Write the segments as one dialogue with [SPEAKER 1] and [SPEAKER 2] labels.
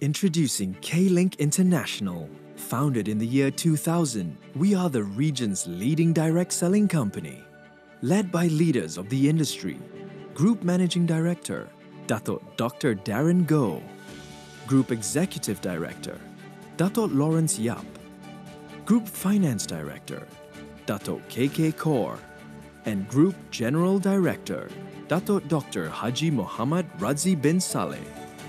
[SPEAKER 1] Introducing K-Link International. Founded in the year 2000, we are the region's leading direct selling company. Led by leaders of the industry, Group Managing Director, Dato Dr. Darren Go, Group Executive Director, Dato Lawrence Yap, Group Finance Director, Dato KK Kaur, and Group General Director, Dato Dr. Haji Muhammad Razi bin Saleh.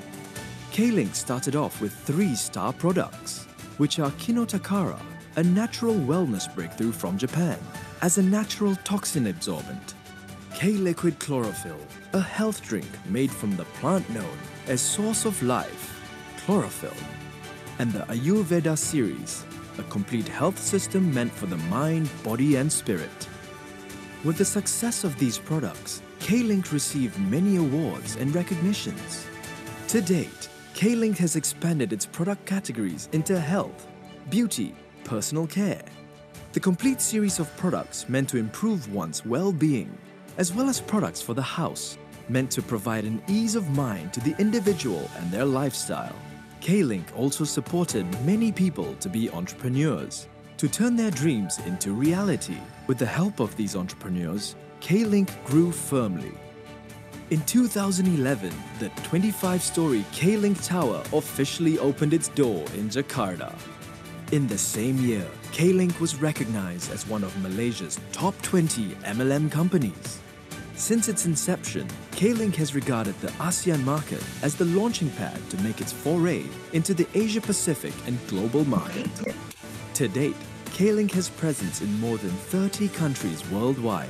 [SPEAKER 1] K-Link started off with three star products, which are Kinotakara, a natural wellness breakthrough from Japan, as a natural toxin absorbent. K-Liquid Chlorophyll, a health drink made from the plant known as source of life, chlorophyll. And the Ayurveda series, a complete health system meant for the mind, body and spirit. With the success of these products, K-Link received many awards and recognitions. To date, K-Link has expanded its product categories into health, beauty, personal care. The complete series of products meant to improve one's well-being, as well as products for the house, meant to provide an ease of mind to the individual and their lifestyle. K-Link also supported many people to be entrepreneurs, to turn their dreams into reality. With the help of these entrepreneurs, K-Link grew firmly. In 2011, the 25-story K-Link Tower officially opened its door in Jakarta. In the same year, K-Link was recognized as one of Malaysia's top 20 MLM companies. Since its inception, K-Link has regarded the ASEAN market as the launching pad to make its foray into the Asia Pacific and global market. To date, K-Link has presence in more than 30 countries worldwide.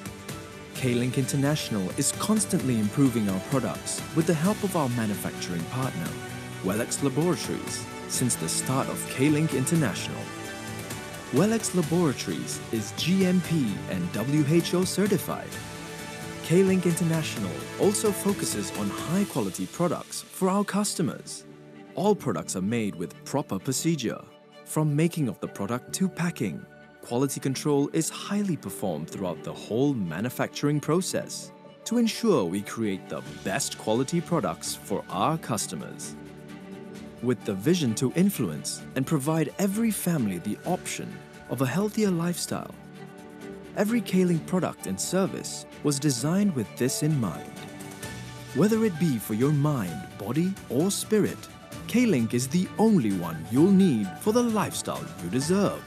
[SPEAKER 1] K-Link International is constantly improving our products with the help of our manufacturing partner, Wellex Laboratories, since the start of K-Link International. Wellex Laboratories is GMP and WHO certified. K-Link International also focuses on high-quality products for our customers. All products are made with proper procedure, from making of the product to packing. Quality control is highly performed throughout the whole manufacturing process to ensure we create the best quality products for our customers. With the vision to influence and provide every family the option of a healthier lifestyle, every K-Link product and service was designed with this in mind. Whether it be for your mind, body, or spirit, K-Link is the only one you'll need for the lifestyle you deserve.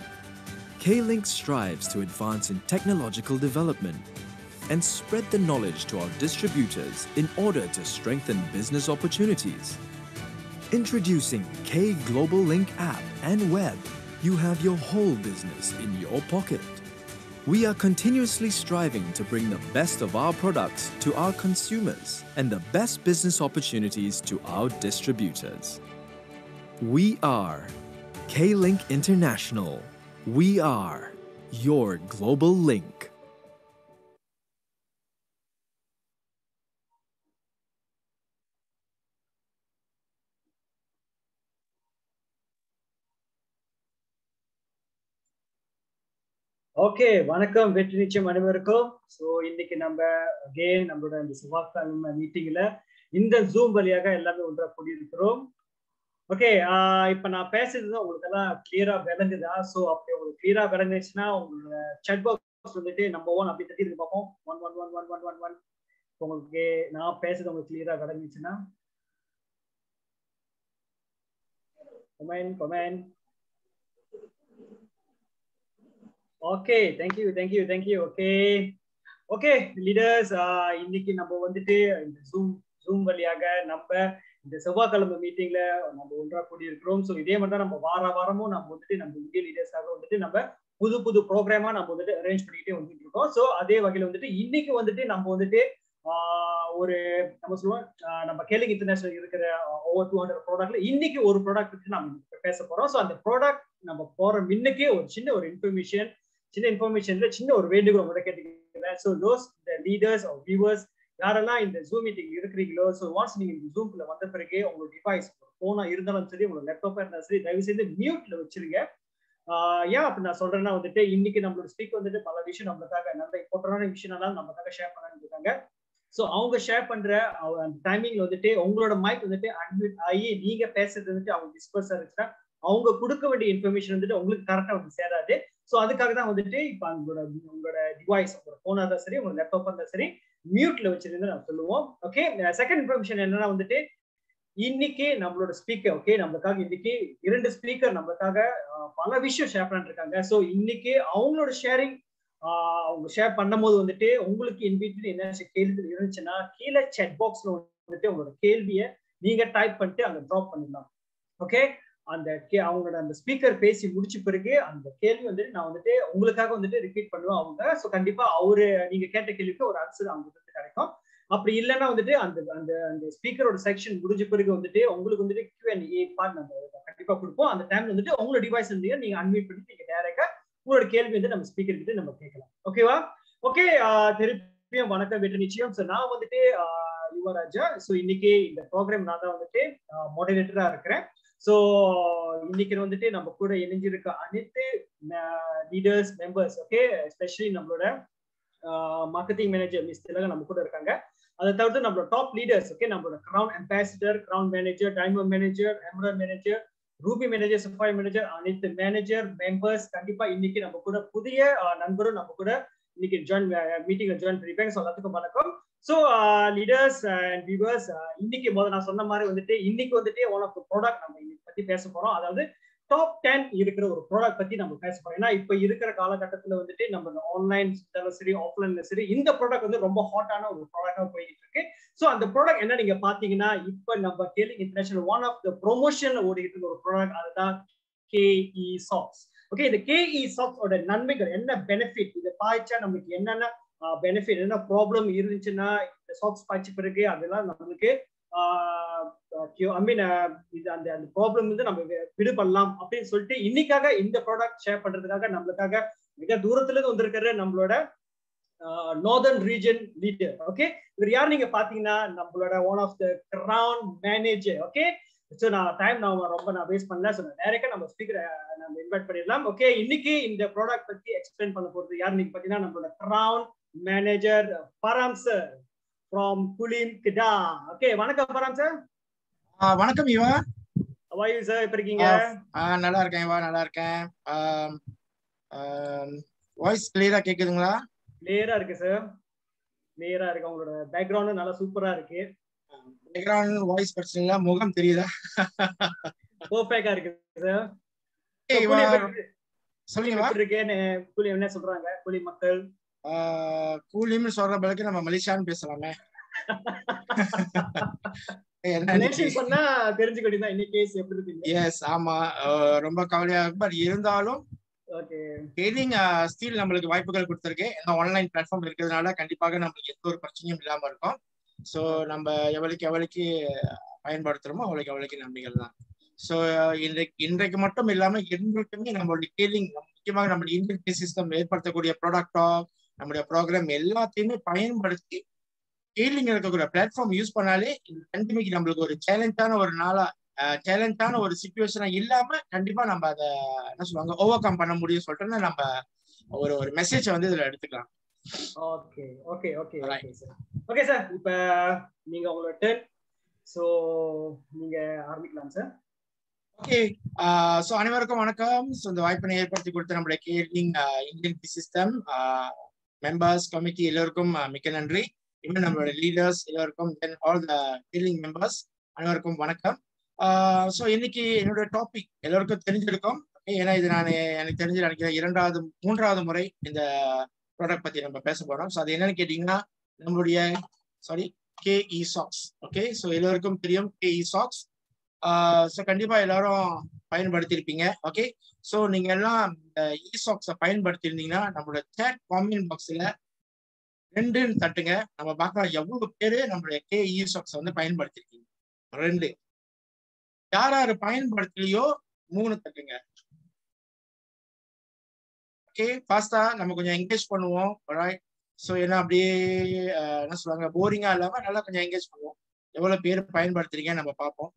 [SPEAKER 1] K-Link strives to advance in technological development and spread the knowledge to our distributors in order to strengthen business opportunities. Introducing K Global Link app and web, you have your whole business in your pocket. We are continuously striving to bring the best of our products to our consumers and the best business opportunities to our distributors. We are K Link International. We are your global link.
[SPEAKER 2] Okay வணக்கம் வெற்றி நிச்சயம் அனைவருக்கும் so இன்னைக்கு நம்ம again நம்மளோட இந்த செவ்வாய்க்கிழமை மீட்டிங்ல இந்த ஜூம் வழியாக எல்லாமே ஒன்றா கூடியிருக்கிறோம் ஓகே இப்போ நான் பேசுறது உங்களுக்கு எல்லாம் கிளியரா விளங்குதா ஸோ அப்படி உங்களுக்கு கிளியரா விளங்குச்சுன்னா உங்களோட செட் பாக்ஸ் வந்துட்டு நம்ம ஒன் அப்படி தட்டி இருக்கு பார்ப்போம் one one one one one one one உங்களுக்கு நான் பேசுறது உங்களுக்கு கிளியரா விளங்குச்சுன்னா comment comment okay thank you thank you thank you okay okay leaders இன்னைக்கு நம்ம வந்துட்டு இந்த ஜூம் ஜூம் வழியாக நம்ம இந்த செவ்வாய்க்கிழமை மீட்டிங்ல நம்ம ஒன்றா கூடி இருக்கிறோம் ஸோ இதே மாதிரி தான் நம்ம வார வாரமும் நம்ம வந்துட்டு நம்ம இந்திய லீடர்ஸாக வந்துட்டு நம்ம புது புது ப்ரோக்ராமா நம்ம வந்துட்டு அரேஞ்ச் பண்ணிக்கிட்டே வந்துட்டு இருக்கோம் ஸோ அதே வகையில் வந்துட்டு இன்னைக்கு வந்துட்டு நம்ம வந்துட்டு ஒரு நம்ம சொல்லுவோம் நம்ம கேலிங் இன்டர்நேஷனல் இருக்கிற ஓவர் டூ ஹண்ட்ரட் ப்ராடக்ட்ல இன்னைக்கு ஒரு ப்ராடக்ட் பற்றி நம்ம பேச போறோம் ஸோ அந்த ப்ராடக்ட் நம்ம போற முன்னுக்கே ஒரு சின்ன ஒரு இன்ஃபர்மேஷன் சின்ன இன்ஃபர்மேஷன்ல சின்ன ஒரு வேண்டுகோள் உங்கள்கிட்ட கேட்டுக்கிறேன் so those the leaders are viewers யாரெல்லாம் இந்த ஜூம் மீட்டிங் இருக்கிறீங்களோ ஸோ ஒன்ஸ் நீங்க இந்த ஜூம்குள்ள வந்த பிறகு உங்களோட டிவைஸ் போனா இருந்தாலும் சரி உங்களோட லேப்டாப்பா இருந்தாலும் சரி தயவு செய்து மியூட்ல வச்சிருங்க ஏன் அப்படி நான் சொல்றேன்னா வந்துட்டு இன்னைக்கு நம்மளோட ஸ்பீக் வந்துட்டு பல விஷயம் நம்மளுக்காக நல்ல இம்பார்ட்டன்டான விஷயம் எல்லாம் நமக்காக ஷேர் பண்ணான்னு இருக்காங்க ஸோ அவங்க ஷேர் பண்ற அவ- அந்த டைமிங்ல வந்துட்டு உங்களோட மைக் வந்துட்டு அட்மிட் ஆகி நீங்க பேசுறது வந்துட்டு அவங்க டிஸ்பர்ஸ் இருந்துச்சுன்னா அவங்க கொடுக்க வேண்டிய இன்ஃபர்மேஷன் வந்துட்டு உங்களுக்கு கரெக்டா வந்து சேராது ஸோ அதுக்காக தான் வந்துட்டு இப்போ உங்களோட உங்களோட டிவைஸ் உங்களோட போனா இருந்தாலும் சரி உங்களோட லேப்டாப் இருந்தாலும் சரி மியூட்ல வச்சிருந்து நான் சொல்லுவோம் ஓகே செகண்ட் இன்ஃபர்மேஷன் என்னன்னா வந்துட்டு இன்னைக்கு நம்மளோட ஸ்பீக்கர் ஓகே நம்மளுக்காக இன்னைக்கு இரண்டு ஸ்பீக்கர் நம்மளுக்காக ஆஹ், பல விஷயம் ஷேர் பண்ணிட்டு இருக்காங்க ஸோ இன்னைக்கு அவங்களோட ஷேரிங் அவங்க ஷேர் பண்ணும்போது வந்துட்டு உங்களுக்கு இன்பிட்வீன் என்ன கேள்வி இருந்துச்சுன்னா கீழே செட் பாக்ஸ்ல வந்துட்டு உங்களோட கேள்வியை நீங்க டைப் பண்ணிட்டு அங்க ட்ராப் பண்ணிடலாம் ஓகே அந்த கே- அவங்களோட அந்த ஸ்பீக்கர் பேசி முடிச்ச பிறகு அந்த கேள்வி வந்துட்டு நான் வந்துட்டு உங்களுக்காக வந்துட்டு ரிப்பீட் பண்ணுவேன் அவங்க ஸோ கண்டிப்பா அவரு நீங்க கேட்ட கேள்விக்கு ஒரு ஆன்சர் அவங்களுக்கு வந்துட்டு கிடைக்கும் அப்படி இல்லைன்னா வந்துட்டு அந்த அந்த அந்த ஸ்பீக்கரோட செக்ஷன் முடிஞ்ச பிறகு வந்துட்டு உங்களுக்கு வந்துட்டு கியூ அண்ட் ஏ பார்ட் நம்ம கண்டிப்பா கொடுப்போம் அந்த டைம்ல வந்துட்டு உங்களோட டிவைஸ் இருந்து நீங்க அன்மியூட் பண்ணி நீங்க டேரக்டா உங்களோட கேள்வி வந்து நம்ம ஸ்பீக்கர் கிட்ட நம்ம கேட்கலாம் ஓகேவா ஓகே திருப்பியும் வணக்கம் வெற்றி நிச்சயம் ஸோ நான் வந்துட்டு ஆஹ், யுவராஜா ஸோ இன்னைக்கு இந்த ப்ரோக்ராம் நான் தான் வந்துட்டு மாடரேட்டரா இருக்கிறேன் ஸோ இன்னைக்கு வந்துட்டு நம்ம கூட இணைஞ்சிருக்க அனைத்து லீடர்ஸ் மெம்பர்ஸ் ஓகே எஸ்பெஷலி நம்மளோட மார்க்கெட்டிங் மேனேஜர் மிஸ் திலகன் நம்ம கூட இருக்காங்க அதை தவிர்த்து நம்மளோட டாப் லீடர்ஸ் ஓகே நம்மளோட crown ambassador crown manager diamond manager emerald manager ruby manager sapphire manager அனைத்து மேனேஜர் மெம்பர்ஸ் கண்டிப்பா இன்னைக்கு நம்ம கூட புதிய ஆஹ், நண்பரும் நம்ம கூட இன்னைக்கு ஜாயின் மீட்டிங்ல ஜாயின் பண்ணிருக்காங்க ஸோ எல்லாத்துக்கும் வணக்கம் ஸோ லீடர்ஸ் அண்ட் வியூவர்ஸ் இன்னைக்கு முதல்ல நான் சொன்ன மாதிரி வந்துட்டு இன்னைக்கு வந்துட்டு ஒன் ஆஃப் ப்ராடக்ட் நம்ம இன்னைக்கு பத்தி பேச போறோம் அதாவது டாப் டென் இருக்கிற ஒரு ப்ராடக்ட் பத்தி நம்ம பேச போறோம் ஏன்னா இப்ப இருக்கிற காலகட்டத்துல வந்துட்டு நம்ம ஆன்லைன் சரி ஆஃப்லைன்ல சரி இந்த ப்ராடக்ட் வந்து ரொம்ப ஹாட்டான ஒரு ப்ராடக்டா போயிட்டு இருக்கு ஸோ அந்த ப்ராடக்ட் என்ன நீங்க பாத்தீங்கன்னா இப்ப நம்ம கேலி இன்டர்நேஷனல் ஒன் ஆஃப் த ப்ரொமோஷன்ல ஓடிட்டு இருக்க ஒரு ப்ராடக்ட் அதுதான் கேஇ சாக்ஸ் ஓகே இந்த கேஇ சாக்ஸோட நன்மைகள் என்ன பெனிஃபிட் இதை பாய்ச்சா நமக்கு என்னென்ன பெனிஃபிட் என்ன ப்ராப்ளம் இருந்துச்சுன்னா இந்த சாக்ஸ் பாய்ச்ச பிறகு அதெல்லாம் நம்மளுக்கு ஐ மீன் இது அந்த அந்த ப்ராப்ளம் வந்து நம்ம வி- விடுபடலாம் அப்படின்னு சொல்லிட்டு இன்னைக்காக இந்த ப்ராடக்ட் ஷேர் பண்றதுக்காக நம்மளுக்காக மிக தூரத்துல இருந்து வந்திருக்கிற நம்மளோட நார்தர்ன் ரீஜன் லீடர் ஓகே இவர் யார் நீங்க பாத்தீங்கன்னா நம்மளோட one of the crown manager okay so நான் டைம் நான் ரொம்ப நான் வேஸ்ட் பண்ணல ஸோ டேரக்டா நம்ம ஸ்பீக்கர் நம்ம இன்வைட் பண்ணிடலாம் ஓகே இன்னைக்கு இந்த ப்ராடக்ட் பத்தி எக்ஸ்பிளைன் பண்ண போறது யார் நீங்க பாத்தீங்கன்னா நம்மளோட crown manager Param sir from Kulim Kedah okay வணக்கம் பராம் சார்
[SPEAKER 3] ஆ, வணக்கம் இவா
[SPEAKER 2] வாயு சார் எப்படி இருக்கீங்க
[SPEAKER 3] ஆ, நல்லா இருக்கேன் இவா நல்லா இருக்கேன் வாய்ஸ் கிளியரா கேக்குதுங்களா
[SPEAKER 2] கிளியரா இருக்கு சார் கிளியரா இருக்கு உங்களோட பேக்ரவுண்டும் நல்லா சூப்பரா இருக்கு
[SPEAKER 3] பேக்ரவுண்ட் வாய்ஸ் பிரச்சனை இல்ல முகம் தெரியுதா
[SPEAKER 2] பர்ஃபெக்டா இருக்கு சார்
[SPEAKER 3] ஏய், இவா சொல்லுங்க இவா
[SPEAKER 2] இருக்கேன்னு கூலி என்ன சொல்றாங்க கூலி மக்கள்
[SPEAKER 3] ஆ, கூலிம்னு சொல்ற பிறகு நம்ம மலேசியான்னு பேசலாமே என்ன
[SPEAKER 2] ரிலேஷன் பண்ணா தெரிஞ்சுக்க வேண்டியதான் இன்னைக்கு கேஸ் எப்படி இருக்கு
[SPEAKER 3] எஸ் ஆமா ஆ, ரொம்ப கவலையா இருக்கு பட் இருந்தாலும்
[SPEAKER 2] ஓகே
[SPEAKER 3] ட்ரெயினிங் ஸ்டீல் நம்மளுக்கு வாய்ப்புகள் கொடுத்துருக்கு ஏன்னா ஆன்லைன் பிளாட்ஃபார்ம் இருக்கிறதுனால கண்டிப்பாக நம்மளுக்கு எந்த ஒரு பிரச்சனையும் இல்லாம இருக்கும் ஸோ நம்ம எவ்வளவுக்கு எவ்வளவுக்கு பயன்படுத்துறோமோ அவ்வளவுக்கு அவ்வளவுக்கு நன்மைகள் தான் ஸோ இன்றைக்கு இன்றைக்கு மட்டும் இல்லாம இன்றைக்குமே நம்மளுடைய கேலிங் முக்கியமாக நம்மளுடைய இந்தியன் சிஸ்டம் ஏற்படுத்தக்கூடிய ப்ராடக்டோ நம்முடைய ப்ரோக்ராம் எல்லாத்தையுமே பயன்படுத்தி கேலிங் இருக்கக்கூடிய பிளாட்ஃபார்ம் யூஸ் பண்ணாலே இந்த பேண்டமிக் நம்மளுக்கு ஒரு சேலஞ்சான ஒரு நாளா சேலஞ்சான ஒரு சுச்சுவேஷனா இல்லாம கண்டிப்பா நம்ம அதை என்ன சொல்லுவாங்க ஓவர் கம் பண்ண முடியும் சொல்லிட்டு நம்ம ஒரு ஒரு மெசேஜ் வந்து இதுல எடுத்துக்கலாம்
[SPEAKER 2] okay okay okay
[SPEAKER 3] Right.
[SPEAKER 2] Okay sir okay sir இப்போ நீங்க உங்களோட டர்ன் ஸோ நீங்க ஆரம்பிக்கலாம் சார்
[SPEAKER 3] ஓகே ஸோ அனைவருக்கும் வணக்கம் ஸோ இந்த வாய்ப்பினை ஏற்படுத்தி கொடுத்த நம்மளுடைய calling Indian B system members committee எல்லோருக்கும் uh, மிக்க நன்றி இன்னும் நம்மளோட லீடர்ஸ் எல்லோருக்கும் then all the calling members அனைவருக்கும் வணக்கம் ஸோ இன்னைக்கு என்னோட டாபிக் எல்லோருக்கும் தெரிஞ்சிருக்கும் Okay, ஏன்னா இது நான் எனக்கு தெரிஞ்சு நினைக்கிறேன் இரண்டாவது மூன்றாவது முறை இந்த ப்ராடக்ட் பத்தி நம்ம பேச போறோம் ஸோ அது என்னன்னு கேட்டீங்கன்னா நம்மளுடைய sorry K E socks okay so எல்லோருக்கும் தெரியும் கேஇ சாக்ஸ் ஸோ கண்டிப்பா எல்லாரும் பயன்படுத்தியிருப்பீங்க ஓகே ஸோ நீங்க எல்லாம் இந்த இ சாக்ஸை பயன்படுத்தியிருந்தீங்கன்னா நம்மளோட சேட் காமெண்ட் பாக்ஸ்ல ரெண்டுன்னு தட்டுங்க நம்ம பார்க்கலாம் எவ்வளவு பேரு நம்மளுடைய கே இ சாக்ஸை வந்து பயன்படுத்திருக்கீங்க ரெண்டு யார் யாரு பயன்படுத்தலையோ மூணு தட்டுங்க ஓகே ஃபாஸ்டா நம்ம கொஞ்சம் என்கேஜ் பண்ணுவோம் ரைட் ஸோ ஏன்னா அப்படியே அஹ், என்ன சொல்லுவாங்க போரிங்கா இல்லாம நல்லா கொஞ்சம் என்கேஜ் பண்ணுவோம் எவ்வளவு பேர் பயன்படுத்துறீங்க நம்ம பார்ப்போம்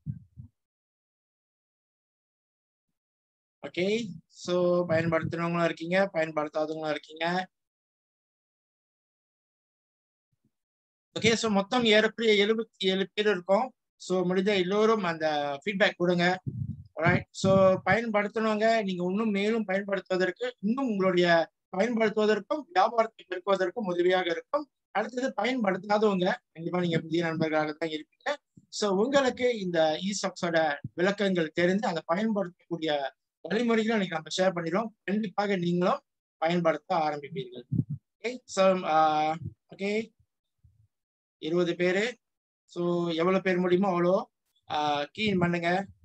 [SPEAKER 3] ஓகே ஸோ பயன்படுத்துறவங்களும் இருக்கீங்க பயன்படுத்தாதவங்களும் இருக்கீங்க ஓகே ஸோ மொத்தம் ஏறக்குறைய எழுபத்தி ஏழு பேர் இருக்கோம் ஸோ முடிஞ்ச எல்லோரும் அந்த ஃபீட்பேக் கொடுங்க ரைட் ஸோ பயன்படுத்தணுங்க நீங்க இன்னும் மேலும் பயன்படுத்துவதற்கு இன்னும் உங்களுடைய பயன்படுத்துவதற்கும் வியாபாரத்தை பெருக்குவதற்கும் உதவியாக இருக்கும் அடுத்தது பயன்படுத்தாதவங்க கண்டிப்பா நீங்க புதிய நண்பர்களாக தான் இருப்பீங்க ஸோ உங்களுக்கு இந்த இசாக்ஸோட விளக்கங்கள் தெரிந்து அதை பயன்படுத்தக்கூடிய வழிமுறைகளை இன்னைக்கு நம்ம ஷேர் பண்ணிடுவோம் கண்டிப்பாக நீங்களும் பயன்படுத்த ஆரம்பிப்பீர்கள் ஓகே ஸோ ஓகே இருபது பேரு ஸோ எவ்வளவு பேர் முடியுமோ அவ்வளோ கீன் பண்ணுங்க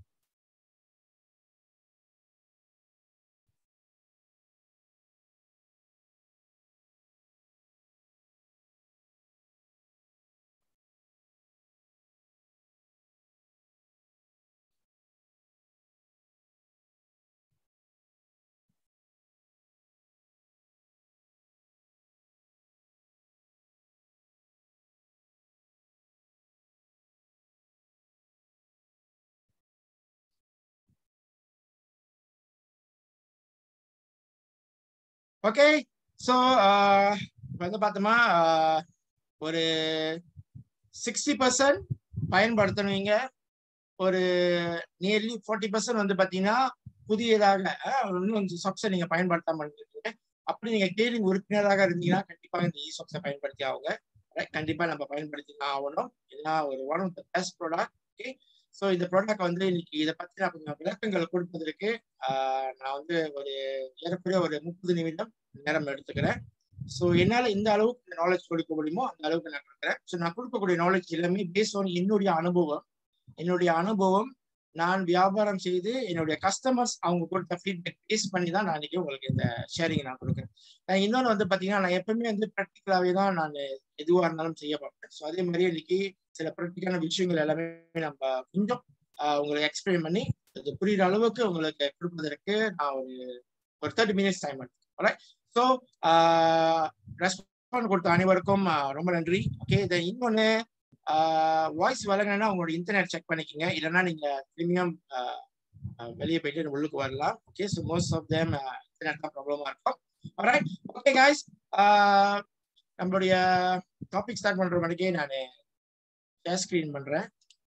[SPEAKER 3] ஓகே ஸோ வந்து பார்த்தோமா ஒரு சிக்ஸ்டி பர்சன்ட் பயன்படுத்தணுவீங்க ஒரு நியர்லி ஃபார்ட்டி பர்சன்ட் வந்து பார்த்தீங்கன்னா புதியதாக இன்னும் கொஞ்சம் சொக்ஸை நீங்கள் பயன்படுத்தாம இருக்கீங்க அப்படி நீங்கள் கேலிங் உறுப்பினராக இருந்தீங்கன்னா கண்டிப்பாக இந்த இ சொக்ஸை பயன்படுத்தி ஆகுங்க கண்டிப்பாக நம்ம பயன்படுத்தி தான் ஆகணும் ஏன்னா ஒரு one of the best product okay so இந்த ப்ராடக்ட் வந்து இன்னைக்கு இதை பற்றி நான் கொஞ்சம் விளக்கங்கள் கொடுப்பதற்கு நான் வந்து ஒரு ஏறக்குறைய ஒரு முப்பது நிமிடம் நேரம் எடுத்துக்கிறேன் ஸோ என்னால் எந்த அளவுக்கு நாலேஜ் கொடுக்க முடியுமோ அந்த அளவுக்கு நான் கொடுக்குறேன் ஸோ நான் கொடுக்கக்கூடிய நாலேஜ் எல்லாமே பேஸ் ஆன் என்னுடைய அனுபவம் என்னுடைய அனுபவம் நான் வியாபாரம் செய்து என்னுடைய கஸ்டமர்ஸ் அவங்க கொடுத்த ஃபீட்பேக் பேஸ் பண்ணி தான் நான் இன்னைக்கு உங்களுக்கு இந்த ஷேரிங் நான் கொடுக்குறேன் இன்னொன்று வந்து பார்த்தீங்கன்னா நான் எப்பவுமே வந்து ப்ராக்டிக்கலாகவே தான் நான் எதுவாக இருந்தாலும் செய்ய பார்ப்பேன் ஸோ அதே மாதிரி இன்னைக்கு சில ப்ராக்டிக்கலான விஷயங்கள் எல்லாமே நம்ம கொஞ்சம் உங்களுக்கு எக்ஸ்பிளைன் பண்ணி அது புரியுற அளவுக்கு உங்களுக்கு கொடுப்பதற்கு நான் ஒரு ஒரு தேர்ட்டி மினிட்ஸ் டைம் எடுத்துக்கிறேன் ஸோ ரெஸ்பாண்ட் கொடுத்த அனைவருக்கும் ரொம்ப நன்றி ஓகே இதை இன்னொன்று வாய்ஸ் வழங்கினா உங்களோட இன்டர்நெட் செக் பண்ணிக்கோங்க இல்லைன்னா நீங்க ப்ரீமியம் வெளியே போயிட்டு உள்ளுக்கு வரலாம் okay so most of them internet தான் ப்ராப்ளமா இருக்கும் ரைட் ஓகே காய்ஸ் நம்மளுடைய டாபிக் ஸ்டார்ட் பண்ற மணிக்கே நான் ஷேர் ஸ்கிரீன் பண்றேன்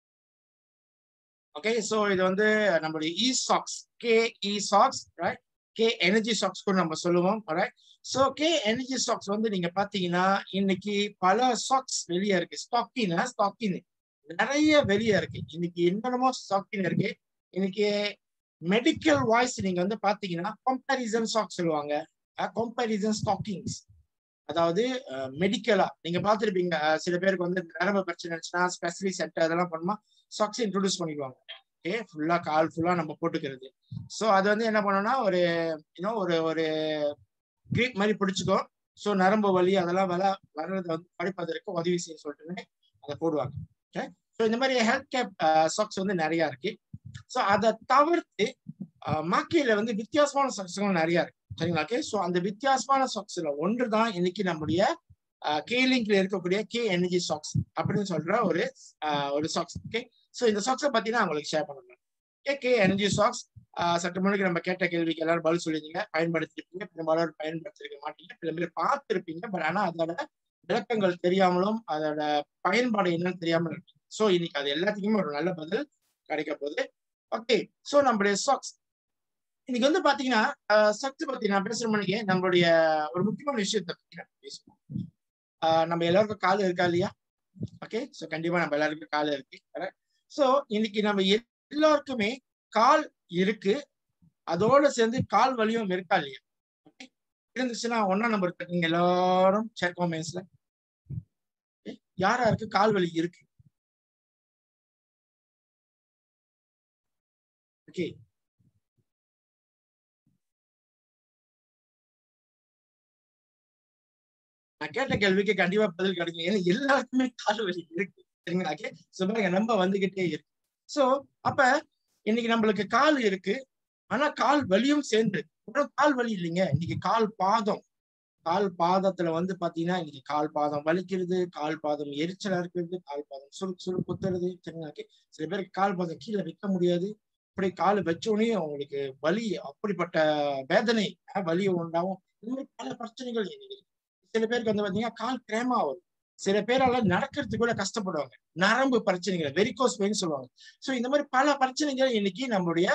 [SPEAKER 3] ஓகே ஸோ இது வந்து நம்மளுடைய E socks K E socks right K energy socks கூட நம்ம சொல்லுவோம் right so K energy stocks வந்து நீங்க பாத்தீங்கன்னா இன்னைக்கு பல ஸ்டாக்ஸ் வெளியே இருக்கு ஸ்டாக்கின் ஸ்டாக்கின் நிறைய வெளியே இருக்கு இன்னைக்கு என்னென்னமோ ஸ்டாக்கின் இருக்கு இன்னைக்கு மெடிக்கல் வாய்ஸ் நீங்க வந்து பாத்தீங்கன்னா கம்பேரிசன் ஸ்டாக் சொல்லுவாங்க கம்பேரிசன் ஸ்டாக்கிங்ஸ் அதாவது மெடிக்கலா நீங்க பார்த்துருப்பீங்க சில பேருக்கு வந்து நரம்பு பிரச்சனை இருந்துச்சுன்னா ஸ்பெஷலிஸ்ட் சென்டர் அதெல்லாம் பண்ணுமா ஸ்டாக்ஸ் இன்ட்ரோடியூஸ் பண்ணிடுவாங்க ஓகே ஃபுல்லா கால் ஃபுல்லா நம்ம போட்டுக்கிறது ஸோ அது வந்து என்ன பண்ணோம்னா ஒரு இன்னும் ஒரு ஒரு கிரீப் மாதிரி பிடிச்சிக்கோ ஸோ நரம்பு வலி அதெல்லாம் வர வர்றதை வந்து படிப்பதற்கு உதவி செய்ய சொல்லிட்டு அதை போடுவாங்க ஓகே ஸோ இந்த மாதிரி ஹெல்த் கேப் ஸ்டாக்ஸ் வந்து நிறைய இருக்கு ஸோ அதை தவிர்த்து மார்க்கெட்ல வந்து வித்தியாசமான ஸ்டாக்ஸ்களும் நிறைய இருக்கு சரிங்களா ஓகே ஸோ அந்த வித்தியாசமான ஸ்டாக்ஸ்ல ஒன்று தான் இன்னைக்கு நம்முடைய கே லிங்க்ல இருக்கக்கூடிய கே எனர்ஜி ஸ்டாக்ஸ் அப்படின்னு சொல்ற ஒரு ஒரு ஸ்டாக்ஸ் ஓகே ஸோ இந்த ஸ்டாக்ஸை பத்தி நான் உங்களுக்கு ஷேர் பண்ணுறேன் கே கே எனர்ஜி ஸ்டாக்ஸ் சற்று முன்னாடி நம்ம கேட்ட கேள்விக்கு எல்லாரும் பதில் சொல்லியிருந்தீங்க பயன்படுத்திருப்பீங்க பெரும்பாலும் பயன்படுத்திருக்க மாட்டீங்க சில பேர் பார்த்துருப்பீங்க பட் ஆனால் அதோட விளக்கங்கள் தெரியாமலும் அதோட பயன்பாடு என்னன்னு தெரியாமல் இருக்கு ஸோ இன்னைக்கு அது எல்லாத்துக்குமே ஒரு நல்ல பதில் கிடைக்க போகுது ஓகே ஸோ நம்மளுடைய ஸ்டாக்ஸ் இன்னைக்கு வந்து பாத்தீங்கன்னா ஸ்டாக்ஸ் பத்தி நான் பேசுற மணிக்கு நம்மளுடைய ஒரு முக்கியமான விஷயத்தை பத்தி நான் பேசுவோம் நம்ம எல்லாருக்கும் கால் இருக்கா இல்லையா ஓகே ஸோ கண்டிப்பா நம்ம எல்லாருக்கும் கால் இருக்கு ஸோ இன்னைக்கு நம்ம எல்லாருக்குமே கால் இருக்கு அதோட சேர்ந்து கால் வலியும் இருக்கா இல்லையா இருந்துச்சுன்னா ஒன்னா நம்பர் நீங்க எல்லாரும் ஷேர் காமெண்ட்ஸ்ல யார் யாருக்கு கால் வலி இருக்கு ஓகே நான் கேட்ட கேள்விக்கு கண்டிப்பா பதில் கிடைக்கும் ஏன்னா எல்லாருக்குமே கால் வலி இருக்கு சரிங்களா ஓகே பாருங்க நம்ம வந்துகிட்டே இருக்கு சோ அப்ப இன்னைக்கு நம்மளுக்கு கால் இருக்கு ஆனா கால் வலியும் சேர்ந்து அப்புறம் கால் வலி இல்லைங்க இன்னைக்கு கால் பாதம் கால் பாதத்துல வந்து பாத்தீங்கன்னா இன்னைக்கு கால் பாதம் வலிக்கிறது கால் பாதம் எரிச்சலா இருக்கிறது கால் பாதம் சுருக்கு சுருக்கு குத்துறது சரிங்களா சில பேருக்கு கால் பாதம் கீழே வைக்க முடியாது அப்படி கால் வச்சோடனே அவங்களுக்கு வலி அப்படிப்பட்ட வேதனை வலி உண்டாகும் இந்த மாதிரி பல பிரச்சனைகள் இன்னைக்கு சில பேருக்கு வந்து பாத்தீங்கன்னா கால் கிரேமா வரும் சில பேரால நடக்கிறதுக்கு கூட கஷ்டப்படுவாங்க நரம்பு பிரச்சனைகள் வெரிகோஸ் பெயின் சொல்லுவாங்க சோ இந்த மாதிரி பல பிரச்சனைகள் இன்னைக்கு நம்மளுடைய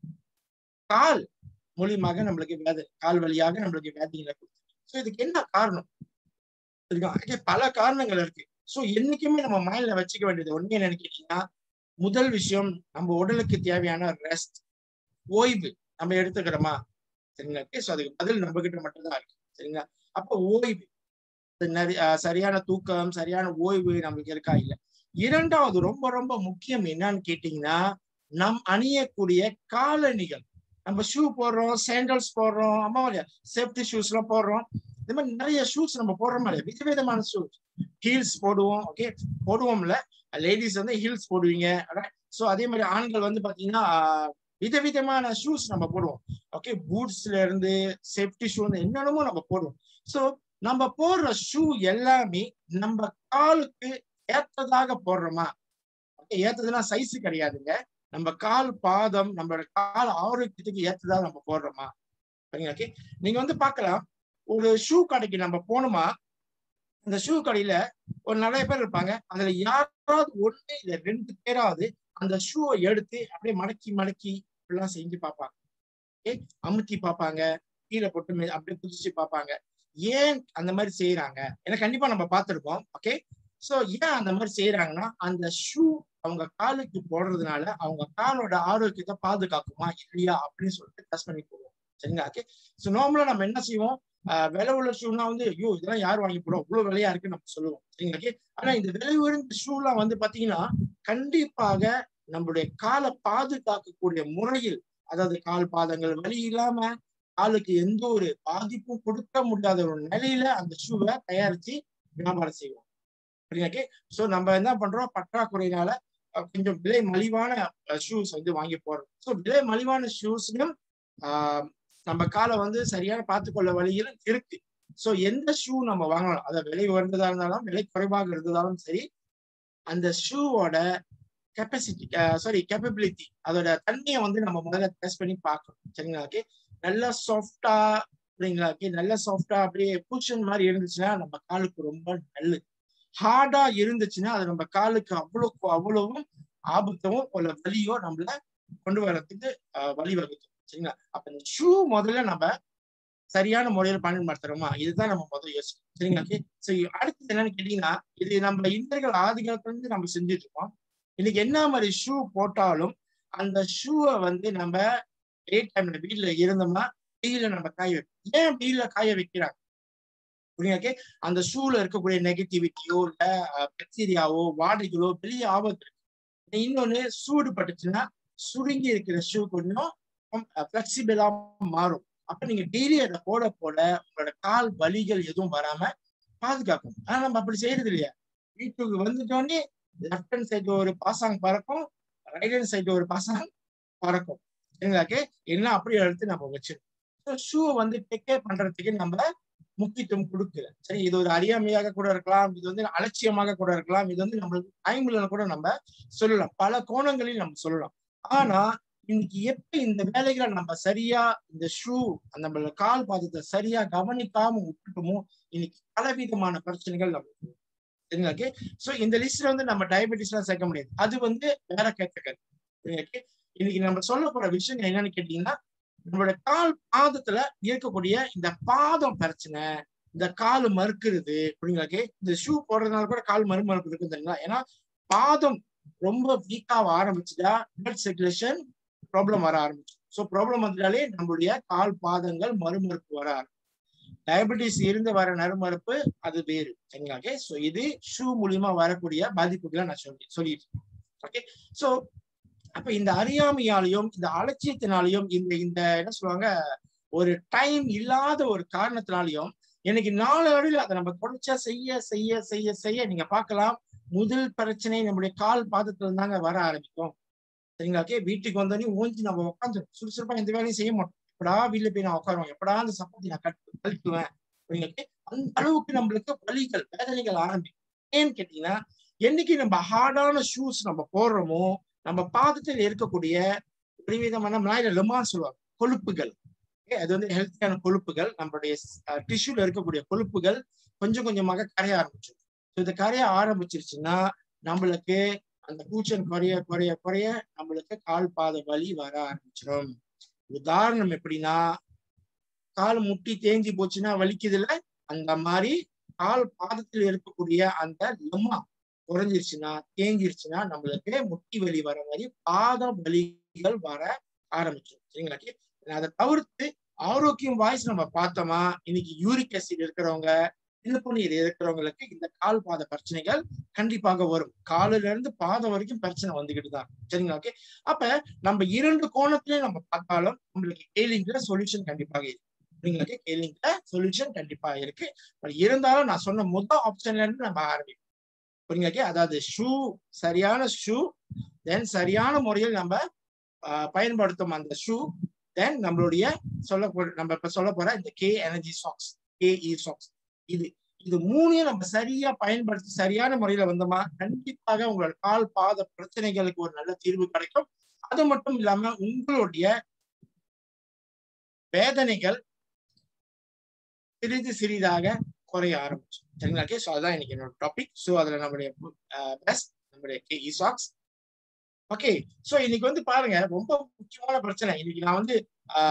[SPEAKER 3] கால் மூலியமாக நம்மளுக்கு வியாதி கால் வழியாக நம்மளுக்கு வியாதிகளை சோ இதுக்கு என்ன காரணம் சரிங்களா? இதுக்கு பல காரணங்கள் இருக்கு சோ என்னைக்குமே நம்ம மைண்ட்ல வச்சுக்க வேண்டியது ஒண்ணு என்னன்னு கேட்டீங்கன்னா முதல் விஷயம் நம்ம உடலுக்கு தேவையான ரெஸ்ட் ஓய்வு நம்ம எடுத்துக்கிறோமா சரிங்களா சோ அதுக்கு பதில் நம்ம கிட்ட மட்டும்தான் இருக்கு சரிங்களா அப்ப ஓய்வு அது நிறைய அஹ் சரியான தூக்கம் சரியான ஓய்வு நம்மளுக்கு இருக்கா இல்ல இரண்டாவது ரொம்ப ரொம்ப முக்கியம் என்னன்னு கேட்டீங்கன்னா நம் அணியக்கூடிய காலணிகள் நம்ம ஷூ போடுறோம் சேண்டல்ஸ் போடுறோம் அம்மா சேஃப்டி ஷூஸ் எல்லாம் போடுறோம் இந்த மாதிரி நிறைய ஷூஸ் நம்ம போடுறோம் இல்லையா விதவிதமான ஷூஸ் ஹீல்ஸ் போடுவோம் ஓகே போடுவோம்ல லேடிஸ் வந்து ஹீல்ஸ் போடுவீங்க ஸோ அதே மாதிரி ஆண்கள் வந்து பாத்தீங்கன்னா ஆஹ், விதவிதமான ஷூஸ் நம்ம போடுவோம் ஓகே பூட்ஸ்ல இருந்து சேஃப்டி ஷூ என்னென்னமோ நம்ம போடுவோம் ஸோ நம்ம போடுற ஷூ எல்லாமே நம்ம காலுக்கு ஏத்ததாக போடுறோமா ஓகே ஏத்ததுன்னா சைஸ் கிடையாதுங்க நம்ம கால் பாதம் நம்மளோட கால் ஆரோக்கியத்துக்கு ஏத்ததாக நம்ம போடுறோமா சரிங்களா ஓகே நீங்க வந்து பார்க்கலாம் ஒரு ஷூ கடைக்கு நம்ம போனோமா அந்த ஷூ கடையில ஒரு நிறைய பேர் இருப்பாங்க அதுல யாராவது ஒண்ணு இல்ல ரெண்டு பேராவது அந்த ஷூவை எடுத்து அப்படியே மடக்கி மடக்கி இப்படிலாம் செஞ்சு பார்ப்பாங்க ஓகே அமுத்தி பார்ப்பாங்க கீழே போட்டு மெ- அப்படியே குதிச்சு பார்ப்பாங்க ஏன் அந்த மாதிரி செய்யறாங்க ஏன்னா கண்டிப்பா நம்ம பார்த்திருக்கோம் ஓகே சோ ஏன் அந்த மாதிரி செய்யறாங்கன்னா அந்த ஷூ அவங்க காலுக்கு போடுறதுனால அவங்க காலோட ஆரோக்கியத்தை பாதுகாக்குமா இல்லையா அப்படின்னு சொல்லிட்டு டெஸ்ட் பண்ணி போவோம் சரிங்களா ஓகே ஸோ நார்மலா நம்ம என்ன செய்வோம் ஆஹ் விலை உள்ள ஷூனா வந்து ஐயோ இதெல்லாம் யார் வாங்கி போடுவோம் இவ்வளவு விலையா இருக்குன்னு நம்ம சொல்லுவோம் சரிங்களா ஓகே ஆனா இந்த விலை உயர்ந்த ஷூலாம் வந்து பாத்தீங்கன்னா கண்டிப்பாக நம்மளுடைய காலை பாதுகாக்கக்கூடிய முறையில் அதாவது கால் பாதங்கள் வலி இல்லாம காலுக்கு எந்த ஒரு பாதிப்பும் கொடுக்க முடியாத ஒரு நிலையில அந்த ஷூவை தயாரிச்சு வியாபாரம் செய்வோம் சரிங்களா சோ நம்ம என்ன பண்றோம் பற்றாக்குறையினால அஹ், கொஞ்சம் விலை மலிவான ஷூஸ் வந்து வாங்கி போடுறோம் ஸோ விலை மலிவான ஷூஸ்லயும் ஆஹ் நம்ம காலை வந்து சரியான பார்த்துக்கொள்ள வழியிலும் இருக்கு சோ எந்த ஷூ நம்ம வாங்கலாம் அதை விலை உயர்ந்ததா இருந்தாலும் விலை குறைவாக இருந்தாலும் சரி அந்த ஷூவோட கெப்பாசிட்டி சாரி கேப்பபிலிட்டி அதோட தன்மையை வந்து நம்ம முதல்ல டெஸ்ட் பண்ணி பார்க்கணும் சரிங்களா ஓகே நல்லா சாஃப்டா அப்படிங்களா ஓகே நல்ல சாஃப்டா அப்படியே பூஷன் மாதிரி இருந்துச்சுன்னா நம்ம காலுக்கு ரொம்ப நல்லது ஹார்டா இருந்துச்சுன்னா அது நம்ம காலுக்கு அவ்வளவு அவ்வளவும் ஆபத்தமும் ஒரு வலியோ நம்மள கொண்டு வர்றதுக்கு ஆஹ், வழிவகுக்கும் சரிங்களா அப்ப இந்த ஷூ முதல்ல நம்ம சரியான முறையில பயன்படுத்துறோமா இதுதான் நம்ம முதல்ல யோசிக்கணும் சரிங்களா ஓகே சரி அடுத்தது என்னன்னு கேட்டீங்கன்னா இது நம்ம இந்தியர்கள் ஆதி காலத்துல இருந்து நம்ம செஞ்சுட்டு இருக்கோம் இன்னைக்கு என்ன மாதிரி ஷூ போட்டாலும் அந்த ஷூவை வந்து நம்ம டே டைம்ல வீட்டுல இருந்தோம்னா வெயில நம்ம காய வைப்போம் ஏன் வெயில காய வைக்கிறாங்க புரியுங்க அந்த ஷூல இருக்கக்கூடிய நெகட்டிவிட்டியோ இல்ல பாக்டீரியாவோ வாடைகளோ வெளியே ஆபத்து இருக்கு இன்னொன்னு சூடு பட்டுச்சுன்னா சுருங்கி இருக்கிற ஷூ கொஞ்சம் பிளெக்சிபிளா மாறும் அப்ப நீங்க டெய்லி அதை போட போட உங்களோட கால் வலிகள் எதுவும் வராம பாதுகாக்கும் ஆனா நம்ம அப்படி செய்யறது இல்லையா வீட்டுக்கு வந்துட்டோடனே லெஃப்ட் ஹேண்ட் சைடு ஒரு பாசாங் பறக்கும் ரைட் ஹேண்ட் சைடு ஒரு பாசாங் பறக்கும் சரிங்களாக்கே எல்லாம் அப்படியே எடுத்து நம்ம வச்சிருக்கோம் ஷூ வந்து டேக் கேர் பண்றதுக்கு நம்ம முக்கியத்துவம் கொடுக்கல சரி இது ஒரு அறியாமையாக கூட இருக்கலாம் இது வந்து அலட்சியமாக கூட இருக்கலாம் இது வந்து நம்மளுக்கு டைம்ல கூட நம்ம சொல்லலாம் பல கோணங்களில் நம்ம சொல்லலாம் ஆனா இன்னைக்கு எப்ப இந்த வேலைகளை நம்ம சரியா இந்த ஷூ நம்மளோட கால் பாதத்தை சரியா கவனிக்காம விட்டுட்டோமோ இன்னைக்கு பலவிதமான பிரச்சனைகள் நமக்கு சரிங்களா ஓகே சோ இந்த லிஸ்ட்ல வந்து நம்ம டயபெட்டிஸ் எல்லாம் சேர்க்க முடியாது அது வந்து வேற கேட்டகரி ஓகே இன்னைக்கு நம்ம சொல்ல போற விஷயம் என்னன்னு கேட்டீங்கன்னா நம்மளோட கால் பாதத்துல இருக்கக்கூடிய இந்த பாதம் பிரச்சனை இந்த கால் மறுக்கிறது அப்படிங்களா இந்த ஷூ போடுறதுனால கூட கால் மறுமறுப்பு இருக்கு தெரியுங்களா ஏன்னா பாதம் ரொம்ப வீக்காக ஆரம்பிச்சுட்டா பிளட் சர்க்குலேஷன் ப்ராப்ளம் வர ஆரம்பிச்சு ஸோ ப்ராப்ளம் வந்துட்டாலே நம்மளுடைய கால் பாதங்கள் மறுமறுப்பு வர ஆரம்பிச்சு டயபெட்டிஸ் இருந்து வர நறுமறுப்பு அது வேறு சரிங்களா ஓகே ஸோ இது ஷூ மூலியமா வரக்கூடிய பாதிப்புகளை நான் சொல்லி சொல்லிட்டு ஓகே ஸோ அப்ப இந்த அறியாமையாலையும் இந்த அலட்சியத்தினாலையும் இந்த இந்த என்ன சொல்லுவாங்க ஒரு டைம் இல்லாத ஒரு காரணத்தினாலையும் எனக்கு நாலு அடியில் அதை நம்ம தொடர்ச்சியா செய்ய செய்ய செய்ய செய்ய நீங்க பார்க்கலாம் முதல் பிரச்சனை நம்முடைய கால் பாதத்துல இருந்தாங்க வர ஆரம்பிக்கும் சரிங்களா ஓகே வீட்டுக்கு வந்தோடனே ஓஞ்சி நம்ம உட்காந்து சுறுசுறுப்பா எந்த வேலையும் செய்ய மாட்டோம் எப்படா வீட்டுல போய் நான் உட்காருவேன் எப்படா அந்த சப்பாத்தி நான் கட்டு கழட்டுவேன் அப்படிங்களுக்கு அந்த அளவுக்கு நம்மளுக்கு வலிகள் வேதனைகள் ஆரம்பிக்கும் ஏன்னு கேட்டீங்கன்னா என்னைக்கு நம்ம ஹார்டான ஷூஸ் நம்ம போடுறோமோ நம்ம பாதத்தில் இருக்கக்கூடிய ஒரு விதமான நாயில லெமான் சொல்லுவாங்க கொழுப்புகள் அது வந்து ஹெல்த்தியான கொழுப்புகள் நம்மளுடைய டிஷ்யூல இருக்கக்கூடிய கொழுப்புகள் கொஞ்சம் கொஞ்சமாக கரைய ஆரம்பிச்சிடும் ஸோ இது கரைய ஆரம்பிச்சிருச்சுன்னா நம்மளுக்கு அந்த கூச்சல் குறைய குறைய குறைய நம்மளுக்கு கால் பாத வலி வர ஆரம்பிச்சிடும் உதாரணம் எப்படின்னா கால் முட்டி தேஞ்சி போச்சுன்னா வலிக்குதுல அந்த மாதிரி கால் பாதத்தில் இருக்கக்கூடிய அந்த லெம்மா குறைஞ்சிருச்சுன்னா தேஞ்சிருச்சுன்னா நம்மளுக்கு முட்டி வலி வர மாதிரி பாத வலிகள் வர ஆரம்பிச்சிடும் சரிங்களா அதை தவிர்த்து ஆரோக்கியம் வாய்ஸ் நம்ம பார்த்தோமா இன்னைக்கு யூரிக் அசிட் இருக்கிறவங்க இழுப்பு நீர் இருக்கிறவங்களுக்கு இந்த கால் பாத பிரச்சனைகள் கண்டிப்பாக வரும் காலில இருந்து பாதம் வரைக்கும் பிரச்சனை வந்துகிட்டு தான் சரிங்களா ஓகே அப்ப நம்ம இரண்டு கோணத்திலயும் நம்ம பார்த்தாலும் நம்மளுக்கு கேலிங்ல சொல்யூஷன் கண்டிப்பாக இருக்கு உங்களுக்கு கேலிங்ல சொல்யூஷன் கண்டிப்பா இருக்கு பட் இருந்தாலும் நான் சொன்ன முதல் ஆப்ஷன்ல இருந்து நம்ம ஆரம்பிப்போம் புரியுங்க அதாவது ஷூ சரியான ஷூ தென் சரியான முறையில் நம்ம பயன்படுத்தும் அந்த ஷூ தென் நம்மளுடைய சொல்ல நம்ம இப்ப சொல்ல போற இந்த K energy socks K E socks இது இது மூணையும் நம்ம சரியா பயன்படுத்தி சரியான முறையில வந்தோமா கண்டிப்பாக உங்களோட கால் பாத பிரச்சனைகளுக்கு ஒரு நல்ல தீர்வு கிடைக்கும் அது மட்டும் இல்லாம உங்களுடைய வேதனைகள் சிறிது சிறிதாக குறைய ஆரம்பிச்சு சரிங்களா ஓகே ஸோ அதுதான் இன்னைக்கு என்னோட டாபிக் ஸோ அதுல நம்மளுடைய பெஸ்ட் நம்மளுடைய K E socks okay so இன்னைக்கு வந்து பாருங்க ரொம்ப முக்கியமான பிரச்சனை இன்னைக்கு நான் வந்து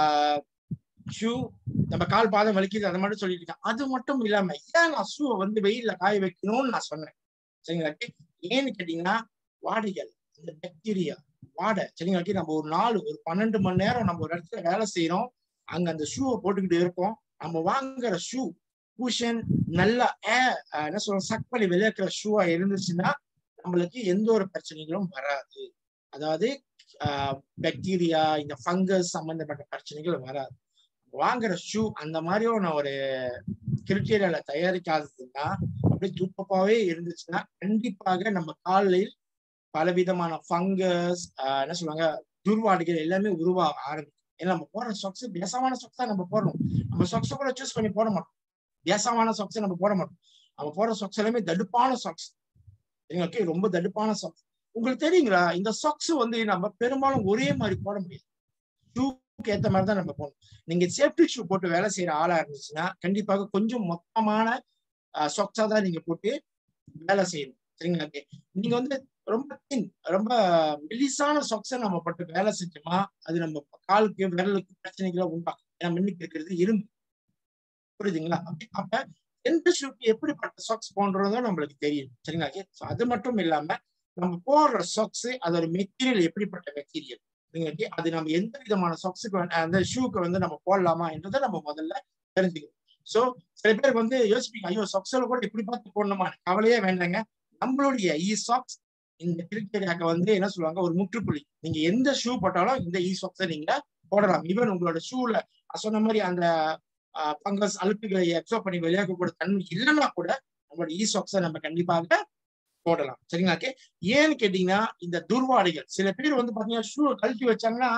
[SPEAKER 3] ஷூ நம்ம கால் பாதம் வலிக்குது அதை மட்டும் சொல்லிட்டு இருக்கேன் அது மட்டும் இல்லாம ஏன் நான் ஷூவை வந்து வெயில்ல காய வைக்கணும்னு நான் சொன்னேன் சரிங்களா ஏன்னு கேட்டீங்கன்னா வாடைகள் இந்த பாக்டீரியா வாடை சரிங்களா நம்ம ஒரு நாள் ஒரு பன்னெண்டு மணி நேரம் நம்ம ஒரு இடத்துல வேலை செய்யறோம் அங்க அந்த ஷூவை போட்டுக்கிட்டு இருக்கோம் நம்ம வாங்குற ஷூ பூஷன் நல்லா என்ன சொல்ற சக் பண்ணி விளையாடுற ஷூவா இருந்துச்சுன்னா நம்மளுக்கு எந்த ஒரு பிரச்சனைகளும் வராது அதாவது பாக்டீரியா இந்த ஃபங்கஸ் சம்பந்தப்பட்ட பிரச்சனைகள் வராது வாங்குற ஷூ அந்த மாதிரியான ஒரு கிரிட்டீரியால தயாரிக்காததுன்னா அப்படியே துப்பப்பாவே இருந்துச்சுன்னா கண்டிப்பாக நம்ம காலில் பலவிதமான ஃபங்கஸ் என்ன சொல்லுவாங்க துர்வாடிகள் எல்லாமே உருவாக ஆரம்பிக்கும் ஏன்னா நம்ம போடுற சொக்ஸ் வியசமான சொக்ஸ் தான் நம்ம போடணும் நம்ம சொக்ஸை கூட சூஸ் பண்ணி போட மாட்டோம் வியசமான சொக்ஸை நம்ம போட மாட்டோம் நம்ம போடுற சொக்ஸ் எல்லாமே தடுப்பான சாக்ஸ் ஓகே ரொம்ப தடுப்பான சாக்ஸ் உங்களுக்கு தெரியுங்களா இந்த சாக்ஸ் வந்து நம்ம பெரும்பாலும் ஒரே மாதிரி போட முடியாது ஷூக்கு ஏத்த மாதிரி தான் நம்ம போடணும் நீங்க சேஃப்டி ஷூ போட்டு வேலை செய்யற ஆளா இருந்துச்சுன்னா கண்டிப்பாக கொஞ்சம் மொத்தமான சாக்ஸா தான் நீங்க போட்டு வேலை செய்யணும் சரிங்களா நீங்க வந்து ரொம்ப தின் ரொம்ப மெலிசான சாக்ஸை நம்ம போட்டு வேலை செஞ்சோமா அது நம்ம காலுக்கு விரலுக்கு பிரச்சனைகளை உண்டாக்கும் ஏன்னா மின்னுக்கு இருக்கிறது இரும்பு புரியுதுங்களா அப்ப எந்த ஷூக்கு எப்படிப்பட்ட சாக்ஸ் போன்றதும் நம்மளுக்கு தெரியும் சரிங்களா அது மட்டும் இல்லாம நம்ம போடுற சாக்ஸ் அதோட மெட்டீரியல் எப்படிப்பட்ட மெட்டீரியல் அது நம்ம எந்த விதமான சாக்ஸுக்கு அந்த ஷூக்கு வந்து நம்ம போடலாமா என்றதை நம்ம முதல்ல தெரிஞ்சுக்கணும் சோ சில பேருக்கு வந்து யோசிப்பீங்க ஐயோ சாக்ஸ்ல கூட இப்படி பார்த்து போடணுமா கவலையே வேண்டாங்க நம்மளுடைய இ சாக்ஸ் இந்த கிரிக்கெட்டாக்க வந்து என்ன சொல்லுவாங்க ஒரு முற்றுப்புள்ளி நீங்க எந்த ஷூ போட்டாலும் இந்த இ சாக்ஸை நீங்க போடலாம் ஈவன் உங்களோட ஷூல சொன்ன மாதிரி அந்த பங்கஸ் அழுப்புகளை அப்சர்வ் பண்ணி விளையாடக்கூடிய தன்மை இல்லைன்னா கூட நம்மளோட இ சாக்ஸை நம்ம கண்டிப்பாக போடலாம் சரிங்களா ஓகே ஏன்னு கேட்டீங்கன்னா இந்த துர்வாடைகள் சில பேர் வந்து பாத்தீங்கன்னா ஷூ கழட்டி வச்சாங்கன்னா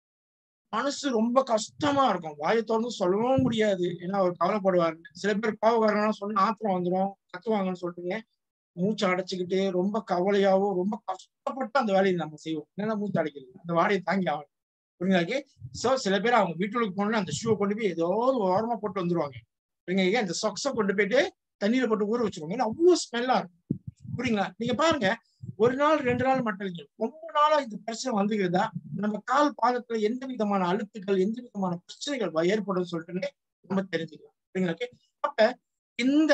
[SPEAKER 3] மனசு ரொம்ப கஷ்டமா இருக்கும் வாயை திறந்து சொல்லவும் முடியாது ஏன்னா அவர் கவலைப்படுவார் சில பேர் கோவக்காரனா சொன்னா ஆத்திரம் வந்துடும் கத்துவாங்கன்னு சொல்லிட்டுங்க மூச்சு அடைச்சுக்கிட்டு ரொம்ப கவலையாவோ ரொம்ப கஷ்டப்பட்டு அந்த வேலையை நம்ம செய்வோம் என்னன்னா மூச்சு அடைக்கிறது அந்த வாடையை தாங்கி ஆகணும் புரியுங்களா சோ சில பேர் அவங்க வீட்டுக்கு போனோம்னா அந்த ஷூவை கொண்டு போய் ஏதோ ஓரமா போட்டு வந்துருவாங்க புரியுங்க அந்த சொக்ஸை கொண்டு போயிட்டு தண்ணியில போட்டு ஊற வச்சிருவாங்க ஏன்னா அவ்வளவு ஸ்மெல்லா இருக்கும் புரியுங்களா நீங்க பாருங்க ஒரு நாள் ரெண்டு நாள் மட்டும் இல்லைங்க ரொம்ப நாளா இந்த பிரச்சனை வந்துக்கிறதா நம்ம கால் பாதத்துல எந்த விதமான அழுத்துக்கள் எந்த விதமான பிரச்சனைகள் ஏற்படும் சொல்லிட்டு நம்ம தெரிஞ்சுக்கலாம் புரியுங்களா அப்ப இந்த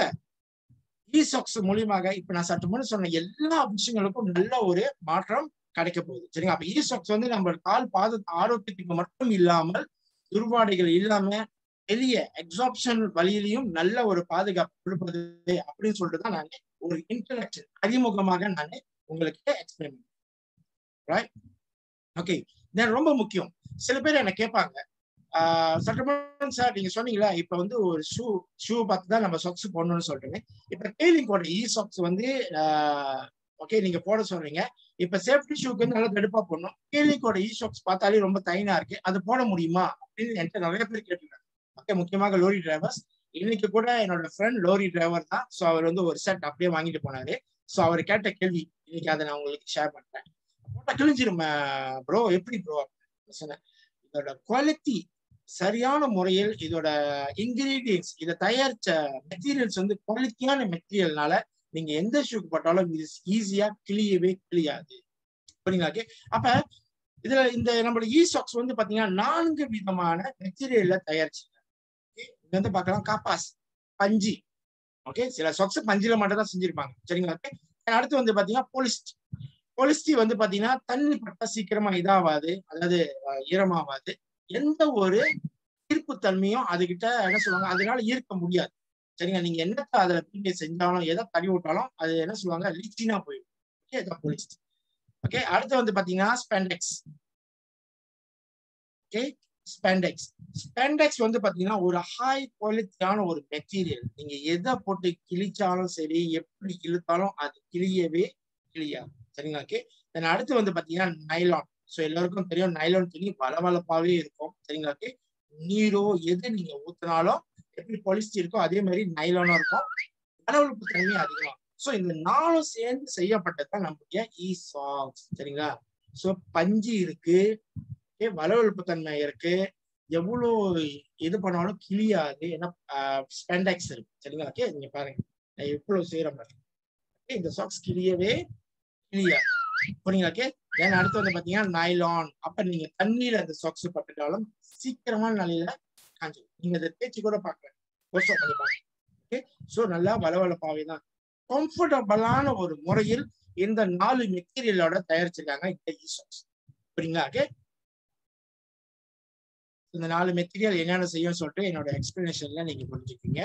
[SPEAKER 3] இசாக்ஸ் மூலியமாக இப்ப நான் சற்று முன்னு சொன்ன எல்லா விஷயங்களுக்கும் நல்ல ஒரு மாற்றம் கிடைக்க போகுது சரிங்களா அப்ப இசாக்ஸ் வந்து நம்ம கால் பாத ஆரோக்கியத்துக்கு மட்டும் இல்லாமல் துர்வாடைகள் இல்லாம வெளிய எக்ஸாப்ஷன் வழியிலையும் நல்ல ஒரு பாதுகாப்பு கொடுப்பது அப்படின்னு சொல்லிட்டு தான் நான் ஒரு இன்டலெக்சுவல் அறிமுகமாக நான் உங்களுக்கு எக்ஸ்பிளைன் ரைட் ஓகே தென் ரொம்ப முக்கியம் சில பேர் என்ன கேட்பாங்க சட்டமன்றம் சார் நீங்க சொன்னீங்களா இப்ப வந்து ஒரு ஷூ ஷூ பார்த்து தான் நம்ம சாக்ஸ் போடணும்னு சொல்றீங்க இப்ப டெய்லிங்கோட இ சாக்ஸ் வந்து ஓகே நீங்க போட சொல்றீங்க இப்ப சேஃப்டி ஷூக்கு வந்து நல்லா தடுப்பா போடணும் டெய்லிங்கோட இ சாக்ஸ் பார்த்தாலே ரொம்ப தைனா இருக்கு அது போட முடியுமா அப்படின்னு என்கிட்ட நிறைய பேர் கேட்டுருக்காங்க ஓகே முக்கியமாக லோரி டிரைவர்ஸ் இன்னைக்கு கூட என்னோட ஃப்ரெண்ட் லோரி டிரைவர் தான் ஸோ அவர் வந்து ஒரு செட் அப்படியே வாங்கிட்டு போனாரு ஸோ அவர் கேட்ட கேள்வி இன்னைக்கு அதை நான் உங்களுக்கு ஷேர் பண்றேன் போட்டா கிழிஞ்சிரும் ப்ரோ எப்படி ப்ரோ சொன்னேன் இதோட குவாலிட்டி சரியான முறையில் இதோட இன்கிரீடியன்ஸ் இதை தயாரிச்ச மெட்டீரியல்ஸ் வந்து குவாலிட்டியான மெட்டீரியல்னால நீங்க எந்த ஷூக்கு போட்டாலும் இது ஈஸியா கிளியவே கிளியாது புரியுங்களா ஓகே அப்ப இதுல இந்த நம்மளோட இ சாக்ஸ் வந்து பாத்தீங்கன்னா நான்கு விதமான மெட்டீரியல்ல தயாரிச்சிருக்காங்க Okay, இங்க வந்து பார்க்கலாம் காப்பாஸ் பஞ்சு ஓகே சில சாக்ஸ் பஞ்சில மட்டும் தான் செஞ்சிருப்பாங்க சரிங்களா ஓகே அடுத்து வந்து பாத்தீங்கன்னா போலிஸ்ட் பொலிஸ்டி வந்து பாத்தீங்கன்னா தண்ணி பட்டா சீக்கிரமா இதாவாது அதாவது அஹ், ஈரமாவாது எந்த ஒரு ஈர்ப்பு தன்மையும் அதுகிட்ட என்ன சொல்லுவாங்க அதனால ஈர்க்க முடியாது சரிங்க நீங்க என்னத்த அதுல பின்னி செஞ்சாலும் எதை தடி விட்டாலும் அது என்ன சொல்லுவாங்க லீச்சினா போயிடும் ஓகே இதான் பொலிஸ்ட் ஓகே அடுத்து வந்து பாத்தீங்கன்னா ஸ்பெண்டெக்ஸ் ஓகே ஸ்பெண்டெக்ஸ் ஸ்பெண்டெக்ஸ் வந்து பாத்தீங்கன்னா ஒரு ஹை குவாலிட்டியான ஒரு மெட்டீரியல் நீங்க எதை போட்டு கிழிச்சாலும் சரி எப்படி இழுத்தாலும் அது கிழியவே கிழியாது சரிங்களா ஓகே தென் அடுத்து வந்து பாத்தீங்கன்னா நைலான் ஸோ எல்லாருக்கும் தெரியும் நைலான் துணி வளவளப்பாவே இருக்கும் சரிங்களா ஓகே நீரோ எது நீங்க ஊத்துனாலும் எப்படி பொலிஸ்டி இருக்கோ அதே மாதிரி நைலானும் இருக்கும் வளவளப்பு தன்மை அதிகமா ஸோ இந்த நாலும் சேர்ந்து செய்யப்பட்டது தான் நம்முடைய இ சாக்ஸ் சரிங்களா ஸோ பஞ்சு இருக்கு okay, வளவளப்பு தன்மை இருக்கு எவ்வளோ இது பண்ணாலும் கிளியாது ஏன்னா ஸ்பெண்டெக்ஸ் இருக்கு சரிங்களா ஓகே நீங்க பாருங்க நான் எவ்வளவு செய்யறேன் பாருங்க Okay, இந்த சாக்ஸ் கிளியவே கிளியா புரியுங்களா ஓகே தென் அடுத்து வந்து பாத்தீங்கன்னா நைலான் அப்ப நீங்க தண்ணியில அந்த சாக்ஸ் பட்டுட்டாலும் சீக்கிரமான நிலையில காஞ்சிடும் நீங்க அதை தேய்ச்சி கூட பார்க்கல வாஷ் பண்ணி பாருங்க ஓகே ஸோ நல்லா வளவளப்பாவே தான் கம்ஃபர்டபுளான ஒரு முறையில் இந்த நாலு மெட்டீரியலோட தயாரிச்சிருக்காங்க இந்த இ சாக்ஸ் புரியுங்களா ஓகே இந்த நாலு மெட்டீரியல் என்னென்ன செய்யும் சொல்லிட்டு என்னோட எக்ஸ்பிளனேஷன்ல நீங்க புரிஞ்சுக்கீங்க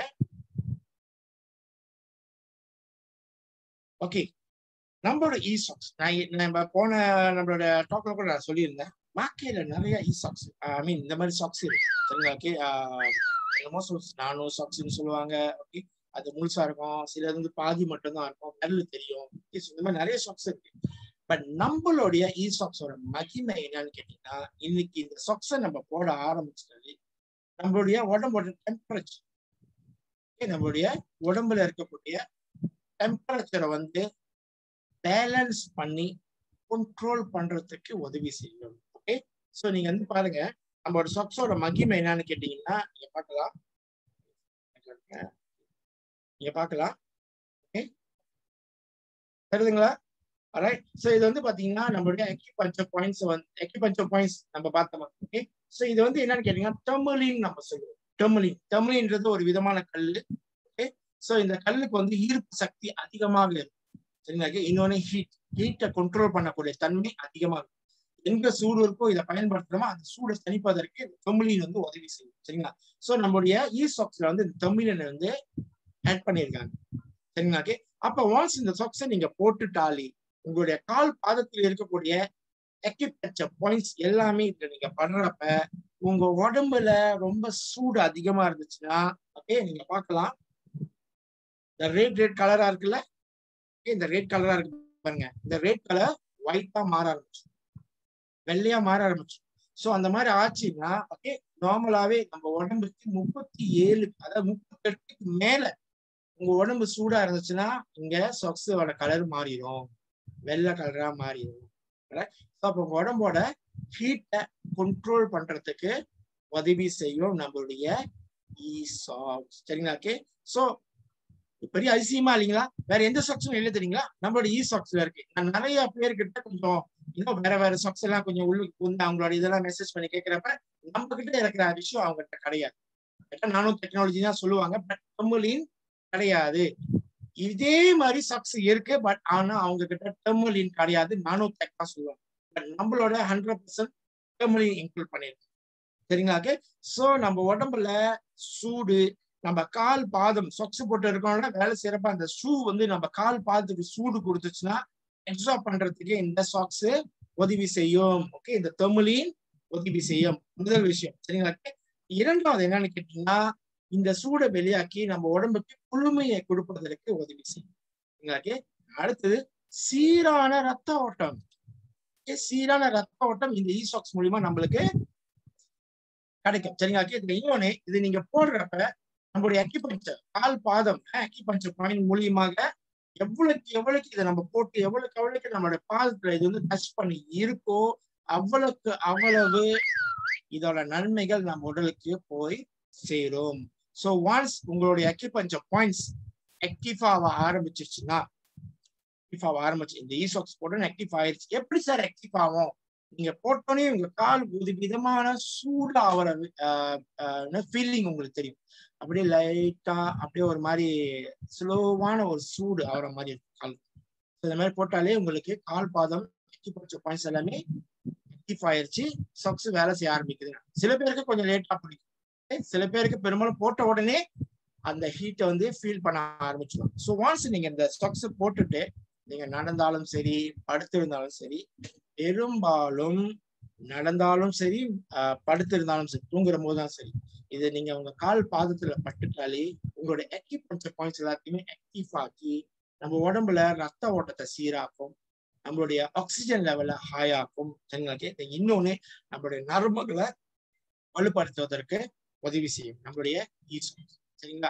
[SPEAKER 3] ஓகே நம்மளோட இ சாக்ஸ் நான் இ- நம்ம போன நம்மளோட டாக்ல கூட நான் சொல்லியிருந்தேன் மார்க்கெட்ல நிறைய இ சாக்ஸ் ஐ மீன் இந்த மாதிரி சாக்ஸ் இருக்கு சரிங்களா ஓகே என்னமோ நானோ சாக்ஸ்னு சொல்லுவாங்க ஓகே அது முழுசா இருக்கும் சிலது வந்து பாதி மட்டும் தான் இருக்கும் விரல் தெரியும் Okay, so இந்த மாதிரி நிறைய சாக்ஸ் இருக்கு பட் நம்மளுடைய இ சாக்ஸோட மகிமை என்னன்னு கேட்டீங்கன்னா இன்னைக்கு இந்த சாக்ஸை நம்ம போட ஆரம்பிச்சது நம்மளுடைய உடம்போட டெம்பரேச்சர் நம்மளுடைய உடம்புல இருக்கக்கூடிய டெம்பரேச்சரை வந்து பேலன்ஸ் பண்ணி கண்ட்ரோல் பண்றதுக்கு உதவி செய்யும் ஓகே ஸோ நீங்க வந்து பாருங்க நம்மளோட சாக்ஸோட மகிமை என்னன்னு கேட்டீங்கன்னா நீங்க பார்க்கலாம் நீங்க பார்க்கலாம் ஓகே தெரியுதுங்களா ரைட் ஸோ இது வந்து பாத்தீங்கன்னா நம்மளுடைய அக்யூபஞ்சர் பாயிண்ட்ஸ் வந்து அக்யூபஞ்சர் பாயிண்ட்ஸ் நம்ம பார்த்தோமா ஓகே ஸோ இது வந்து என்னன்னு கேட்டீங்கன்னா டெர்மலின் நம்ம சொல்லுவோம் டெர்மலின் டெர்மலின்றது ஒரு விதமான கல் ஓகே ஸோ இந்த கல்லுக்கு வந்து ஈர்ப்பு சக்தி அதிகமாக இருக்கும் சரிங்களா இன்னொன்னு ஹீட் ஹீட்டை கண்ட்ரோல் பண்ணக்கூடிய தன்மை அதிகமாக இருக்கும் எங்க சூடு இருக்கோ இதை பயன்படுத்துறோமோ அந்த சூடை தணிப்பதற்கு இந்த டெர்மலின் வந்து உதவி செய்யும் சரிங்களா ஸோ நம்மளுடைய இ சாக்ஸ்ல வந்து இந்த டெர்மிலின் வந்து ஆட் பண்ணியிருக்காங்க சரிங்களா ஓகே அப்ப ஒன்ஸ் இந்த சாக்ஸை நீங்க போட்டுட்டாலே உங்களுடைய கால் பாதத்தில் இருக்கக்கூடிய அக்யூபஞ்சர் பாயிண்ட்ஸ் எல்லாமே இதுல நீங்க படுறப்ப உங்க உடம்புல ரொம்ப சூடு அதிகமா இருந்துச்சுன்னா ஓகே நீங்க பார்க்கலாம் இந்த ரெட் ரெட் கலரா இருக்குல்ல Okay, இந்த ரெட் கலரா இருக்கு பாருங்க இந்த ரெட் கலர் ஒயிட்டா மாற ஆரம்பிச்சு வெள்ளையா மாற ஆரம்பிச்சு சோ அந்த மாதிரி ஆச்சுன்னா ஓகே நார்மலாவே நம்ம உடம்புக்கு முப்பத்தி ஏழு அதாவது முப்பத்தி எட்டுக்கு மேல உங்க உடம்பு சூடா இருந்துச்சுன்னா இங்க சொக்ஸோட கலர் மாறிடும் வெள்ளை கலரா மாறிடும் ஸோ அப்போ உங்க உடம்போட ஹீட்டை கண்ட்ரோல் பண்றதுக்கு உதவி செய்யும் நம்மளுடைய இ சாக்ஸ் சரிங்களா ஓகே ஸோ பெரிய அதிசயமா இல்லைங்களா வேற எந்த சாக்ஸும் இல்லை தெரியுங்களா நம்மளோட இ சாக்ஸ்ல இருக்கு நான் நிறைய பேர்கிட்ட கொஞ்சம் இன்னும் வேற வேற சாக்ஸ் எல்லாம் கொஞ்சம் உள்ளுக்கு வந்து அவங்களோட இதெல்லாம் மெசேஜ் பண்ணி கேட்கிறப்ப நம்ம கிட்ட இருக்கிற விஷயம் அவங்க கிட்ட கிடையாது கேட்டா நானும் டெக்னாலஜி தான் சொல்லுவாங்க பட் டெர்மலின் கிடையாது இதே மாதிரி சாக்ஸ் இருக்கு பட் ஆனா அவங்க கிட்ட டெர்மலின் கிடையாது நானும் டெக் தான் சொல்லுவாங்க பட் நம்மளோட ஹண்ட்ரட் பர்சன்ட் டெர்மலின் இன்க்ளூட் பண்ணிருக்கு சரிங்களா ஓகே சோ நம்ம உடம்புல சூடு நம்ம கால் பாதம் சொக்ஸ் போட்டு இருக்கோம்னா வேலை செய்யறப்ப அந்த ஷூ வந்து நம்ம கால் பாதத்துக்கு சூடு கொடுத்துச்சுன்னா எக்ஸாப் பண்றதுக்கு இந்த சாக்ஸ் உதவி செய்யும் ஓகே இந்த தெர்மலின் உதவி செய்யும் முதல் விஷயம் சரிங்களா இரண்டாவது என்னன்னு கேட்டீங்கன்னா இந்த சூடை வெளியாக்கி நம்ம உடம்புக்கு குளுமையை கொடுப்பதற்கு உதவி செய்யும் சரிங்களா அடுத்தது சீரான ரத்த ஓட்டம் Okay, சீரான ரத்த ஓட்டம் இந்த இ சாக்ஸ் மூலியமா நம்மளுக்கு கிடைக்கும் சரிங்களா இந்த இன்னொன்னு இது நீங்க போடுறப்ப நம்மளுடைய அக்கிபஞ்சர் கால் பாதம் அக்கிபஞ்சர் பாயிண்ட் மூலியமாக எவ்வளவுக்கு எவ்வளவுக்கு இதை நம்ம போட்டு எவ்வளவுக்கு எவ்வளவுக்கு நம்மளுடைய பாதத்துல இது வந்து டச் பண்ணி இருக்கோ அவ்வளவுக்கு அவ்வளவு இதோட நன்மைகள் நம்ம உடலுக்கு போய் சேரும் ஸோ ஒன்ஸ் உங்களுடைய அக்கிபஞ்சர் பாயிண்ட்ஸ் ஆக்டிவ் ஆக ஆரம்பிச்சிருச்சுன்னா ஆக்டிவ் ஆக ஆரம்பிச்சு இந்த இ சாக்ஸ் போட்டு ஆக்டிவ் ஆயிருச்சு எப்படி சார் ஆக்டிவ் ஆகும் நீங்க போட்டோன்னே உங்க கால் ஒரு விதமான சூடு ஆகிற ஃபீலிங் உங்களுக்கு தெரியும் அப்படியே லைட்டா அப்படியே ஒரு மாதிரி ஸ்லோவான ஒரு சூடு ஆகிற மாதிரி இருக்கும் கால் இந்த மாதிரி போட்டாலே உங்களுக்கு கால் பாதம் பாயிண்ட்ஸ் எல்லாமே ஆக்டிவ் ஆயிருச்சு சாக்ஸ் வேலை செய்ய ஆரம்பிக்குது சில பேருக்கு கொஞ்சம் லேட்டா பிடிக்கும் சில பேருக்கு பெரும்பாலும் போட்ட உடனே அந்த ஹீட்டை வந்து ஃபீல் பண்ண ஆரம்பிச்சிடும் ஸோ ஒன்ஸ் நீங்க இந்த ஸ்டாக்ஸ் போட்டுட்டு நீங்க நடந்தாலும் சரி படுத்திருந்தாலும் சரி பெரும்பாலும் நடந்தாலும் சரி படுத்திருந்தாலும் சரி தூங்குற போது தான் சரி இது நீங்க உங்க கால் பாதத்துல பட்டுட்டாலே உங்களோட அக்யூபஞ்சர் பாயிண்ட்ஸ் எல்லாத்தையுமே ஆக்டிவ் ஆக்கி நம்ம உடம்புல ரத்த ஓட்டத்தை சீராக்கும் நம்மளுடைய ஆக்சிஜன் லெவலை ஹாய் ஆக்கும் சரிங்களா இன்னொன்னு நம்மளுடைய நரம்புகளை வலுப்படுத்துவதற்கு உதவி செய்யும் நம்மளுடைய சரிங்களா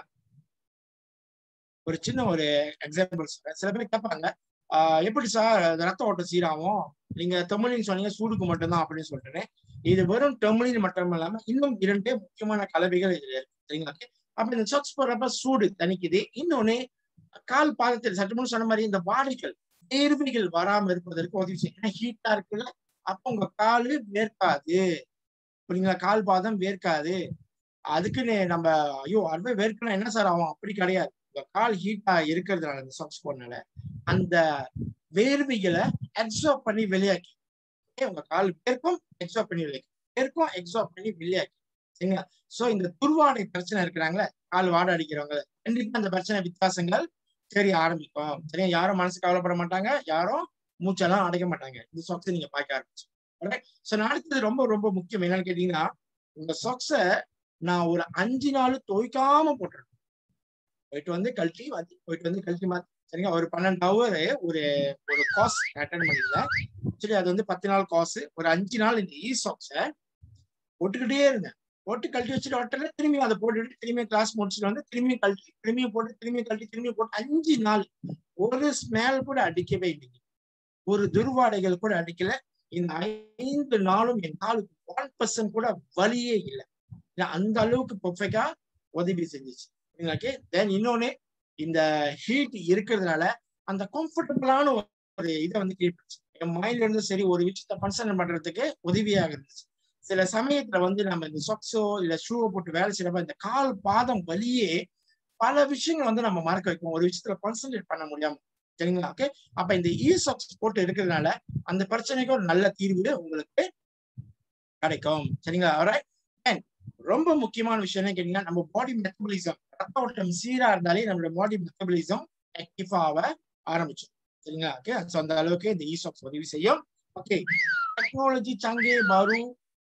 [SPEAKER 3] ஒரு சின்ன ஒரு எக்ஸாம்பிள் சொல்றேன் சில பேர் கேட்பாங்க எப்படி சார் ரத்த ஓட்டம் சீராகும் நீங்க டெர்மலின் சொன்னீங்க சூடுக்கு மட்டும்தான் அப்படின்னு சொல்றேன் இது வெறும் டெர்மலின் மட்டும் இல்லாம இன்னும் இரண்டே முக்கியமான கலவைகள் இதுல இருக்கு சரிங்களா அப்ப இந்த சர்ச் போடுறப்ப சூடு தணிக்குது இன்னொன்னு கால் பாதத்தில் சற்று முன் சொன்ன மாதிரி இந்த வாடைகள் வேர்வைகள் வராம இருப்பதற்கு உதவி செய்யும் ஏன்னா ஹீட்டா இருக்குல்ல அப்ப உங்க காலு வேர்க்காது புரியுங்களா கால் பாதம் வேர்க்காது அதுக்குன்னு நம்ம ஐயோ அதுவே வேர்க்கணும் என்ன சார் ஆகும் அப்படி கிடையாது உங்க கால் ஹீட்டா இருக்கிறதுனால இந்த சாக்ஸ் போனால அந்த வேர்வைகளை எக்ஸாப் பண்ணி வெளியாக்கி உங்க கால் பேருக்கும் எக்ஸாப் பண்ணி வெளியாக்கி பேருக்கும் எக்ஸாப் பண்ணி வெளியாக்கி சரிங்களா சோ இந்த துர்வாடை பிரச்சனை இருக்கிறாங்களே கால் வாடை அடிக்கிறவங்க கண்டிப்பா அந்த பிரச்சனை வித்தியாசங்கள் தெரிய ஆரம்பிக்கும் சரியா யாரும் மனசு கவலைப்பட மாட்டாங்க யாரும் மூச்செல்லாம் அடைக்க மாட்டாங்க இந்த சாக்ஸ் நீங்க பார்க்க ஆரம்பிச்சு சோ அடுத்தது ரொம்ப ரொம்ப முக்கியம் என்னன்னு கேட்டீங்கன்னா இந்த சாக்ஸ நான் ஒரு அஞ்சு நாள் துவைக்காம போட்டுருக்கேன் போயிட்டு வந்து கழட்டி மாத்தி போயிட்டு வந்து கழட்டி மாத்தி சரிங்க ஒரு பன்னெண்டு ஹவர் ஒரு ஒரு காஸ் அட்டன் பண்ணிருந்தேன் ஆக்சுவலி அது வந்து பத்து நாள் காசு ஒரு அஞ்சு நாள் இந்த இ சாக்ஸ போட்டுக்கிட்டே இருந்தேன் போட்டு கழட்டி வச்சுட்டு ஒட்டல திரும்பி அதை போட்டுட்டு திரும்பி கிளாஸ் முடிச்சுட்டு வந்து திரும்பி கழட்டி திரும்பியும் போட்டு திரும்பி கழட்டி திரும்பி போட்டு அஞ்சு நாள் ஒரு ஸ்மெல் கூட அடிக்கவே இல்லைங்க ஒரு துர்வாடைகள் கூட அடிக்கல இந்த ஐந்து நாளும் என் காலுக்கு ஒன் பர்சன்ட் கூட வலியே இல்லை அந்த அளவுக்கு பெர்ஃபெக்டா உதவி செஞ்சிச்சு ஓகே தென் இன்னொன்னு இந்த ஹீட் இருக்கிறதுனால அந்த கம்ஃபர்டபுளான ஒரு இதை வந்து கிரியேட் பண்ணுச்சு என் மைண்ட்ல இருந்து சரி ஒரு விஷயத்த கன்சன்ட்ரேட் பண்றதுக்கு உதவியாக இருந்துச்சு சில சமயத்துல வந்து நம்ம இந்த சொக்ஸோ இல்ல ஷூவை போட்டு வேலை செய்யறப்ப இந்த கால் பாதம் வலியே பல விஷயங்கள் வந்து நம்ம மறக்க வைக்கும் ஒரு விஷயத்துல கான்சென்ட்ரேட் பண்ண முடியாம சரிங்களா ஓகே அப்ப இந்த இ சாக்ஸ் போட்டு இருக்கிறதுனால அந்த பிரச்சனைக்கு ஒரு நல்ல தீர்வு உங்களுக்கு கிடைக்கும் சரிங்களா அண்ட் ரொம்ப முக்கியமான விஷயம் என்ன கேட்டீங்கன்னா நம்ம பாடி மெட்டபலிசம் ரத்த ஓட்டம் சீரா இருந்தாலே நம்மளோட பாடி மெட்டபலிசம் ஆக்டிவ் ஆக ஆரம்பிச்சோம் சரிங்களா ஓகே ஸோ அந்த அளவுக்கு இந்த இ சாக்ஸ் உதவி செய்யும் ஓகே டெக்னாலஜி சங்கே பாரு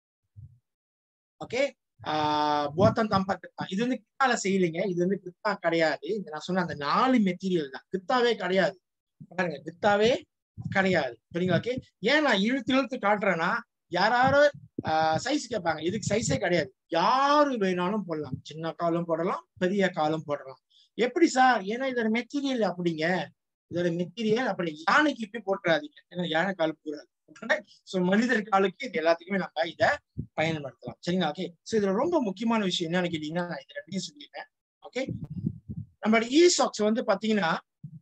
[SPEAKER 3] ஓகே போத்தம் தம்பா கித்தா இது வந்து கித்தால செய்யலைங்க இது வந்து கித்தா கிடையாது இந்த நான் சொன்ன அந்த நாலு மெட்டீரியல் தான் கித்தாவே கிடையாது பாருங்க கித்தாவே கிடையாது சரிங்களா ஓகே ஏன் நான் இழுத்து இழுத்து காட்டுறேன்னா யாராரும் சைஸ் கேட்பாங்க இதுக்கு சைஸே கிடையாது யாரு வேணாலும் போடலாம் சின்ன காலும் போடலாம் பெரிய காலும் போடலாம் எப்படி சார் ஏன்னா இதோட மெட்டீரியல் அப்படிங்க இதோட மெட்டீரியல் அப்படி யானைக்கு போய் போட்டுறாதீங்க ஏன்னா யானை கால் போடாது சோ மனிதர் காலுக்கு இது எல்லாத்துக்குமே நம்ம இதை பயன்படுத்தலாம் சரிங்களா ஓகே சோ இதுல ரொம்ப முக்கியமான விஷயம் என்னன்னு கேட்டீங்கன்னா நான் இது ரெண்டையும் சொல்லிடுறேன் ஓகே நம்மளோட இ சாக்ஸ் வந்து பாத்தீங்கன்னா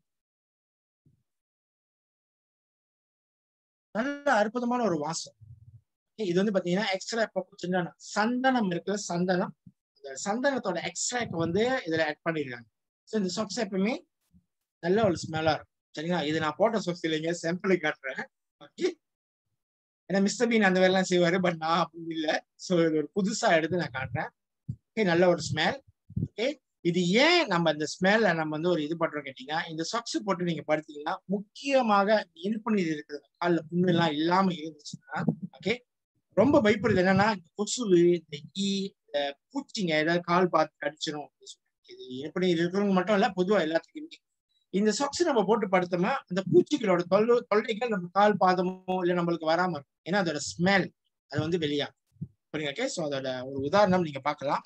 [SPEAKER 3] நல்ல அற்புதமான ஒரு வாசம் இது வந்து பாத்தீங்கன்னா எக்ஸ்ட்ரா சந்தனம் சந்தனம் இருக்குல்ல சந்தனம் இந்த சந்தனத்தோட எக்ஸ்ட்ராக்ட் வந்து இதுல ஆட் பண்ணிருக்காங்க ஸோ இந்த சாக்ஸ் எப்பவுமே நல்ல ஒரு ஸ்மெல்லா இருக்கும் சரிங்களா இது நான் போட்ட சாக்ஸ் இல்லைங்க சாம்பிளுக்கு காட்டுறேன் ஓகே ஏன்னா மிஸ்டர் பீன் அந்த வேலைலாம் செய்வாரு பட் நான் அப்படி இல்லை ஸோ இது ஒரு புதுசா எடுத்து நான் காட்டுறேன் ஓகே நல்ல ஒரு ஸ்மெல் ஓகே இது ஏன் நம்ம இந்த ஸ்மெல்ல நம்ம வந்து ஒரு இது பண்றோம் கேட்டீங்கன்னா இந்த சாக்ஸ் போட்டு நீங்க படுத்தீங்கன்னா முக்கியமாக இனிப்பு நீர் இருக்கிறது காலில் புண்ணு எல்லாம் இல்லாம இருந்துச்சுன்னா ஓகே ரொம்ப பயப்படுது என்னன்னா கொசு இந்த ஈ இந்த பூச்சிங்க ஏதாவது கால் பார்த்து அடிச்சிடும் இது எப்படி இருக்கிறவங்க மட்டும் இல்ல பொதுவா எல்லாத்துக்குமே இந்த சாக்ஸ் நம்ம போட்டு படுத்தோம்னா அந்த பூச்சிகளோட தொல்லை தொல்லைகள் நம்ம கால் பாதமோ இல்லை நம்மளுக்கு வராம இருக்கும் ஏன்னா அதோட ஸ்மெல் அது வந்து வெளியாகும் புரியுங்க ஓகே ஸோ அதோட ஒரு உதாரணம் நீங்க பார்க்கலாம்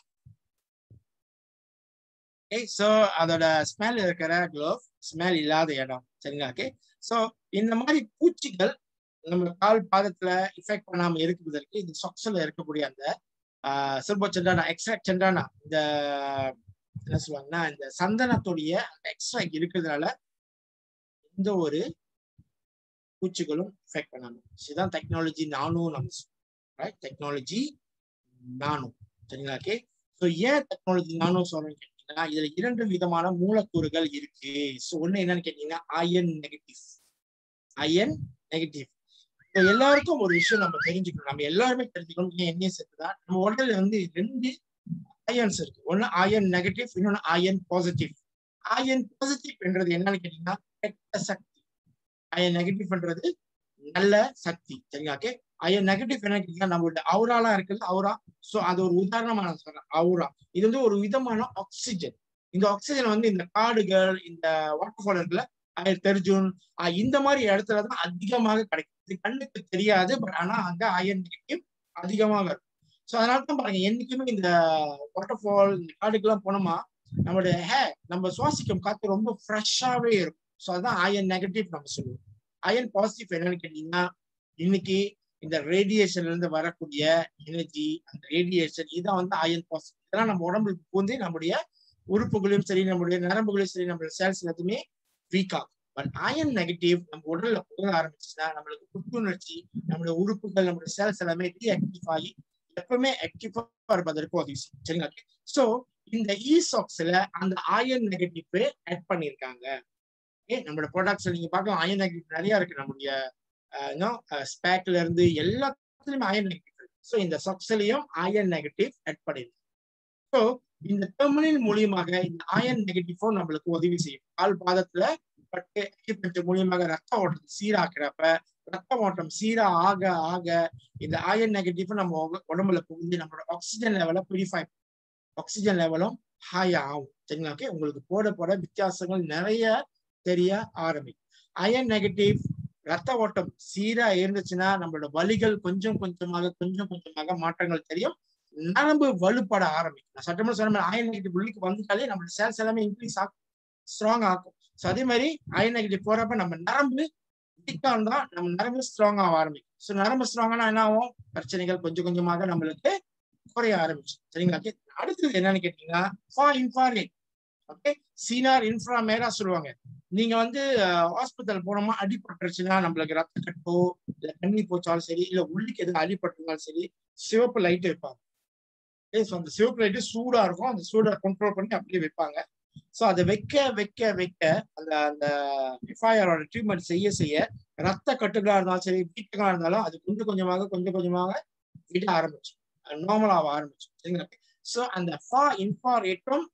[SPEAKER 3] ஓகே ஸோ அதோட ஸ்மெல் இருக்கிற க்ளோவ் ஸ்மெல் இல்லாத இடம் சரிங்களா ஓகே ஸோ இந்த மாதிரி பூச்சிகள் நம்ம கால் பாதத்துல இஃபெக்ட் பண்ணாம இருக்குவதற்கு இந்த சாக்ஸ்ல இருக்கக்கூடிய அந்த சில்போ சென்டானா எக்ஸ்ட்ராக்ட் சென்டானா இந்த என்ன சொல்லுவாங்கன்னா இந்த சந்தனத்துடைய எக்ஸ்ட்ரா இருக்கிறதுனால எந்த ஒரு பூச்சிகளும் எஃபெக்ட் பண்ணாம இதுதான் டெக்னாலஜி நானும் நம்ம டெக்னாலஜி நானும் சரிங்களா ஓகே ஸோ ஏன் டெக்னாலஜி நானும் சொல்றேன்னு கேட்டீங்கன்னா இதுல இரண்டு விதமான மூலக்கூறுகள் இருக்கு ஸோ ஒண்ணு என்னன்னு கேட்டீங்கன்னா அயன் நெகட்டிவ் அயன் நெகட்டிவ் இப்போ எல்லாருக்கும் ஒரு விஷயம் நம்ம தெரிஞ்சுக்கணும் நம்ம எல்லாருமே தெரிஞ்சுக்கணும் ஏன் என்னையும் சேர்த்துதான் நம்ம உடல்ல வந்து ரெண்டு அயன்ஸ் இருக்கு ஒன்னு அயன் நெகட்டிவ் இன்னொன்னு அயன் பாசிட்டிவ் அயன் பாசிட்டிவ் என்றது என்னன்னு கேட்டீங்கன்னா கெட்ட சக்தி அயன் நெகட்டிவ்ன்றது நல்ல சக்தி சரிங்களா ஓகே அயன் நெகட்டிவ் என்ன கேட்டீங்கன்னா நம்மளோட அவுராலாம் இருக்குல்ல அவுரா சோ அது ஒரு உதாரணமா நான் சொல்றேன் அவுரா இது வந்து ஒரு விதமான ஆக்சிஜன் இந்த ஆக்சிஜன் வந்து இந்த காடுகள் இந்த வாட்டர் ஃபால் இருக்குல்ல அயல் தெர்ஜுன் இந்த மாதிரி இடத்துலதான் அதிகமாக கிடைக்கும் இது கண்ணுக்கு தெரியாது பட் ஆனா அங்க அயன் நெகட்டிவ் அதிகமாக இருக்கும் ஸோ அதனால தான் பாருங்க என்னைக்குமே இந்த வாட்டர் ஃபால் இந்த காடுக்கெல்லாம் போனோமா நம்மளுடைய ஹே நம்ம சுவாசிக்கும் காத்து ரொம்ப ஃப்ரெஷ்ஷாவே இருக்கும் ஸோ அதான் அயன் நெகட்டிவ் நம்ம சொல்லுவோம் அயன் பாசிட்டிவ் என்னன்னு கேட்டீங்கன்னா இன்னைக்கு இந்த ரேடியேஷன்ல இருந்து வரக்கூடிய எனர்ஜி அந்த ரேடியேஷன் இதான் வந்து அயன் பாசிட்டிவ் இதெல்லாம் நம்ம உடம்புக்கு வந்து நம்முடைய உறுப்புகளையும் சரி நம்முடைய நரம்புகளையும் சரி நம்மளுடைய செல்ஸ் எல்லாத்தையுமே வீக் ஆகும் பட் அயன் நெகட்டிவ் நம்ம உடல்ல போக ஆரம்பிச்சுன்னா நம்மளுக்கு புத்துணர்ச்சி நம்மளுடைய உறுப்புகள் நம்மளுடைய செல்ஸ் எல்லாமே ரீஆக்டிவ் ஆகி எப்பவுமே ஆக்டிவா இருப்பதற்கு உதவி செய்யும் சரிங்களா சோ இந்த ஈசாக்ஸ்ல அந்த அயன் நெகட்டிவ் ஆட் பண்ணிருக்காங்க ஓகே நம்மளோட ப்ராடக்ட்ஸ் நீங்க பார்க்கலாம் அயன் நெகட்டிவ் நிறைய இருக்கு நம்முடைய ஸ்பேக்ல இருந்து எல்லாத்துலயுமே அயன் நெகட்டிவ் ஸோ இந்த சாக்ஸ்லயும் அயன் நெகட்டிவ் ஆட் பண்ணிருக்கு ஸோ இந்த டெர்மினல் மூலியமாக இந்த அயன் நெகட்டிவும் நம்மளுக்கு உதவி செய்யும் கால் பாதத்துல பட்டு அக்கிபஞ்சு மூலியமாக ரத்த ஓட்டம் சீராக்குறப்ப ரத்த ஓட்டம் சீரா ஆக ஆக இந்த அயன் நெகட்டிவ் நம்ம உடம்புல புகுந்து நம்மளோட ஆக்சிஜன் லெவலை பியூரிஃபை ஆக்சிஜன் லெவலும் ஹாய் ஆகும் சரிங்களா ஓகே உங்களுக்கு போட போட வித்தியாசங்கள் நிறைய தெரிய ஆரம்பிக்கும் அயன் நெகட்டிவ் ரத்த ஓட்டம் சீரா இருந்துச்சுன்னா நம்மளோட வலிகள் கொஞ்சம் கொஞ்சமாக கொஞ்சம் கொஞ்சமாக மாற்றங்கள் தெரியும் நரம்பு வலுப்பட ஆரம்பிக்கும் நான் சட்டமன்ற சொன்ன அயன் நெகட்டிவ் உள்ளுக்கு வந்துட்டாலே நம்மளோட சேல்ஸ் எல்லாமே இன்க்ரீஸ் ஆகும் ஸ்ட்ராங் ஆகும் ஸோ அதே மாதிரி அயன் நெகட்டிவ் போறப்ப நம்ம நரம்பு வீக்கா இருந்தா நம்ம நரம்பு ஸ்ட்ராங் ஆக ஆரம்பிக்கும் ஸோ நரம்பு ஸ்ட்ராங்னா என்ன ஆகும் பிரச்சனைகள் கொஞ்சம் கொஞ்சமாக நம்மளுக்கு குறைய ஆரம்பிச்சு சரிங்களா அடுத்தது என்னன்னு கேட்டீங்கன்னா ஃபா இன்ஃபாரேட் ஓகே சீனார் இன்ஃப்ரா மேரா சொல்லுவாங்க நீங்க வந்து ஹாஸ்பிட்டல் போனோமா அடிபட்டுருச்சுன்னா நம்மளுக்கு ரத்த கட்டோ இல்ல தண்ணி போச்சாலும் சரி இல்ல உள்ளுக்கு எதுவும் அடிபட்டிருந்தாலும் சரி சிவப்பு லைட் வைப்பாங்க ஸோ அந்த சிவப்பு லைட்டு சூடா இருக்கும் அந்த சூடை கண்ட்ரோல் பண்ணி அப்படியே வைப்பாங்க ஸோ அதை வைக்க வைக்க வைக்க அந்த அந்த எஃப்ஐஆரோட ட்ரீட்மெண்ட் செய்ய செய்ய ரத்த கட்டுகளா இருந்தாலும் சரி வீட்டுகளா இருந்தாலும் அது கொஞ்சம் கொஞ்சமாக கொஞ்சம் கொஞ்சமாக விட ஆரம்பிச்சு நார்மலாக ஆரம்பிச்சு சரிங்களா ஸோ அந்த ஃபா இன்ஃபாரேட்டும்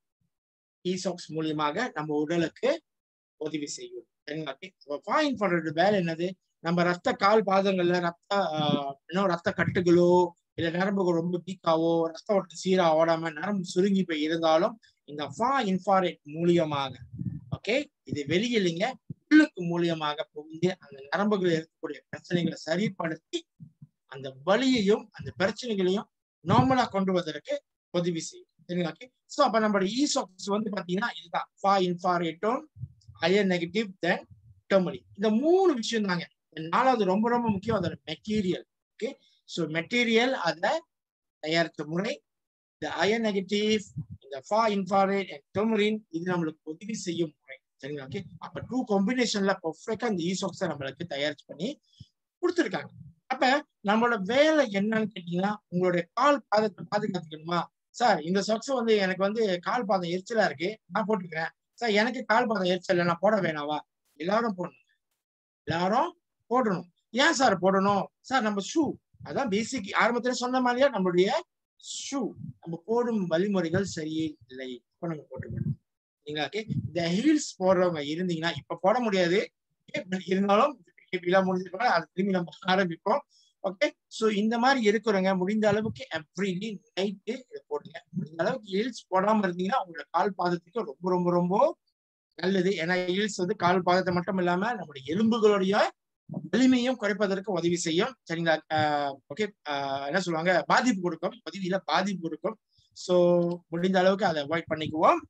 [SPEAKER 3] ஈசாக்ஸ் மூலியமாக நம்ம உடலுக்கு உதவி செய்யும் சரிங்களா ஃபா இன்ஃபாரேட் வேலை என்னது நம்ம ரத்த கால் பாதங்கள்ல ரத்த இன்னும் ரத்த கட்டுகளோ இல்ல நரம்புகள் ரொம்ப வீக்காவோ ரத்த ஓட்ட சீரா ஓடாம நரம்பு சுருங்கி போய் இருந்தாலும் இந்த ஃபா இன்ஃபாரேட் மூலியமாக ஓகே இது வெளியிலிங்க உள்ளுக்கு மூலியமாக புகுந்து அந்த நரம்புகளில் இருக்கக்கூடிய பிரச்சனைகளை சரிப்படுத்தி அந்த வலியையும் அந்த பிரச்சனைகளையும் நார்மலா கொண்டு வருவதற்கு உதவி செய்யும் சரிங்களா ஓகே ஸோ அப்ப நம்மளுடைய ஈசாக்ஸ் வந்து பாத்தீங்கன்னா இதுதான் ஃபா இன்ஃபாரேட்டும் அயர் நெகட்டிவ் தென் டெர்மலி இந்த மூணு விஷயம் தாங்க நாலாவது ரொம்ப ரொம்ப முக்கியம் அதோட மெட்டீரியல் ஓகே ஸோ மெட்டீரியல் அதை தயாரித்த முறை இந்த அயர் நெகட்டிவ் இந்த ஃபா இன்ஃபாரேட் அண்ட் டெர்மரின் இது நம்மளுக்கு உதவி செய்யும் முறை சரிங்களா ஓகே அப்ப டூ காம்பினேஷன்ல பர்ஃபெக்டா இந்த ஈசாக்ஸை நம்மளுக்கு தயாரிச்சு பண்ணி கொடுத்துருக்காங்க அப்ப நம்மளோட வேலை என்னன்னு கேட்டீங்கன்னா உங்களுடைய கால் பாதத்தை பாதுகாத்துக்கணுமா சார் இந்த சாக்ஸ் வந்து எனக்கு வந்து கால் பாதம் எரிச்சலா இருக்கு நான் போட்டுக்கிறேன் சார் எனக்கு கால் பாதம் எரிச்சல் நான் போட வேணாவா எல்லாரும் போடணும் எல்லாரும் போடணும் ஏன் சார் போடணும் சார் நம்ம ஷூ அதான் பேசிக் ஆரம்பத்துல சொன்ன மாதிரியா நம்மளுடைய ஷூ நம்ம போடும் வழிமுறைகள் சரியே இல்லை இப்ப நம்ம போட்டுக்கணும் நீங்க இந்த ஹீல்ஸ் போடுறவங்க இருந்தீங்கன்னா இப்ப போட முடியாது இருந்தாலும் எல்லாம் முடிஞ்சிருக்கோம் அது திரும்பி நம்ம ஆரம்பிப்போம் ஓகே சோ இந்த மாதிரி இருக்கிறவங்க முடிந்த அளவுக்கு எவ்ரிடே நைட்டு இதை போடுங்க முடிந்த அளவுக்கு ஹீல்ஸ் போடாம இருந்தீங்கன்னா உங்களோட கால் பாதத்துக்கு ரொம்ப ரொம்ப ரொம்ப நல்லது ஏன்னா ஹீல்ஸ் வந்து கால் பாதத்தை மட்டும் இல்லாம நம்முடைய எலும்புகளுடைய வலிமையும் குறைப்பதற்கு உதவி செய்யும் சரிங்களா ஓகே என்ன சொல்லுவாங்க பாதிப்பு கொடுக்கும் உதவியில பாதிப்பு கொடுக்கும் சோ முடிந்த அளவுக்கு அதை அவாய்ட் பண்ணிக்குவோம்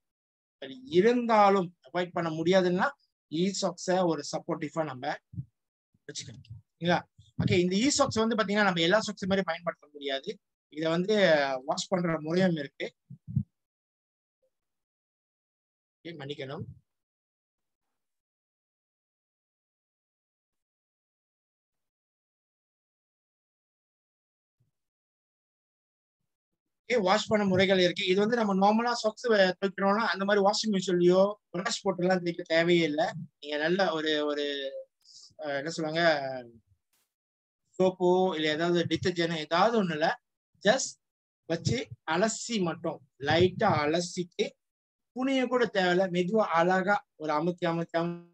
[SPEAKER 3] இருந்தாலும் அவாய்ட் பண்ண முடியாதுன்னா ஈசாக்ஸ ஒரு சப்போர்ட்டிவா நம்ம வச்சுக்கணும் சரிங்களா ஓகே இந்த ஈசாக்ஸ் வந்து பாத்தீங்கன்னா நம்ம எல்லா சாக்ஸ் மாதிரி பயன்படுத்த முடியாது இதை வந்து வாஷ் பண்ற முறையும் இருக்கு Okay, மன்னிக்கணும் வாஷ் பண்ண முறைகள் இருக்கு இது வந்து நம்ம நார்மலா சாக்ஸ் துவைக்கிறோம்னா அந்த மாதிரி வாஷிங் மிஷின்லயோ ப்ரஷ் போட்டுலாம் துவைக்க தேவையே இல்லை நீங்க நல்ல ஒரு ஒரு அஹ், என்ன சொல்லுவாங்க சோப்போ இல்ல ஏதாவது டிட்டர்ஜென்ட் ஏதாவது ஒண்ணுல ஜஸ்ட் வச்சு அலசி மட்டும் லைட்டா அலசிட்டு புனிய கூட தேவையில்ல மெதுவா அழகா ஒரு அமுத்தி அமுத்தி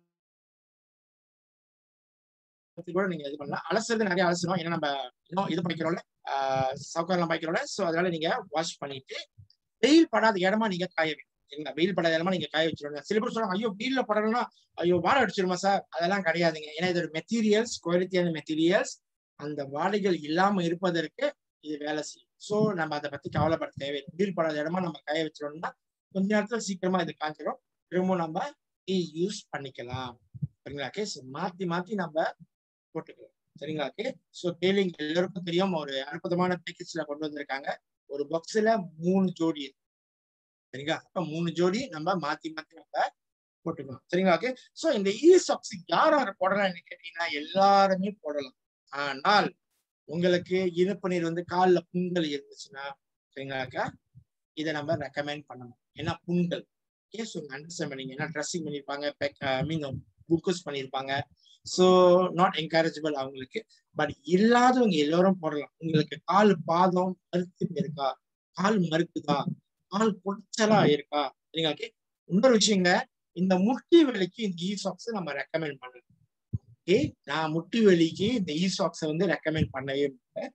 [SPEAKER 3] அமுத்தி கூட நீங்க இது பண்ணலாம் அலசுறது நிறைய அலசணும் ஏன்னா நம்ம இன்னும் இது பண்ணிக்கிறோம்ல சவுக்காரெல்லாம் பாய்க்கிறோம்ல சோ அதனால நீங்க வாஷ் பண்ணிட்டு வெயில் படாத இடமா நீங்க காய வைக்கணும் சரிங்களா வெயில் படாத இடமா நீங்க காய வச்சிருங்க சில பேர் சொல்றாங்க ஐயோ வெயில்ல படணும்னா ஐயோ வாடை அடிச்சிருமா சார் அதெல்லாம் கிடையாதுங்க ஏன்னா இதோட மெட்டீரியல்ஸ் குவாலிட்டியான மெட்டீரியல்ஸ் அந்த வாடைகள் இல்லாம இருப்பதற்கு இது வேலை செய்யும் சோ நம்ம அதை பத்தி கவலைப்பட தேவையில்லை வெயில் படாத இடமா நம்ம காய வச்சிரோம்னா கொஞ்ச நேரத்துல சீக்கிரமா இது காஞ்சிரும் திரும்ப நம்ம யூஸ் பண்ணிக்கலாம் சரிங்களா ஓகே மாத்தி மாத்தி நம்ம போட்டுக்கலாம் சரிங்களா ஓகே ஸோ டெய்லிங் எல்லாருக்கும் தெரியும் ஒரு அற்புதமான பேக்கேஜ்ல கொண்டு வந்திருக்காங்க ஒரு பாக்ஸ்ல மூணு ஜோடி இருக்கு. சரிங்களா அப்ப மூணு ஜோடி நம்ம மாத்தி மாத்தி நம்ம போட்டுக்கலாம் சரிங்களா ஓகே ஸோ இந்த இ சாக்ஸ் யார் யார் போடலாம்னு கேட்டீங்கன்னா எல்லாருமே போடலாம் ஆனால் உங்களுக்கு இனிப்பு நீர் வந்து காலில் புண்கள் இருந்துச்சுன்னா சரிங்களாக்கா இதை நம்ம ரெக்கமெண்ட் பண்ணணும் ஏன்னா புண்கள் ஓகே ஸோ அண்டர்ஸ்டாண்ட் பண்ணீங்க ஏன்னா ட்ரெஸ்ஸிங் பண்ணியிருப்பாங்க ஐ மீன் புக்கஸ் பண்ணியிருப்பாங்க ஸோ நாட் என்கரேஜபிள் அவங்களுக்கு பட் இல்லாதவங்க எல்லாரும் போடலாம் உங்களுக்கு கால் பாதம் மறுத்து இருக்கா கால் மறுக்குதா கால் பொடிச்சலா இருக்கா சரிங்களா ஓகே இன்னொரு விஷயங்க இந்த முட்டி வலிக்கு இந்த இ சாக்ஸ் நம்ம ரெக்கமெண்ட் பண்ணலாம் ஓகே நான் முட்டி வலிக்கு இந்த இ சாக்ஸை வந்து ரெக்கமெண்ட் பண்ணவே மாட்டேன்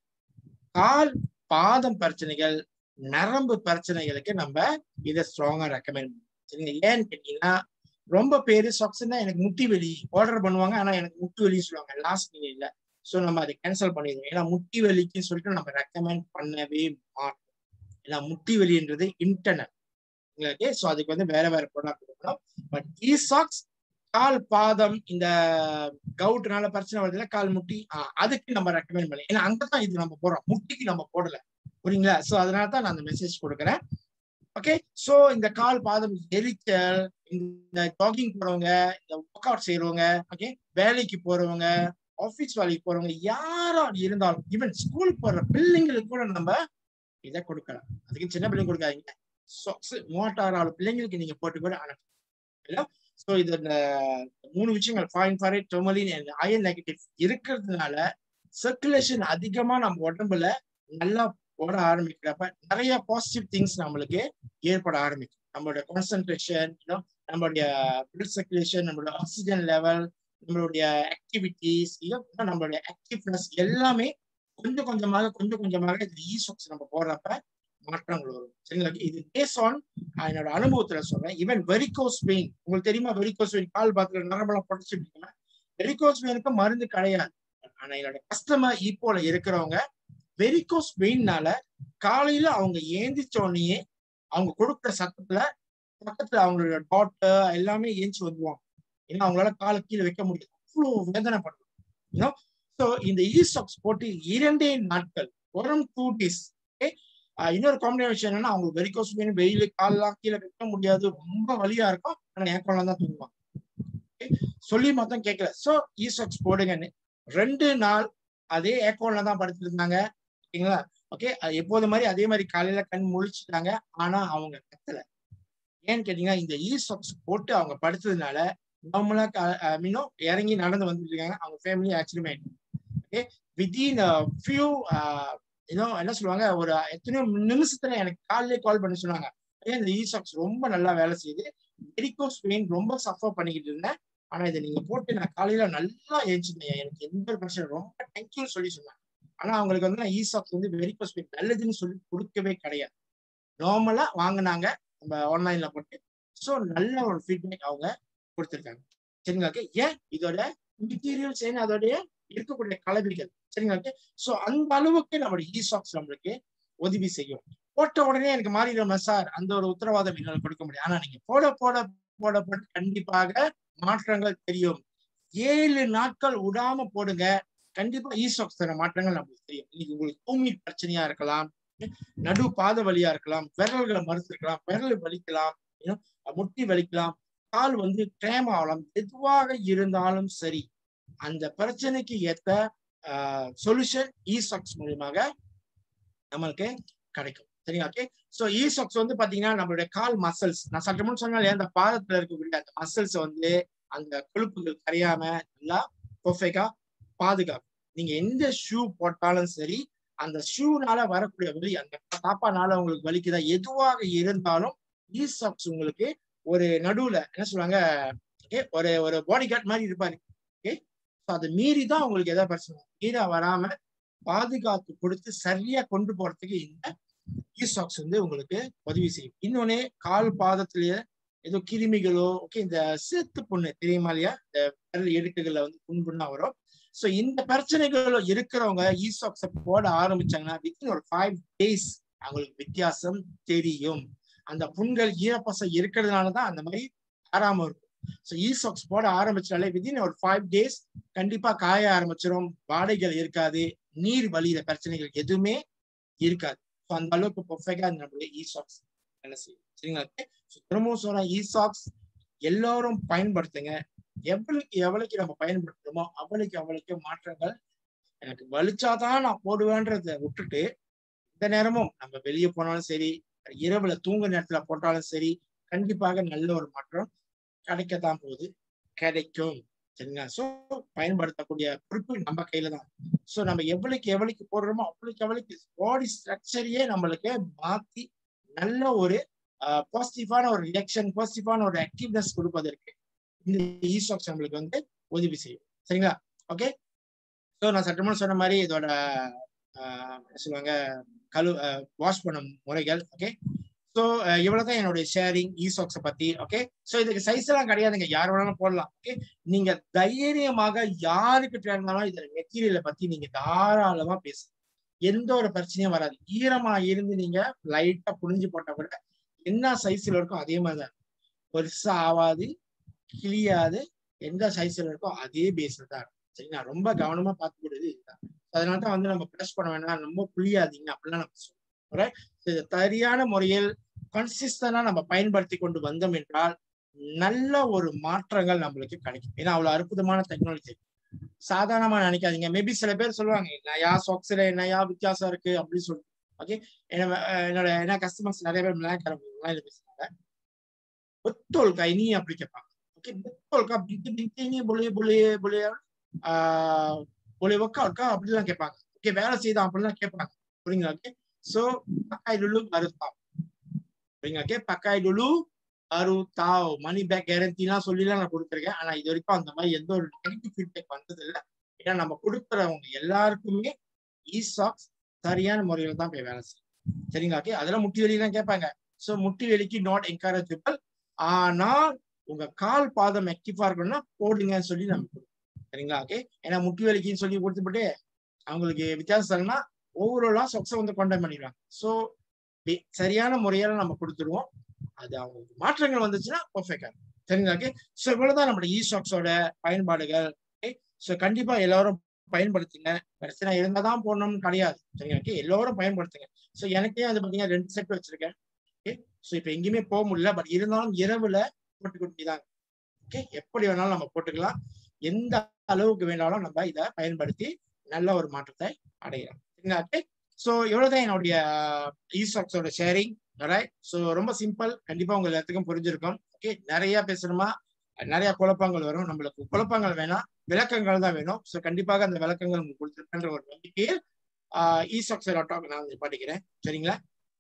[SPEAKER 3] கால் பாதம் பிரச்சனைகள் நரம்பு பிரச்சனைகளுக்கு நம்ம இதை ஸ்ட்ராங்கா ரெக்கமெண்ட் பண்ணுவோம் சரிங்க ஏன்னு கேட்டீங்கன்னா ரொம்ப பேரு சாக்ஸ்னா எனக்கு முட்டி வலி ஆர்டர் பண்ணுவாங்க ஆனா எனக்கு முட்டி வலி சொல்லுவாங்க லாஸ்ட் இல்ல ஸோ நம்ம அதை கேன்சல் பண்ணிடுவோம் ஏன்னா முட்டி வலிக்குன்னு சொல்லிட்டு நம்ம ரெக்கமெண்ட் பண்ணவே மாட்டோம் ஏன்னா முட்டி வலின்றது இன்டர்னல் உங்களுக்கு ஸோ அதுக்கு வந்து வேற வேற ப்ராடக்ட் கொடுக்கணும் பட் இ சாக்ஸ் கால் பாதம் இந்த கவுட்னால பிரச்சனை வருதுல கால் முட்டி ஆஹ் அதுக்கு நம்ம ரெக்கமெண்ட் பண்ணல ஏன்னா அங்கதான் இது நம்ம போடுறோம் முட்டிக்கு நம்ம போடல புரியுங்களா ஸோ அதனால தான் நான் அந்த மெசேஜ் கொடுக்குறேன் ஓகே சோ இந்த கால் பாதம் எரிச்சல் இந்த ஜாகிங் போறவங்க இந்த ஒர்க் அவுட் செய்யறவங்க ஓகே வேலைக்கு போறவங்க ஆபீஸ் வேலைக்கு போறவங்க யாரா இருந்தாலும் ஈவன் ஸ்கூல் போற பிள்ளைங்களுக்கு கூட நம்ம இதை கொடுக்கலாம் அதுக்கு சின்ன பிள்ளைங்க கொடுக்காதீங்க சாக்ஸ் மூவாட்டாறு ஆளு பிள்ளைங்களுக்கு நீங்க போட்டு கூட அனுப்பலாம் ஸோ இது இந்த மூணு விஷயங்கள் ஃபாயின் ஃபாரேட் டொமலின் அண்ட் அயன் நெகட்டிவ் இருக்கிறதுனால சர்க்குலேஷன் அதிகமா நம்ம உடம்புல நல்லா போட ஆரம்பிக்கிறப்ப நிறைய பாசிட்டிவ் திங்ஸ் நம்மளுக்கு ஏற்பட ஆரம்பிக்கும் நம்மளுடைய கான்சன்ட்ரேஷன் நம்மளுடைய பிளட் சர்க்குலேஷன் நம்மளுடைய ஆக்சிஜன் லெவல் நம்மளுடைய ஆக்டிவிட்டிஸ் நம்மளுடைய ஆக்டிவ்னஸ் எல்லாமே கொஞ்சம் கொஞ்சமாக கொஞ்சம் கொஞ்சமாக இந்த ஈஸ்வக்ஸ் நம்ம போடுறப்ப மாற்றங்கள் வரும் சரிங்களா இது பேஸ் ஆன் என்னோட அனுபவத்துல சொல்றேன் ஈவன் வெரிகோஸ் வெயின் உங்களுக்கு தெரியுமா வெரிகோஸ் வெயின் கால் பாத்துல நரம்பெல்லாம் புடச்சிட்டு வெரிகோஸ் வெயினுக்கு மருந்து கிடையாது ஆனா என்னோட கஸ்டமர் ஈப்போல இருக்கிறவங்க வெரிகோஸ் வெயின்னால காலையில அவங்க ஏந்திச்ச உடனேயே அவங்க கொடுக்குற சத்தத்துல பக்கத்துல அவங்களோட டாட்டர் எல்லாமே ஏஞ்சி வந்துருவாங்க ஏன்னா அவங்களால காலை கீழே வைக்க முடியாது அவ்வளோ வேதனை பண்ணுவாங்க ஸோ இந்த ஈஸ்டாக்ஸ் போட்டு இரண்டே நாட்கள் ஒரு டூ டேஸ் இன்னொரு காம்பினேஷன் என்னன்னா அவங்க வெரிகோஸ் வெயின் வெயில் காலெல்லாம் கீழே வைக்க முடியாது ரொம்ப வலியா இருக்கும் ஆனா என் குழந்தை தான் தூங்குவாங்க சொல்லி மொத்தம் கேட்கல ஸோ ஈஸ்டாக்ஸ் போடுங்கன்னு ரெண்டு நாள் அதே ஏக்கோன்ல தான் படுத்துட்டு இருந்தாங்க ஓகேங்களா ஓகே எப்போது மாதிரி அதே மாதிரி காலையில கண் முழிச்சுட்டாங்க ஆனா அவங்க கத்தல ஏன்னு கேட்டீங்கன்னா இந்த இ சாக்ஸ் போட்டு அவங்க படுத்ததுனால நார்மலா மீனும் இறங்கி நடந்து வந்துட்டு இருக்காங்க அவங்க family actually okay within few இன்னும் என்ன சொல்லுவாங்க ஒரு எத்தனையோ நிமிஷத்துல எனக்கு காலையிலே கால் பண்ணி சொன்னாங்க இந்த இ சாக்ஸ் ரொம்ப நல்லா வேலை செய்யுது வெரிகோஸ் பெயின் ரொம்ப சஃபர் பண்ணிக்கிட்டு இருந்தேன் ஆனா இதை நீங்க போட்டு நான் காலையில நல்லா ஏஞ்சிட்டேன் எனக்கு எந்த ஒரு பிரச்சனை ரொம்ப தேங்க்யூன்னு சொல்லி சொன்னேன் ஆனா அவங்களுக்கு வந்து நான் ஈசாக்ஸ் வந்து வெரிகோஸ் பெயின் நல்லதுன்னு சொல்லி கொடுக்கவே கிடையாது நார்மலா வாங்கினாங்க நம்ம ஆன்லைன்ல போட்டு ஸோ நல்ல ஒரு ஃபீட்பேக் அவங்க கொடுத்துருக்காங்க சரிங்களா ஏன் இதோட மெட்டீரியல்ஸ் ஏன்னா அதோடைய இருக்கக்கூடிய கலவைகள் சரிங்களா ஸோ அந்த அளவுக்கு நம்மளுடைய ஈசாக்ஸ் நம்மளுக்கு உதவி செய்யும் போட்ட உடனே எனக்கு மாறிடுமா சார் அந்த ஒரு உத்தரவாதம் என்னால் கொடுக்க முடியும் ஆனா நீங்க போட போட போட போட கண்டிப்பாக மாற்றங்கள் தெரியும் ஏழு நாட்கள் விடாம போடுங்க கண்டிப்பா ஈஸ்டாக்ஸ் தர மாற்றங்கள் நம்மளுக்கு தெரியும் இன்னைக்கு உங்களுக்கு தூமி பிரச்சனையா இருக்கலாம் நடு பாத வலியா இருக்கலாம் விரல்களை மறுத்து இருக்கலாம் விரல் வலிக்கலாம் முட்டி வலிக்கலாம் கால் வந்து கிரேம் ஆகலாம் எதுவாக இருந்தாலும் சரி அந்த பிரச்சனைக்கு ஏத்த சொல்யூஷன் இ சாக்ஸ் மூலியமாக நம்மளுக்கு கிடைக்கும் சரிங்களா ஓகே ஸோ இ சாக்ஸ் வந்து பாத்தீங்கன்னா நம்மளுடைய கால் மசில்ஸ் நான் சற்று முன் சொன்னாலே அந்த பாதத்துல இருக்கக்கூடிய அந்த மசில்ஸ் வந்து அந்த கொழுப்புகள் கரையாம நல்லா பர்ஃபெக்டா பாதுகாக்கும் நீங்க எந்த ஷூ போட்டாலும் சரி அந்த ஷூனால வரக்கூடிய வலி அந்த தாப்பானால உங்களுக்கு வலிக்குதா எதுவாக இருந்தாலும் இ சாக்ஸ் உங்களுக்கு ஒரு நடுவுல என்ன சொல்லுவாங்க ஓகே ஒரு ஒரு பாடி கார்டு மாதிரி இருப்பாரு ஓகே ஸோ அதை மீறி தான் உங்களுக்கு எதாவது பிரச்சனை மீறா வராம பாதுகாத்து கொடுத்து சரியா கொண்டு போறதுக்கு இந்த இ சாக்ஸ் வந்து உங்களுக்கு உதவி செய்யும் இன்னொன்னு கால் பாதத்திலேயே ஏதோ கிருமிகளோ ஓகே இந்த சேத்து புண்ணு தெரியுமா இல்லையா இந்த விரல் இடுக்குகள்ல வந்து புண் புண்ணா வரும் ஸோ இந்த பிரச்சனைகள் இருக்கிறவங்க இ சாக்ஸை போட ஆரம்பிச்சாங்கன்னா வித்தின் ஒரு ஃபைவ் டேஸ் அவங்களுக்கு வித்தியாசம் தெரியும் அந்த புண்கள் ஈரப்பசை இருக்கிறதுனால தான் அந்த மாதிரி ஆறாம இருக்கும் ஸோ இ சாக்ஸ் போட ஆரம்பிச்சாலே வித்தின் ஒரு ஃபைவ் டேஸ் கண்டிப்பா காய ஆரம்பிச்சிடும் வாடைகள் இருக்காது நீர் வழியில பிரச்சனைகள் எதுவுமே இருக்காது ஸோ அந்த அளவுக்கு பர்ஃபெக்டா நம்மளுடைய இ சாக்ஸ் வேலை செய்யும் சரிங்களா திரும்பவும் சொல்றேன் இ சாக்ஸ் எல்லாரும் பயன்படுத்துங்க எவ்வளவுக்கு எவ்வளவுக்கு நம்ம பயன்படுத்துறோமோ அவளுக்கு அவ்வளவுக்கு மாற்றங்கள் எனக்கு வலிச்சாதான் நான் போடுவேன்றத விட்டுட்டு இந்த நேரமும் நம்ம வெளியே போனாலும் சரி இரவுல தூங்க நேரத்துல போட்டாலும் சரி கண்டிப்பாக நல்ல ஒரு மாற்றம் கிடைக்கத்தான் போகுது கிடைக்கும் சரிங்களா ஸோ பயன்படுத்தக்கூடிய பொறுப்பு நம்ம கையில தான் ஸோ நம்ம எவ்வளவுக்கு எவ்வளவுக்கு போடுறோமோ அவ்வளவுக்கு எவ்வளவுக்கு பாடி ஸ்ட்ரக்சரையே நம்மளுக்கு மாத்தி நல்ல ஒரு பாசிட்டிவான ஒரு ரியாக்ஷன் பாசிட்டிவான ஒரு ஆக்டிவ்னஸ் கொடுப்பதற்கு இந்த ஈஸ்டாக்ஸ் நம்மளுக்கு வந்து உதவி செய்யும் சரிங்களா ஓகே ஸோ நான் சட்டமன்ற சொன்ன மாதிரி இதோட சொல்லுவாங்க கழு வாஷ் பண்ண முறைகள் ஓகே ஸோ இவ்வளவுதான் என்னுடைய ஷேரிங் ஈசாக்ஸை பத்தி ஓகே ஸோ இதுக்கு சைஸ் எல்லாம் கிடையாதுங்க யார் வேணாலும் போடலாம் ஓகே நீங்க தைரியமாக யாருக்கு இருந்தாலும் இதுல மெட்டீரியலை பத்தி நீங்க தாராளமா பேசுங்க எந்த ஒரு பிரச்சனையும் வராது ஈரமா இருந்து நீங்க லைட்டா புரிஞ்சு போட்டா கூட என்ன சைஸ்ல இருக்கோ அதே மாதிரி தான் பெருசா ஆகாது கிளியாது எந்த சைஸ்ல இருக்கோ அதே பேஸ்ல தான் இருக்கும் சரிங்களா ரொம்ப கவனமா பார்த்து கூடியது இதுதான் அதனால தான் வந்து நம்ம ப்ரெஸ் பண்ண வேண்டாம் ரொம்ப புளியாதீங்க அப்படிலாம் நம்ம சொல்றோம் இது சரியான முறையில் கன்சிஸ்டண்டா நம்ம பயன்படுத்தி கொண்டு வந்தோம் என்றால் நல்ல ஒரு மாற்றங்கள் நம்மளுக்கு கிடைக்கும் ஏன்னா அவ்வளவு அற்புதமான டெக்னாலஜி சாதாரணமா நினைக்காதீங்க மேபி சில பேர் சொல்லுவாங்க என்னையா சாக்ஸ்ல என்னையா வித்தியாசம் இருக்கு அப்படின்னு சொல்லிட்டு ஓகே என்னோட என்ன கஸ்டமர்ஸ் நிறைய பேர் மிளாய்க்காரங்க பேசுறாங்க பெத்தோல் கை நீ அப்படி கேட்பாங்க ஓகே பெத்தோல் கா பிட்டு பிட்டு நீ பொலிய பொலிய பொலிய பொலிய ஒக்கா ஒக்கா அப்படிலாம் கேட்பாங்க ஓகே வேலை செய்தான் அப்படிலாம் கேட்பாங்க புரியுங்களா ஓகே ஸோ பக்காய் டுலு baru tahu புரியுங்க ஓகே பக்காய் டுலு baru tahu மணி பேக் கேரண்டிலாம் சொல்லிலாம் நான் கொடுத்துருக்கேன் ஆனா இது வரைக்கும் அந்த மாதிரி எந்த ஒரு நெகட்டிவ் ஃபீட்பேக் வந்தது இல்லை ஏன்னா நம்ம கொடுக்குறவங்க எல்லாருக்குமே இ சாக்ஸ் சரியான முறையில தான் போய் வேலை செய்யும் சரிங்களா ஓகே அதெல்லாம் முட்டி வெளியெல்லாம் கேட்பாங்க ஸோ முட்டி வெளிக்கு நாட் என்கரேஜபிள் ஆனா உங்க கால் பாதம் ஆக்டிவா இருக்கணும்னா போடுங்கன்னு சொல்லி நம்ம கொடுப்போம் சரிங்களா ஓகே ஏன்னா முட்டி வலிக்குன்னு சொல்லி கொடுத்துட்டு அவங்களுக்கு வித்தியாசம் ஓவராலா சொக்ஸை வந்து கொண்டை பண்ணிடுவாங்க ஸோ சரியான முறையில நம்ம கொடுத்துருவோம் அது அவங்களுக்கு மாற்றங்கள் வந்துச்சுன்னா பர்ஃபெக்டா இருக்கும் சரிங்களா ஓகே ஸோ இவ்வளவுதான் நம்மளோட இ ஸ்டாக்ஸோட பயன்பாடுகள் ஓகே ஸோ கண்டிப்பா எல்லாரும் பயன்படுத்துங்க பிரச்சனை இருந்தால் தான் போடணும்னு கிடையாது சரிங்களா ஓகே எல்லாரும் பயன்படுத்துங்க ஸோ எனக்கே அது பார்த்தீங்கன்னா ரெண்டு செட் வச்சிருக்கேன் ஓகே ஸோ இப்போ எங்கேயுமே போக முடியல பட் இருந்தாலும் இரவுல போட்டுக்கிட்டு தான் ஓகே எப்படி வேணாலும் நம்ம போட்டுக்கலாம் எந்த அளவுக்கு வேணாலும் நம்ம இதை பயன்படுத்தி நல்ல ஒரு மாற்றத்தை அடையலாம் சரிங்களா ஓகே ஸோ இவ்வளவுதான் என்னுடைய இ ஸ்டாக்ஸோட ஷேரிங் ரைட் ஸோ ரொம்ப சிம்பிள் கண்டிப்பா உங்க எல்லாத்துக்கும் புரிஞ்சிருக்கும் ஓகே நிறைய பேசணுமா நிறைய குழப்பங்கள் வரும் நம்மளுக்கு குழப்பங்கள் வேணாம் விளக்கங்கள் தான் வேணும் ஸோ கண்டிப்பாக அந்த விளக்கங்கள் உங்களுக்கு கொடுத்துருக்கன்ற ஒரு நம்பிக்கையில் இ ஸ்டாக்ஸோட டாக் நான் படிக்கிறேன் சரிங்களா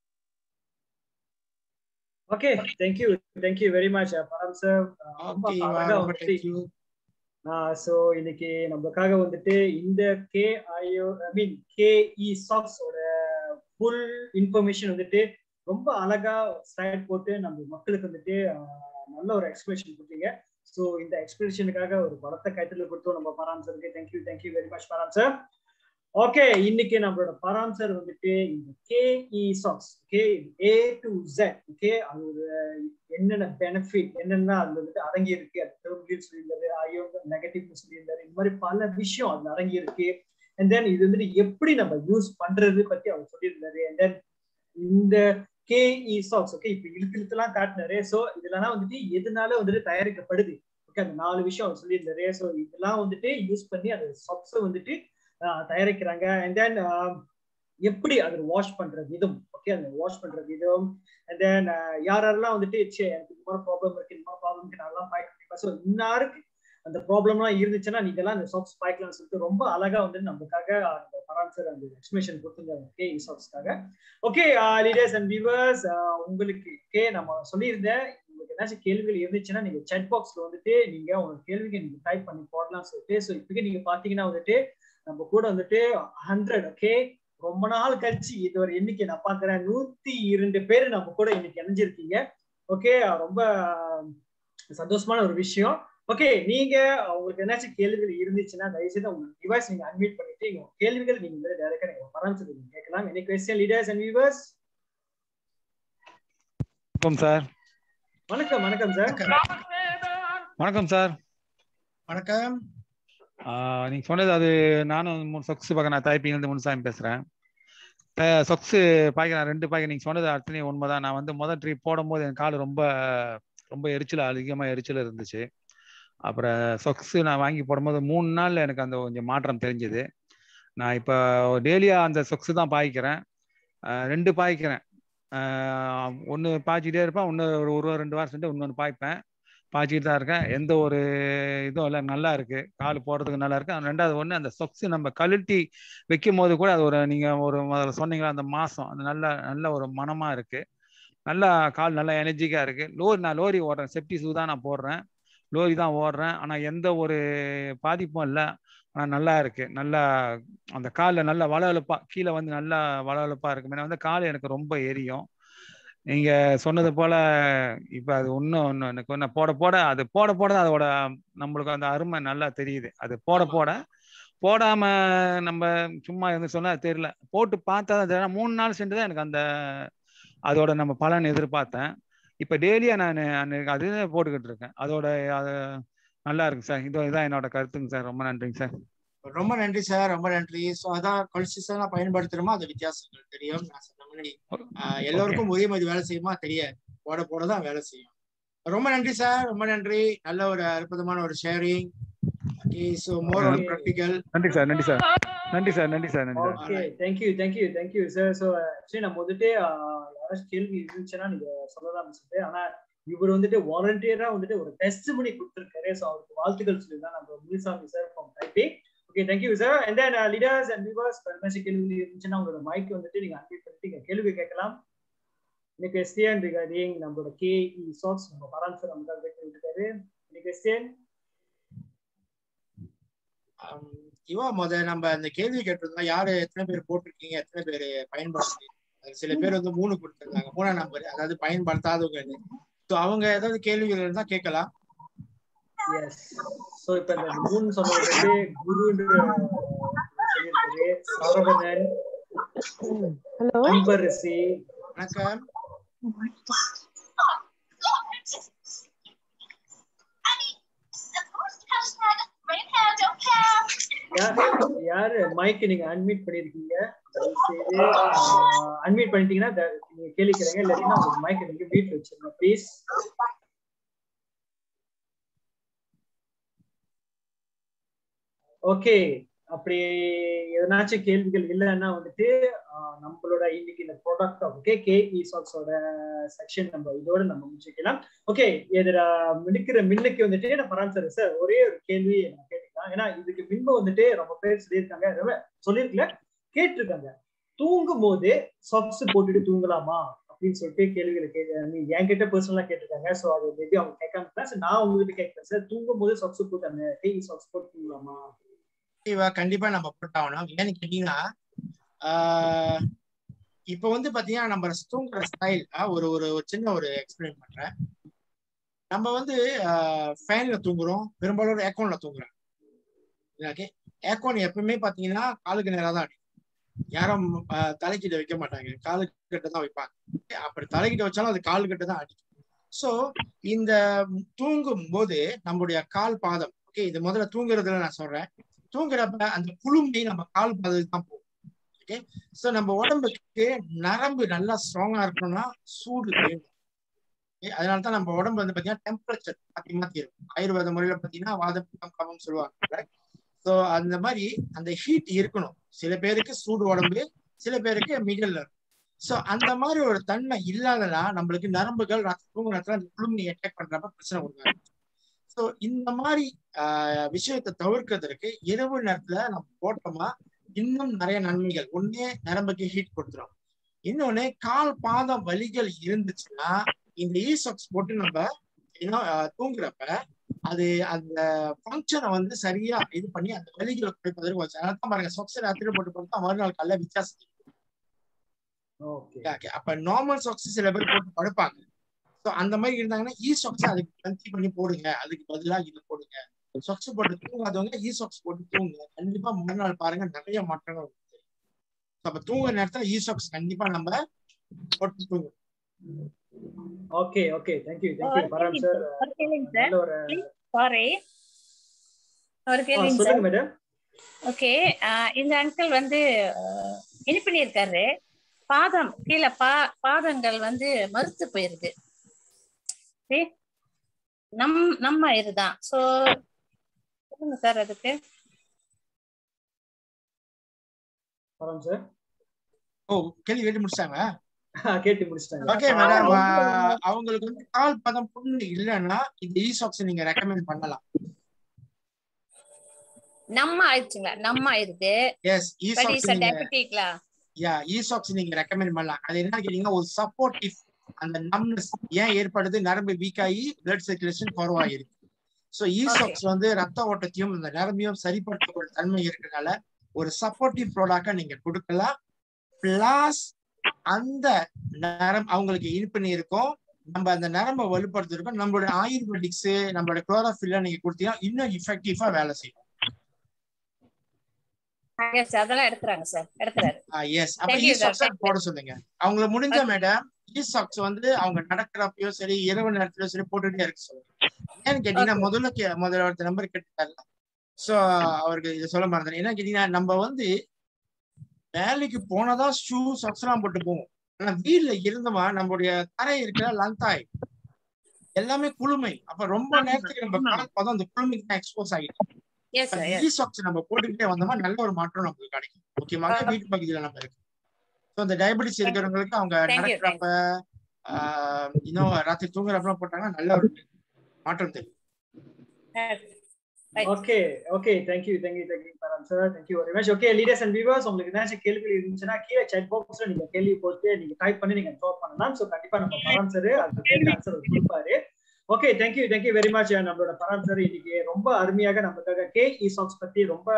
[SPEAKER 2] okay thank you thank you very much Param sir
[SPEAKER 3] okay ரொம்ப தேங்க்யூ
[SPEAKER 2] ஸோ இன்னைக்கு நம்மளுக்காக வந்துட்டு இந்த K I O I mean K E சாக்ஸோட ஃபுல் இன்ஃபர்மேஷன் வந்துட்டு ரொம்ப அழகா ஸ்லைட் போட்டு நம்ம மக்களுக்கு வந்துட்டு நல்ல ஒரு எக்ஸ்பிளேஷன் கொடுத்தீங்க ஸோ இந்த எக்ஸ்பிளேஷனுக்காக ஒரு பலத்த கைத்துல கொடுத்தோம் நம்ம பராம் சாருக்கு thank you thank you very much Param sir okay இன்னைக்கு நம்மளோட பராம் சார் வந்துட்டு இந்த K E socks okay A to Z okay அது ஒரு என்னென்ன பெனிஃபிட் என்னென்ன அது வந்துட்டு அடங்கி இருக்கு அது டெர்மில் சொல்லியிருந்தாரு ஐயோ நெகட்டிவ் சொல்லியிருந்தாரு இந்த மாதிரி பல விஷயம் அதுல அடங்கி இருக்கு அண்ட் தென் இது வந்துட்டு எப்படி நம்ம யூஸ் பண்றது பத்தி அவர் சொல்லியிருந்தாரு அண்ட் தென் இந்த கேஇ சாக்ஸ் ஓகே இப்ப இழுத்து இழுத்துலாம் காட்டினாரு சோ இதெல்லாம் வந்துட்டு எதனால வந்துட்டு தயாரிக்கப்படுது ஓகே அந்த நாலு விஷயம் அவர் சொல்லியிருந்தாரு ஸோ இதெல்லாம் வந்துட்டு யூஸ் பண்ணி அந்த சாக்ஸை வந்துட்டு தயாரிக்கிறாங்க அண்ட் தென் எப்படி அதை வாஷ் பண்ற விதம் ஓகே அந்த வாஷ் பண்ற விதம் அண்ட் தென் யார் யாரெல்லாம் வந்துட்டு சே எனக்கு இந்த மாதிரி ப்ராப்ளம் இருக்கு இந்த மாதிரி ப்ராப்ளம்க்கு நல்லா பாய்க்க ஸோ இன்னாருக்கு அந்த ப்ராப்ளம்லாம் இருந்துச்சுன்னா நீங்க எல்லாம் அந்த சாக்ஸ் பாய்க்கலாம்னு சொல்லிட்டு ரொம்ப அழகா வந்து நமக்காக அந்த பரான் சார் அந்த எக்ஸ்பிளேஷன் கொடுத்துருந்தாங்க ஓகே இ சாக்ஸ்க்காக ஓகே லீடர்ஸ் அண்ட் வியூவர்ஸ் உங்களுக்கு ஓகே நம்ம சொல்லியிருந்தேன் உங்களுக்கு ஏதாச்சும் கேள்விகள் இருந்துச்சுன்னா நீங்க செட் பாக்ஸ்ல வந்துட்டு நீங்க உங்க கேள்விக்கு நீங்க டைப் பண்ணி போடலாம் சொல்லிட்டு ஸோ இப்போக்கே நீங்க பாத்தீங்கன்னா வந்துட்டு நம்ம கூட வந்துட்டு ஹண்ட்ரட் ஓகே ரொம்ப நாள் கழிச்சு இது ஒரு எண்ணிக்கை நான் பாக்குறேன் நூத்தி இரண்டு பேர் நம்ம கூட இன்னைக்கு இணைஞ்சிருக்கீங்க ஓகே ரொம்ப சந்தோஷமான ஒரு விஷயம் ஓகே நீங்க உங்களுக்கு ஏதாச்சும் கேள்விகள் இருந்துச்சுன்னா தயவுசெய்து உங்க டிவைஸ் நீங்க அன்மியூட் பண்ணிட்டு உங்க கேள்விகள் நீங்க வந்து டைரக்டா நீங்க பராமரிச்சு நீங்க கேட்கலாம் any question leaders and viewers
[SPEAKER 4] வணக்கம் சார்
[SPEAKER 2] வணக்கம் வணக்கம் சார்
[SPEAKER 4] வணக்கம் சார்
[SPEAKER 3] வணக்கம்
[SPEAKER 4] நீங்க சொன்னது அது நானும் மூணு சொக்ஸ் பார்க்க நான் டைப்பிங் வந்து முனுசாமி பேசுறேன் சொக்ஸ் பாய்க்க நான் ரெண்டு பாய்க்க நீங்க சொன்னது அத்தனை உண்மைதான் நான் வந்து முதல் ட்ரிப் போடும்போது என் கால் ரொம்ப ரொம்ப எரிச்சல் அதிகமாக எரிச்சல் இருந்துச்சு அப்புறம் சொக்ஸ் நான் வாங்கி போடும்போது மூணு நாள் எனக்கு அந்த கொஞ்சம் மாற்றம் தெரிஞ்சுது நான் இப்போ டெய்லியாக அந்த சொக்ஸ் தான் பாய்க்கிறேன் ரெண்டு பாய்க்கிறேன் ஒன்று பாய்ச்சிட்டே இருப்பேன் ஒன்று ஒரு ஒரு ரெண்டு வாரம் சென்று இன்னொன்று பாய்ப்பேன் பாய்ச்சிட்டு தான் இருக்கேன் எந்த ஒரு இதுவும் இல்லை நல்லா இருக்கு கால் போடுறதுக்கு நல்லா இருக்கு ரெண்டாவது ஒன்று அந்த சொக்ஸ் நம்ம கழட்டி வைக்கும் போது கூட அது ஒரு நீங்கள் ஒரு முதல்ல சொன்னீங்களா அந்த மாதம் அது நல்ல நல்ல ஒரு மனமாக இருக்கு நல்லா கால் நல்லா எனர்ஜிக்காக இருக்கு லோரி நான் லோரி ஓடுறேன் செப்டி ஷூ தான் நான் போடுறேன் லோரி தான் ஓடுறேன் ஆனால் எந்த ஒரு பாதிப்பும் இல்லை ஆனால் நல்லா இருக்கு நல்லா அந்த காலில் நல்லா வளவளப்பா கீழே வந்து நல்லா வளவளப்பா இருக்கு ஏன்னா வந்து கால் எனக்கு ரொம்ப எரியும் நீங்க சொன்னது போல இப்ப அது இன்னும் ஒன்றும் எனக்கு ஒன்று போட போட அது போட போட தான் அதோட நம்மளுக்கு அந்த அருமை நல்லா தெரியுது அது போட போட போடாம நம்ம சும்மா இருந்து சொன்னா தெரியல போட்டு பார்த்தா தான் மூணு நாள் சென்று தான் எனக்கு அந்த அதோட நம்ம பலன் எதிர்பார்த்தேன் இப்ப டெய்லியா நான் அது போட்டுக்கிட்டு இருக்கேன் அதோட அது நல்லா இருக்கு சார் இதோ இதான் என்னோட கருத்துங்க சார் ரொம்ப நன்றிங்க சார்
[SPEAKER 3] ரொம்ப நன்றி சார் ரொம்ப நன்றி ஸோ அதான் கன்சிஸ்டன்டா பயன்படுத்துறோமோ அது வித்தியாசங்கள் தெரியும் நான் சொன்ன மாதிரி எல்லோருக்கும் ஒரே மாதிரி வேலை செய்யுமா தெரியாது போட போட தான் வேலை செய்யும் ரொம்ப நன்றி சார் ரொம்ப நன்றி நல்ல ஒரு அற்புதமான ஒரு sharing okay so more on practical
[SPEAKER 4] நன்றி சார் நன்றி சார் நன்றி சார் நன்றி சார் நன்றி sir
[SPEAKER 2] okay thank you thank you thank you sir so actually நம்ம வந்துட்டு யாராச்சும் கேள்வி இருந்துச்சுன்னா நீங்க சொல்லலாம் சொல்லிட்டு ஆனா இவர் வந்துட்டு வாலண்டியரா வந்துட்டு ஒரு டெஸ்ட் பண்ணி கொடுத்துருக்காரு ஸோ அவருக்கு வாழ்த்துக்கள் சொல்லி தான் நம்ம Munisamy sir from Taiping okay thank you sir and then leaders and viewers பர்மேசி கேள்வி இருந்துச்சுன்னா உங்களோட மைக் வந்துட்டு நீங்க அன்மியூட் பண்ணிட்டு நீங்க கேள்வி கேட்கலாம் இன்னைக்கு கொஸ்டின் ரிகார்டிங் நம்மளோட கே இ சாக்ஸ் நம்ம பரான் சார் நமக்காக கேட்டு விட்டுருக்காரு இன்னைக்கு கொஸ்டின்
[SPEAKER 3] இவா முத நம்ம அந்த கேள்வி கேட்டிருந்தோம் யாரு எத்தனை பேர் போட்டிருக்கீங்க எத்தனை பேர் பயன்படுத்தி சில பேர் வந்து மூணு கொடுத்துருந்தாங்க மூணாம் நம்பர் அதாவது பயன்படுத்தாதவங்க ஸோ அவங்க ஏதாவது கேள்விகள் இருந்தா கேட்கலாம்
[SPEAKER 2] எஸ் ஸோ இப்போ இந்த மூணு சொன்னது வந்து குருன்னு சொல்லியிருக்காரு சரவணன்
[SPEAKER 5] ஹலோ
[SPEAKER 2] அன்பரசி
[SPEAKER 3] வணக்கம்
[SPEAKER 2] யாரு மைக் நீங்க அன்மியூட் பண்ணிருக்கீங்க அன்மியூட் பண்ணிட்டீங்கன்னா நீங்க கேள்விக்கிறீங்க இல்லாட்டினா உங்களுக்கு மைக் நீங்க வீட்ல வச்சிருங்க ப்ளீஸ் ஓகே அப்படி எதனாச்சும் கேள்விகள் இல்லைன்னா வந்துட்டு நம்மளோட இன்னைக்கு இந்த ப்ராடக்ட் ஓகே கே இசாக்ஸோட செக்ஷன் நம்ம இதோட நம்ம முடிச்சுக்கலாம் ஓகே இதுல மினுக்கிற மின்னுக்கு வந்துட்டு நான் பராமரிச்சாரு சார் ஒரே ஒரு கேள்வி நான் கேட்டுக்கலாம் ஏன்னா இதுக்கு முன்பு வந்துட்டு ரொம்ப பேர் சொல்லியிருக்காங்க சொல்லியிருக்கல கேட்டிருக்காங்க தூங்கும் போது சாக்ஸ் போட்டுட்டு தூங்கலாமா அப்படின்னு சொல்லிட்டு கேள்விகளை கேட்க நீ என்கிட்ட பர்சனலா கேட்டிருக்காங்க ஸோ அது மேபி அவங்க கேட்காம நான் உங்ககிட்ட கேட்கிறேன் சார் தூங்கும் போது சாக்ஸ் போட்டு அந்த கே சாக்ஸ் போட்டு தூங்கலாமா
[SPEAKER 3] கண்டிப்பா நம்ம போட்டாகணும் ஏன்னு கேட்டீங்கன்னா இப்ப வந்து பாத்தீங்கன்னா நம்ம தூங்குற ஸ்டைல் ஒரு ஒரு சின்ன ஒரு எக்ஸ்பிளைன் பண்றேன் நம்ம வந்து ஃபேன்ல தூங்குறோம் பெரும்பாலும் ஏக்கோன்ல தூங்குறோம் ஓகே ஏக்கோன் எப்பவுமே பாத்தீங்கன்னா காலுக்கு நேரம் தான் அடிக்கும் யாரும் தலைக்கிட்ட வைக்க மாட்டாங்க காலு கிட்ட தான் வைப்பாங்க அப்படி தலைக்கிட்ட வச்சாலும் அது காலு கிட்ட தான் அடிக்கும் ஸோ இந்த தூங்கும் போது நம்முடைய கால் பாதம் ஓகே இது முதல்ல தூங்குறதுல நான் சொல்றேன் தூங்குறப்ப அந்த குளுமை நம்ம கால் பாதத்துக்கு தான் போகும் ஓகே சோ நம்ம உடம்புக்கு நரம்பு நல்லா ஸ்ட்ராங்கா இருக்கணும்னா சூடு வேணும் Okay, அதனால தான் நம்ம உடம்பு வந்து பாத்தீங்கன்னா டெம்பரேச்சர் மாத்தி மாத்தி இருக்கும் ஆயுர்வேத முறையில பாத்தீங்கன்னா வாதம் பித்தம் கபம் சொல்லுவாங்க சோ அந்த மாதிரி அந்த ஹீட் இருக்கணும் சில பேருக்கு சூடு உடம்பு சில பேருக்கு மிடில் இருக்கும் சோ அந்த மாதிரி ஒரு தன்மை இல்லாதனா நம்மளுக்கு நரம்புகள் ரத்த தூங்குற நேரத்துல அந்த குளுமி அட்டாக் பண்றப்ப பிரச்சனை கொடுக்காது சோ இந்த மாதிரி ஆஹ், விஷயத்தை தவிர்க்கிறதுக்கு இரவு நேரத்துல நம்ம போட்டோமா இன்னும் நிறைய நன்மைகள் ஒண்ணே நரம்புக்கு ஹீட் கொடுத்துரும் இன்னொன்னு கால் பாதம் வலிகள் இருந்துச்சுன்னா இந்த ஈசாக்ஸ் போட்டு நம்ம இன்னும் தூங்குறப்ப அது அந்த ஃபங்க்ஷனை வந்து சரியா இது பண்ணி அந்த வலிகளை குறைப்பதற்கு வச்சு அதனால தான் பாருங்க சொக்ஸ் ராத்திரி போட்டு போட்டு மறுநாள் காலைல வித்தியாசம்
[SPEAKER 2] ஓகே
[SPEAKER 3] Okay, அப்ப நார்மல் சாக்ஸ் சில பேர் போட்டு படுப்பாங்க ஸோ அந்த மாதிரி இருந்தாங்கன்னா இ சாக்ஸ் அதுக்கு கன்சி பண்ணி போடுங்க அதுக்கு பதிலா இது போடுங்க சாக்ஸ் போட்டு தூங்காதவங்க இ சாக்ஸ் போட்டு தூங்குங்க கண்டிப்பா மறுநாள் பாருங்க நிறைய மாற்றங்கள் வருது So, அப்ப தூங்குற நேரத்துல இ சாக்ஸ் கண்டிப்பா நம்ம போட்டு தூங்கும்
[SPEAKER 2] okay okay thank you thank you Param sir
[SPEAKER 6] ஒரு கேளுங்க சார்
[SPEAKER 2] நல்ல ஒரு
[SPEAKER 6] சாரி ஒரு
[SPEAKER 2] ஆ,
[SPEAKER 6] கேளுங்க சார்
[SPEAKER 2] சொல்லுங்க மேடம்
[SPEAKER 6] ஓகே இந்த அங்கிள் வந்து அஹ், இது பண்ணியிருக்காரு பாதம் கீழே பா பாதங்கள் வந்து மறுத்து போயிருது சரி? நம் நம்ம இதுதான் சோ சொல்லுங்க சார் அதுக்கு
[SPEAKER 2] பராம் சார்
[SPEAKER 3] ஓ கேள்வி கேட்டு முடிச்சாங்க
[SPEAKER 2] கேட்டு முடிச்சிட்டாங்க
[SPEAKER 3] ஓகே மேடம் அவங்களுக்கு வந்து கால் பதம் புண்ணு இல்லைன்னா இந்த இ சாக்ஸ் நீங்க ரெக்கமெண்ட் பண்ணலாம்
[SPEAKER 6] நம்ம ஆயிடுச்சுங்களா நம்ம ஆயிருது
[SPEAKER 3] yes E
[SPEAKER 6] but
[SPEAKER 3] socks
[SPEAKER 6] is
[SPEAKER 3] நீங்க
[SPEAKER 6] டயபெட்டிக்லா
[SPEAKER 3] யா இசாக்ஸ் நீங்க ரெக்கமெண்ட் பண்ணலாம் அது என்ன கேட்டீங்கன்னா ஒரு சப்போர்ட்டிவ் அந்த நம்னஸ் ஏன் ஏற்படுது நரம்பு வீக் ஆகி பிளட் சர்க்குலேஷன் குறவாயிருக்கு ஸோ இசாக்ஸ் வந்து ரத்த ஓட்டத்தையும் இந்த நரம்பையும் சரிப்படுத்தக்கூடிய தன்மை இருக்கனால ஒரு சப்போர்ட்டிவ் ப்ராடக்டா நீங்க கொடுக்கலாம் பிளஸ் அந்த நரம் அவங்களுக்கு இனிப்பு இருக்கும் நம்ம அந்த நரம்பை வலுப்படுத்திருக்கோம் நம்மளுடைய ஆயுர்வேடிக்ஸ் நம்மளோட குளோரோஃபில்ல நீங்க கொடுத்தீங்கன்னா இன்னும் இஃபெக்டிவா வேலை செய்யும்
[SPEAKER 6] எஸ் அதெல்லாம் எடுக்கிறாங்க சார் எடுக்கிறாரு
[SPEAKER 3] எஸ் அப்ப
[SPEAKER 6] Thank
[SPEAKER 3] E
[SPEAKER 6] you, sir.
[SPEAKER 3] Socks
[SPEAKER 6] Thank you.
[SPEAKER 3] போட சொல்லுங்க அவங்கள முடிஞ்ச மேடம் இ சாக்ஸ் வந்து அவங்க நடக்கிறப்பயோ சரி இரவு நேரத்திலயோ சரி போட்டுட்டே இருக்க சொல்லுங்க ஏன்னு கேட்டீங்கன்னா
[SPEAKER 6] Okay.
[SPEAKER 3] முதல்ல கே- முதல்ல ஒருத்தர் நம்பர் கேட்டார்ல சோ அவருக்கு இதை சொல்ல மறந்தேன் என்ன கேட்டீங்கன்னா நம்ம வந்து வேலைக்கு போனதான் ஷூ சாக்ஸ் எல்லாம் போட்டு போவோம் ஆனா வீட்ல இருந்தோமா நம்மளுடைய தரை இருக்கிற லந்தாய் எல்லாமே குளுமை அப்ப ரொம்ப
[SPEAKER 6] ஆமா,
[SPEAKER 3] நேரத்துக்கு நம்ம
[SPEAKER 6] ஆமா.
[SPEAKER 3] கால் பதம் அந்த குளுமைக்கு தான் எக்ஸ்போஸ் ஆகிடும்
[SPEAKER 6] yes sir yes
[SPEAKER 3] E socks நம்ம போட்டுக்கிட்டே வந்தோமா நல்ல ஒரு மாற்றம் நமக்கு கிடைக்கும் முக்கியமாக
[SPEAKER 6] ஆ.
[SPEAKER 3] வீட்டு பகுதியில நம்ம இருக்கு ஸோ இந்த டயபெட்டிஸ் இருக்கிறவங்களுக்கு அவங்க
[SPEAKER 6] Thank you,
[SPEAKER 3] நடக்கிறப்ப ஆஹ், இன்னும் ராத்திரி தூங்குறப்ப போட்டாங்கன்னா நல்ல ஒரு மாற்றம் தெரியும்
[SPEAKER 6] Right.
[SPEAKER 2] Okay okay thank you thank you thank you Param sir thank you very much okay leaders and viewers உங்களுக்கு ஏதாச்சும் கேள்வி இருந்துச்சுன்னா கீழே chat பாக்ஸ்ல நீங்க கேள்வி போட்டு நீங்க டைப் பண்ணி நீங்க ட்ராப் பண்ணலாம் சோ கண்டிப்பா நம்ம பராம் சார் அதுக்கு ஆன்சர் கொடுப்பாரு okay thank you thank you very much நம்மளோட பராம் சார் இன்னைக்கு ரொம்ப அருமையாக நமக்காக கே இ சாக்ஸ் பத்தி ரொம்ப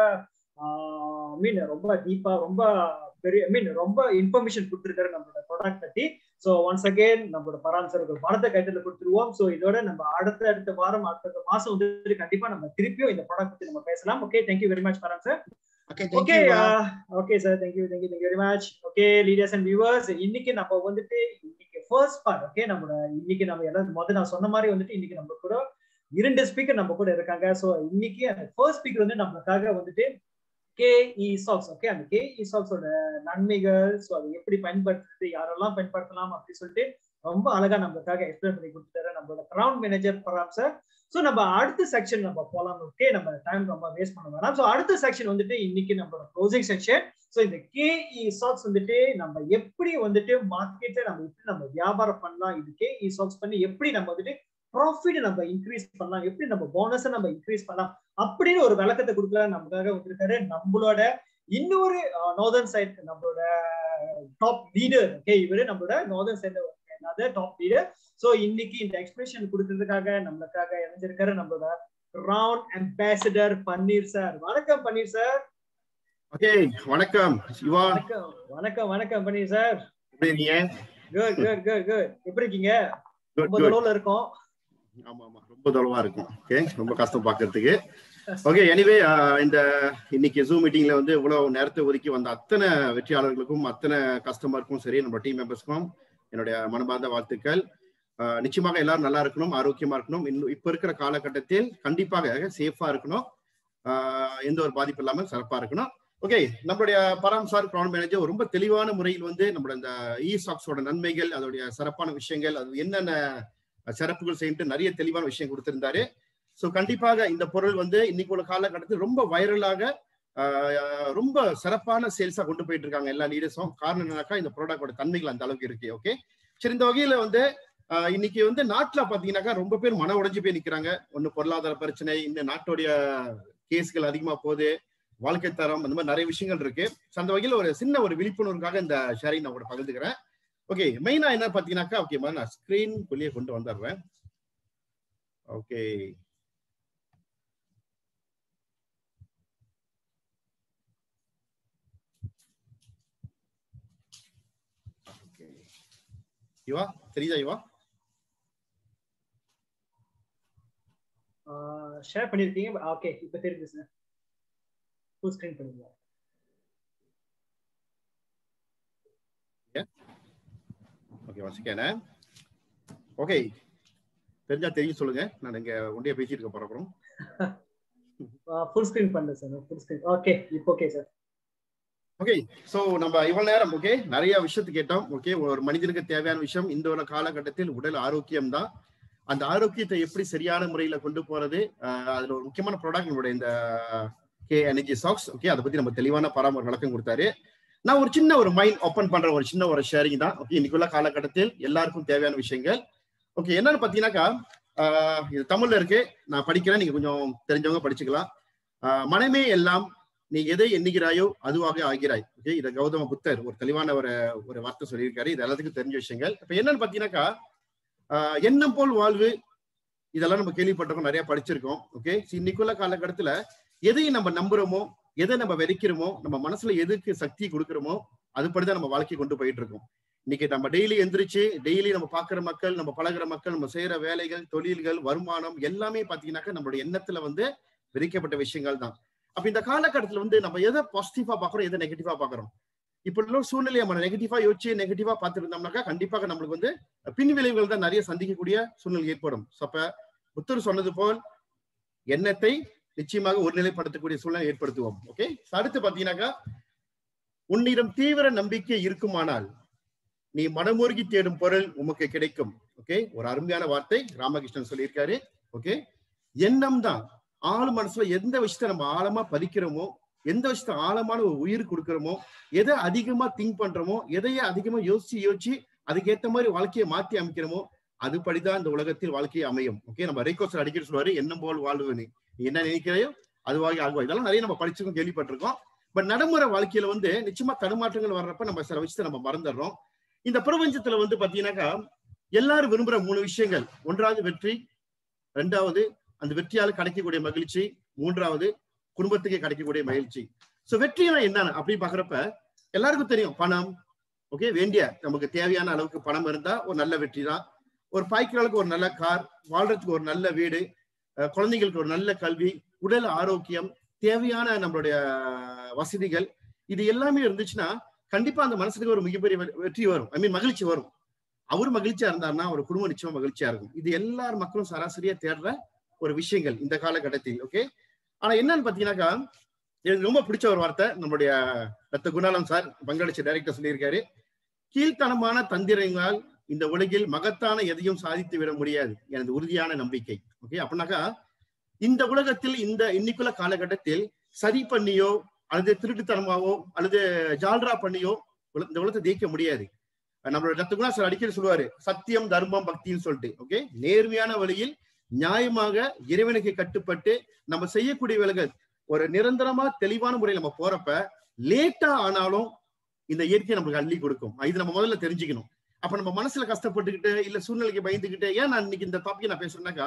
[SPEAKER 2] மீன் ரொம்ப டீப்பா ரொம்ப பெரிய மீன் ரொம்ப இன்ஃபர்மேஷன் கொடுத்துருக்காரு நம்மளோட ப்ராடக்ட் பத்தி ஸோ ஒன்ஸ் அகேன் நம்மளோட பராம் சார் ஒரு பணத்தை கைத்துல கொடுத்துருவோம் ஸோ இதோட நம்ம அடுத்த அடுத்த வாரம் அடுத்த மாசம் வந்து கண்டிப்பா நம்ம திருப்பியும் இந்த ப்ராடக்ட் பத்தி நம்ம பேசலாம் okay thank you very much Param sir
[SPEAKER 3] okay
[SPEAKER 2] okay
[SPEAKER 3] thank you
[SPEAKER 2] okay sir thank you thank you thank you very much okay leaders and viewers இன்னைக்கு நம்ம வந்துட்டு இன்னைக்கு ஃபர்ஸ்ட் பார்ட் ஓகே நம்மளோட இன்னைக்கு நம்ம எல்லாம் முதல்ல நான் சொன்ன மாதிரி வந்துட்டு இன்னைக்கு நம்ம கூட இரண்டு ஸ்பீக்கர் நம்ம கூட இருக்காங்க ஸோ இன்னைக்கு அந்த ஃபர்ஸ்ட் ஸ்பீக்கர் வந்து நம்மளுக்காக வந்துட்டு கேஇ சாக்ஸ் ஓகே அந்த கேஇ சாக்ஸோட நன்மைகள் ஸோ அதை எப்படி பயன்படுத்துறது யாரெல்லாம் பயன்படுத்தலாம் அப்படின்னு சொல்லிட்டு ரொம்ப அழகா நம்மளுக்காக எக்ஸ்பிளைன் பண்ணி கொடுத்துட்டாரு நம்மளோட crown manager Param sir so நம்ம அடுத்த செக்ஷன் நம்ம போலாம் ஓகே நம்ம டைம் ரொம்ப வேஸ்ட் பண்ண வேணாம் ஸோ அடுத்த செக்ஷன் வந்துட்டு இன்னைக்கு நம்மளோட க்ளோசிங் செக்ஷன் ஸோ இந்த கேஇ சாக்ஸ் வந்துட்டு நம்ம எப்படி வந்துட்டு மார்க்கெட்டை நம்ம எப்படி நம்ம வியாபாரம் பண்ணலாம் இது கேஇ சாக்ஸ் பண்ணி எப்படி நம்ம வந்துட்டு ப்ராஃபிட் நம்ம இன்க்ரீஸ் பண்ணலாம் எப்படி நம்ம போனஸை நம்ம இன்க்ரீஸ் பண்ணலாம் அப்படின்னு ஒரு விளக்கத்தை கொடுக்கலாம் நமக்காக வந்திருக்காரு நம்மளோட இன்னொரு நார்தர்ன் சைட் நம்மளோட டாப் லீடர் ஓகே இவரு நம்மளோட நார்தர்ன் சைட்ல டாப் லீடர் சோ இன்னைக்கு இந்த எக்ஸ்பிரஷன் கொடுக்கறதுக்காக நம்மளுக்காக இணைஞ்சிருக்காரு நம்மளோட ரவுண்ட் அம்பாசிடர் பன்னீர் சார் வணக்கம் பன்னீர் சார்
[SPEAKER 7] ஓகே வணக்கம் சிவா
[SPEAKER 2] வணக்கம் வணக்கம் வணக்கம் பன்னீர் சார்
[SPEAKER 7] எப்படி இருக்கீங்க
[SPEAKER 2] குட் குட் குட் குட் எப்படி இருக்கீங்க
[SPEAKER 7] Good,
[SPEAKER 2] ரொம்ப
[SPEAKER 7] good.
[SPEAKER 2] தொலைவுல இருக்கோம்
[SPEAKER 7] ஆமா ஆமா ரொம்ப தொலைவா இருக்கும் ஓகே ரொம்ப கஷ்டம் பாக்குறதுக்கு ஓகே எனிவே இந்த இன்னைக்கு ஜூம் மீட்டிங்ல வந்து இவ்வளவு நேரத்தை ஒதுக்கி வந்த அத்தனை வெற்றியாளர்களுக்கும் அத்தனை கஸ்டமருக்கும் சரி நம்ம டீம் மெம்பர்ஸ்க்கும் என்னுடைய மனமார்ந்த வாழ்த்துக்கள் ஆஹ் நிச்சயமாக எல்லாரும் நல்லா இருக்கணும் ஆரோக்கியமா இருக்கணும் இன்னும் இப்ப இருக்கிற காலகட்டத்தில் கண்டிப்பாக சேஃபா இருக்கணும் ஆஹ் எந்த ஒரு பாதிப்பு இல்லாம சிறப்பா இருக்கணும் ஓகே நம்மளுடைய பராம் சார் ப்ரான் மேனேஜர் ரொம்ப தெளிவான முறையில் வந்து நம்மளோட இந்த இ சாக்ஸோட நன்மைகள் அதோடைய சிறப்பான விஷயங்கள் அது என்னென்ன சிறப்புகள் செய்யிட்டு நிறைய தெளிவான விஷயம் கொடுத்திருந்தாரு ஸோ கண்டிப்பாக இந்த பொருள் வந்து இன்னைக்கு உள்ள காலகட்டத்தில் ரொம்ப வைரலாக ரொம்ப சிறப்பான சேல்ஸா கொண்டு போயிட்டு இருக்காங்க எல்லா லீடர்ஸும் காரணம் என்னன்னாக்கா இந்த ப்ராடக்டோட தன்மைகள் அந்த அளவுக்கு இருக்கு ஓகே சரி இந்த வகையில வந்து இன்னைக்கு வந்து நாட்டுல பாத்தீங்கன்னாக்கா ரொம்ப பேர் மன உடைஞ்சு போய் நிக்கிறாங்க ஒண்ணு பொருளாதார பிரச்சனை இந்த நாட்டுடைய கேஸ்கள் அதிகமா போகுது வாழ்க்கை தரம் அந்த மாதிரி நிறைய விஷயங்கள் இருக்கு அந்த வகையில் ஒரு சின்ன ஒரு விழிப்புணர்வுக்காக இந்த ஷேரிங் நான் கூட பகிர்ந்துக்கிறேன் ஓகே மெயினா என்ன பாத்தீங்கன்னாக்கா ஓகே நான் ஸ்கிரீன் வெளியே கொண்டு வந்துடுறேன் ஓகே யுவா தெரியுதா யுவா
[SPEAKER 2] ஷேர் பண்ணிருக்கீங்க ஓகே இப்போ தெரியுது சார் ஃபுல் ஸ்கிரீன் பண்ணுங்க
[SPEAKER 7] ஓகே வச்சுக்கேனே ஓகே தெரிஞ்சா தெரியும் சொல்லுங்க நான் இங்க ஒண்டியா பேசிட்டு இருக்க போறோம்
[SPEAKER 2] ஃபுல் ஸ்கிரீன் பண்ணுங்க சார் ஃபுல் ஸ்கிரீன் ஓகே இப்போ ஓகே சார்
[SPEAKER 7] ஓகே சோ நம்ம இவ்வளவு நேரம் ஓகே நிறைய விஷயத்து கேட்டோம் ஓகே ஒரு மனிதனுக்கு தேவையான விஷயம் இந்த ஒரு காலகட்டத்தில் உடல் ஆரோக்கியம் தான் அந்த ஆரோக்கியத்தை எப்படி சரியான முறையில கொண்டு போறது அதுல ஒரு முக்கியமான ப்ராடக்ட் நம்மளுடைய இந்த கே எனர்ஜி சாக்ஸ் ஓகே அதை பத்தி நம்ம தெளிவான பராமரி விளக்கம் கொடுத்தாரு நான் ஒரு சின்ன ஒரு மைண்ட் ஓப்பன் பண்ற ஒரு சின்ன ஒரு ஷேரிங் தான் ஓகே இன்னைக்குள்ள காலகட்டத்தில் எல்லாருக்கும் தேவையான விஷயங்கள் ஓகே என்னன்னு பாத்தீங்கன்னாக்கா இது தமிழ்ல இருக்கு நான் படிக்கிறேன் நீங்க கொஞ்சம் தெரிஞ்சவங்க படிச்சுக்கலாம் மனமே எல்லாம் நீ எதை எண்ணுகிறாயோ அதுவாக ஆகிறாய் ஓகே இதை கௌதம புத்தர் ஒரு தெளிவான ஒரு ஒரு வார்த்தை சொல்லியிருக்காரு இது எல்லாத்துக்கும் தெரிஞ்ச விஷயங்கள் இப்ப என்னன்னு பாத்தீங்கன்னாக்கா எண்ணம் போல் வாழ்வு இதெல்லாம் நம்ம கேள்விப்பட்டிருக்கோம் நிறைய படிச்சிருக்கோம் ஓகே இன்னைக்குள்ள காலகட்டத்துல எதை நம்ம நம்புறோமோ எதை நம்ம வெறிக்கிறோமோ நம்ம மனசுல எதுக்கு சக்தி கொடுக்குறோமோ அதுபடிதான் நம்ம வாழ்க்கை கொண்டு போயிட்டு இருக்கோம் இன்னைக்கு நம்ம டெய்லி எந்திரிச்சு டெய்லி நம்ம பாக்குற மக்கள் நம்ம பழகுற மக்கள் நம்ம செய்யற வேலைகள் தொழில்கள் வருமானம் எல்லாமே பாத்தீங்கன்னாக்கா நம்மளுடைய எண்ணத்துல வந்து விதிக்கப்பட்ட விஷயங்கள் தான் அப்ப இந்த காலகட்டத்துல வந்து நம்ம எதை பாசிட்டிவா பாக்குறோம் எதை நெகட்டிவா பாக்குறோம் இப்ப உள்ள சூழ்நிலையை நம்ம நெகட்டிவா யோசிச்சு நெகட்டிவா பார்த்துட்டு இருந்தோம்னாக்கா கண்டிப்பாக நம்மளுக்கு வந்து பின் விளைவுகள் தான் நிறைய சந்திக்கக்கூடிய சூழ்நிலை ஏற்படும் அப்ப புத்தர் சொன்னது போல் எண்ணத்தை நிச்சயமாக ஒருநிலைப்படுத்தக்கூடிய சூழ்நிலை ஏற்படுத்துவோம் ஓகே அடுத்து பாத்தீங்கன்னாக்கா உன்னிடம் தீவிர நம்பிக்கை இருக்குமானால் நீ மனமுருகி தேடும் பொருள் உமக்கு கிடைக்கும் ஓகே ஒரு அருமையான வார்த்தை ராமகிருஷ்ணன் சொல்லியிருக்காரு ஓகே எண்ணம் தான் ஆழ் மனசுல எந்த விஷயத்த நம்ம ஆழமா பதிக்கிறோமோ எந்த விஷயத்த ஆழமான ஒரு உயிர் கொடுக்குறோமோ எதை அதிகமா திங்க் பண்றோமோ எதையே அதிகமா யோசிச்சு யோசிச்சு அதுக்கேற்ற மாதிரி வாழ்க்கையை மாத்தி அமைக்கிறோமோ அதுபடிதான் இந்த உலகத்தில் வாழ்க்கையை அமையும் ஓகே நம்ம ரேகோசர் அடிக்கடி சொல்லுவாரு எண்ணம் போல் வாழ்வு நீ என்ன நினைக்கிறையோ அதுவாக ஆகுவா இதெல்லாம் நிறைய நம்ம படிச்சிருக்கோம் கேள்விப்பட்டிருக்கோம் பட் நடைமுறை வாழ்க்கையில வந்து நிச்சயமா தடுமாற்றங்கள் வர்றப்ப நம்ம சில விஷயத்தை நம்ம மறந்துடுறோம் இந்த பிரபஞ்சத்துல வந்து பாத்தீங்கன்னாக்கா எல்லாரும் விரும்புற மூணு விஷயங்கள் ஒன்றாவது வெற்றி ரெண்டாவது அந்த வெற்றியால கிடைக்கக்கூடிய மகிழ்ச்சி மூன்றாவது குடும்பத்துக்கு கிடைக்கக்கூடிய மகிழ்ச்சி சோ வெற்றினா என்னன்னு அப்படி பாக்குறப்ப எல்லாருக்கும் தெரியும் பணம் ஓகே வேண்டிய நமக்கு தேவையான அளவுக்கு பணம் இருந்தா ஒரு நல்ல வெற்றி தான் ஒரு பாய்க்கிற அளவுக்கு ஒரு நல்ல கார் வாழ்றதுக்கு ஒரு நல்ல வீடு குழந்தைங்களுக்கு ஒரு நல்ல கல்வி உடல் ஆரோக்கியம் தேவையான நம்மளுடைய வசதிகள் இது எல்லாமே இருந்துச்சுன்னா கண்டிப்பா அந்த மனசுக்கு ஒரு மிகப்பெரிய வெற்றி வரும் ஐ மீன் மகிழ்ச்சி வரும் அவர் மகிழ்ச்சியா இருந்தாருன்னா ஒரு குடும்பம் நிச்சயமா மகிழ்ச்சியா இருக்கும் இது எல்லார் மக்களும் சராசரியா தேடுற ஒரு விஷயங்கள் இந்த காலகட்டத்தில் ஓகே ஆனா என்னன்னு பாத்தீங்கன்னாக்கா எனக்கு ரொம்ப பிடிச்ச ஒரு வார்த்தை நம்மளுடைய ரத்த குணாலம் சார் பங்களிச்ச டைரக்டர் சொல்லியிருக்காரு கீழ்த்தனமான தந்திரங்களால் இந்த உலகில் மகத்தான எதையும் சாதித்து விட முடியாது எனது உறுதியான நம்பிக்கை ஓகே அப்படின்னாக்கா இந்த உலகத்தில் இந்த இன்னைக்குள்ள காலகட்டத்தில் சரி பண்ணியோ அல்லது திருட்டுத்தனமாவோ அல்லது ஜால்ரா பண்ணியோ இந்த உலகத்தை ஜெயிக்க முடியாது நம்மளோட ரத்தகுணா சார் அடிக்கடி சொல்லுவாரு சத்தியம் தர்மம் பக்தின்னு சொல்லிட்டு ஓகே நேர்மையான வழியில் நியாயமாக இறைவனுக்கு கட்டுப்பட்டு நம்ம செய்யக்கூடிய வேலைகள் ஒரு நிரந்தரமா தெளிவான முறையில் நம்ம போறப்ப லேட்டா ஆனாலும் இந்த இயற்கையை நம்மளுக்கு அள்ளி கொடுக்கும் இது நம்ம முதல்ல தெரிஞ்சுக்கணும் அப்ப நம்ம மனசுல கஷ்டப்பட்டுக்கிட்டு இல்ல சூழ்நிலைக்கு பயந்துக்கிட்டு ஏன் நான் இன்னைக்கு இந்த டாபிக் நான் பேசுறேன்னாக்கா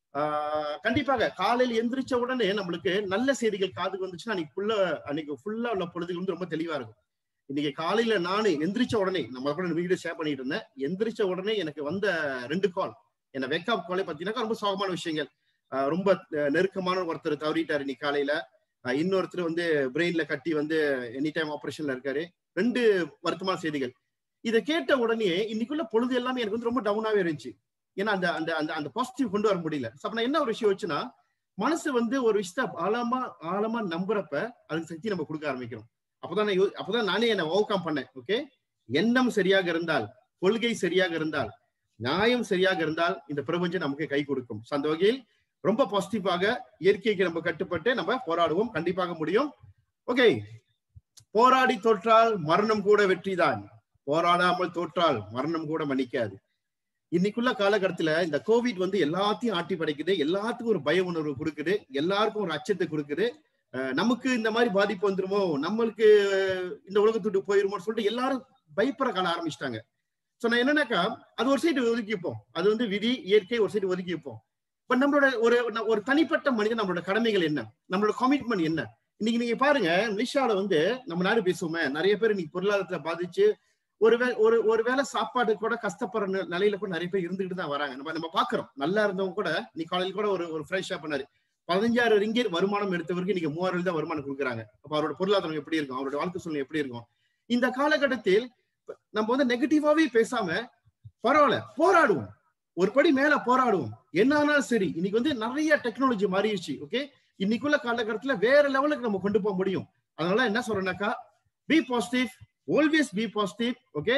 [SPEAKER 7] ஆஹ் கண்டிப்பாக காலையில் எந்திரிச்ச உடனே நம்மளுக்கு நல்ல செய்திகள் காதுக்கு வந்துச்சுன்னா அன்னைக்கு ஃபுல்லா அன்னைக்கு ஃபுல்லா உள்ள பொழுதுகள் வந்து ரொம்ப தெளிவா இருக்கும் இன்னைக்கு காலையில நானு எந்திரிச்ச உடனே நம்ம கூட வீடியோ ஷேர் பண்ணிட்டு இருந்தேன் எந்திரிச்ச உடனே எனக்கு வந்த ரெண்டு கால் என்ன வெக்கப் காலே பார்த்தீங்கன்னா ரொம்ப சோகமான விஷயங்கள் ரொம்ப நெருக்கமான ஒருத்தர் தவறிட்டாரு இன்னைக்கு காலையில இன்னொருத்தர் வந்து பிரெயின்ல கட்டி வந்து எனி டைம் ஆபரேஷன்ல இருக்காரு ரெண்டு வருத்தமான செய்திகள் இதை கேட்ட உடனே இன்னைக்குள்ள பொழுது எல்லாமே எனக்கு வந்து ரொம்ப டவுனாவே இருந்துச்சு ஏன்னா அந்த அந்த அந்த அந்த பாசிட்டிவ் கொண்டு வர முடியல அப்ப நான் என்ன ஒரு விஷயம் வச்சுன்னா மனசு வந்து ஒரு விஷயத்த ஆழமா ஆழமா நம்புறப்ப அதுக்கு சக்தி நம்ம கொடுக்க ஆரம்பிக்கிறோம் அப்பதான் நான் யோ- அப்பதான் நானே என்ன ஓவர் கம் பண்ணேன் ஓகே எண்ணம் சரியாக இருந்தால் கொள்கை சரியாக இருந்தால் நியாயம் சரியாக இருந்தால் இந்த பிரபஞ்சம் நமக்கு கை கொடுக்கும் So, அந்த வகையில் ரொம்ப பாசிட்டிவாக இயற்கைக்கு நம்ம கட்டுப்பட்டு நம்ம போராடுவோம் கண்டிப்பாக முடியும் ஓகே போராடி தோற்றால் மரணம் கூட வெற்றிதான் போராடாமல் தோற்றால் மரணம் கூட மன்னிக்காது இன்னைக்குள்ள காலகட்டத்துல இந்த கோவிட் வந்து எல்லாத்தையும் ஆட்டி படைக்குது எல்லாத்துக்கும் ஒரு பய உணர்வு கொடுக்குது எல்லாருக்கும் ஒரு அச்சத்தை கொடுக்குது அஹ் நமக்கு இந்த மாதிரி பாதிப்பு வந்துருமோ நம்மளுக்கு இந்த உலகத்தை விட்டு போயிருமோன்னு சொல்லிட்டு எல்லாரும் பயப்பட காண ஆரம்பிச்சிட்டாங்க சோ நான் என்னன்னாக்கா அது ஒரு சைடு ஒதுக்கி வைப்போம் அது வந்து விதி இயற்கை ஒரு சைடு ஒதுக்கி வைப்போம் பட் நம்மளோட ஒரு ஒரு தனிப்பட்ட மனிதன் நம்மளோட கடமைகள் என்ன நம்மளோட கமிட்மெண்ட் என்ன இன்னைக்கு நீங்க பாருங்க மலேசியால வந்து நம்ம நாடு பேசுவோமே நிறைய பேர் இன்னைக்கு பொருளாதாரத்துல பாதிச்சு ஒருவே ஒரு ஒரு வேளை சாப்பாடு கூட கஷ்டப்படுற நி- நிலையில கூட நிறைய பேர் இருந்துகிட்டு தான் வராங்க நம்ம நம்ம பாக்குறோம் நல்லா இருந்தவங்க கூட நீ காலையில் கூட ஒரு ஒரு ஃப்ரெஷ் ஷாப் பண்ணாரு பதினஞ்சாயிரம் ரிங்கர் வருமானம் எடுத்தவருக்கு இன்னைக்கு மூவாயிரம் தான் வருமானம் கொடுக்குறாங்க அப்ப அவரோட பொருளாதாரம் எப்படி இருக்கும் அவரோட வாழ்க்கை சூழ்நிலை எப்படி இருக்கும் இந்த காலகட்டத்தில் நம்ம வந்து நெகட்டிவாவே பேசாம பரவாயில்ல போராடுவோம் ஒரு படி மேல போராடுவோம் என்ன ஆனாலும் சரி இன்னைக்கு வந்து நிறைய டெக்னாலஜி மாறிடுச்சு ஓகே இன்னைக்குள்ள காலகட்டத்துல வேற லெவலுக்கு நம்ம கொண்டு போக முடியும் அதனால என்ன சொல்றேன்னாக்கா be positive always be positive okay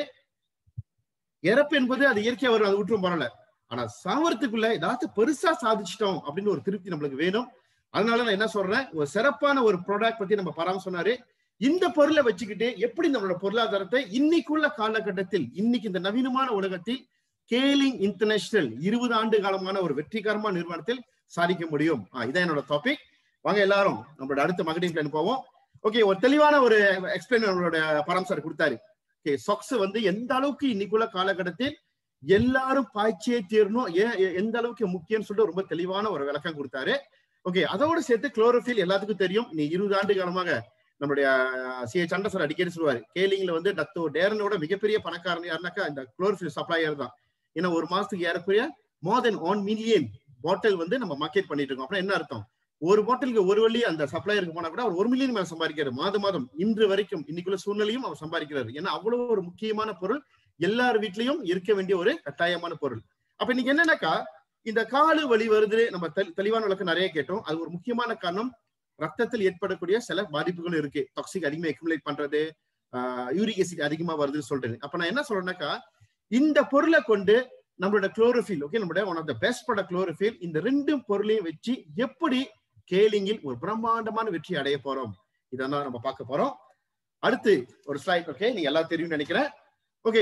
[SPEAKER 7] இறப்பு என்பது அது இயற்கையா வரும் அது விட்டுரும் பரவாயில்ல ஆனா சாவறதுக்குள்ள ஏதாச்சும் பெருசா சாதிச்சிட்டோம் அப்படின்னு ஒரு திருப்தி நம்மளுக்கு வேணும் அதனால நான் என்ன சொல்றேன் ஒரு சிறப்பான ஒரு ப்ராடக்ட் பத்தி நம்ம பராம சொன்னாரு இந்த பொருளை வச்சுக்கிட்டு எப்படி நம்மளோட பொருளாதாரத்தை இன்னைக்குள்ள காலகட்டத்தில் இன்னைக்கு இந்த நவீனமான உலகத்தில் கேலிங் இன்டர்நேஷனல் இருபது ஆண்டு காலமான ஒரு வெற்றிகரமான நிறுவனத்தில் சாதிக்க முடியும் ஆஹ் இதான் என்னோட டாபிக் வாங்க எல்லாரும் நம்மளோட அடுத்த மகடிங் பிளான் போவோம் ஓகே ஒரு தெளிவான ஒரு எக்ஸ்பிளைன் நம்மளோட பரம் சார் கொடுத்தாரு ஓகே சொக்ஸ் வந்து எந்த அளவுக்கு இன்னைக்குள்ள காலகட்டத்தில் எல்லாரும் பாய்ச்சியே தீரணும் ஏன் எ- எந்த அளவுக்கு முக்கியம்னு சொல்லிட்டு ரொம்ப தெளிவான ஒரு விளக்கம் கொடுத்தாரு ஓகே அதோட சேர்த்து குளோரோஃபில் எல்லாத்துக்கும் தெரியும் நீ இருபது ஆண்டு காலமாக நம்மளுடைய சி சண்டை சார் அடிக்கடி சொல்லுவாரு கேலிங்ல வந்து டத்தோ டேரனோட மிகப்பெரிய பணக்காரன் யாருனாக்கா இந்த குளோரோஃபில் சப்ளையர் தான் ஏன்னா ஒரு மாசத்துக்கு ஏறக்குறைய மோர் தென் ஒன் மில்லியன் பாட்டில் வந்து நம்ம மார்க்கெட் பண்ணிட்டு இருக்கோம் அப்புறம் என்ன அர்த்தம் ஒரு பாட்டிலுக்கு ஒரு வழி அந்த சப்ளையருக்கு போனா கூட அவர் ஒரு மில்லியன் மேல சம்பாதிக்கிறாரு மாதம் மாதம் இன்று வரைக்கும் இன்னைக்குள்ள சூழ்நிலையும் அவர் சம்பாதிக்கிறாரு ஏன்னா அவ்வளவு ஒரு முக்கியமான பொருள் எல்லார் வீட்லயும் இருக்க வேண்டிய ஒரு கட்டாயமான பொருள் அப்ப இன்னைக்கு என்னன்னாக்கா இந்த காலு வலி வருது நம்ம தெளி- தெளிவான விளக்கம் நிறைய கேட்டோம் அது ஒரு முக்கியமான காரணம் ரத்தத்தில் ஏற்படக்கூடிய சில பாதிப்புகள் இருக்கு டாக்ஸிக் அதிகமா எக்குமுலேட் பண்றது யூரிக் ஆசிட் அதிகமா வருதுன்னு சொல்றது அப்ப நான் என்ன சொல்றேன்னாக்கா இந்த பொருளை கொண்டு நம்மளோட குளோரோஃபில் ஓகே நம்மளோட one of the best product chlorophyll இந்த ரெண்டு பொருளையும் வச்சு எப்படி கேலிங்கில் ஒரு பிரம்மாண்டமான வெற்றி அடைய போறோம் இதெல்லாம் நம்ம பார்க்க போறோம் அடுத்து ஒரு ஸ்லைட் ஓகே நீங்க எல்லாம் தெரியும் நினைக்கிறேன் ஓகே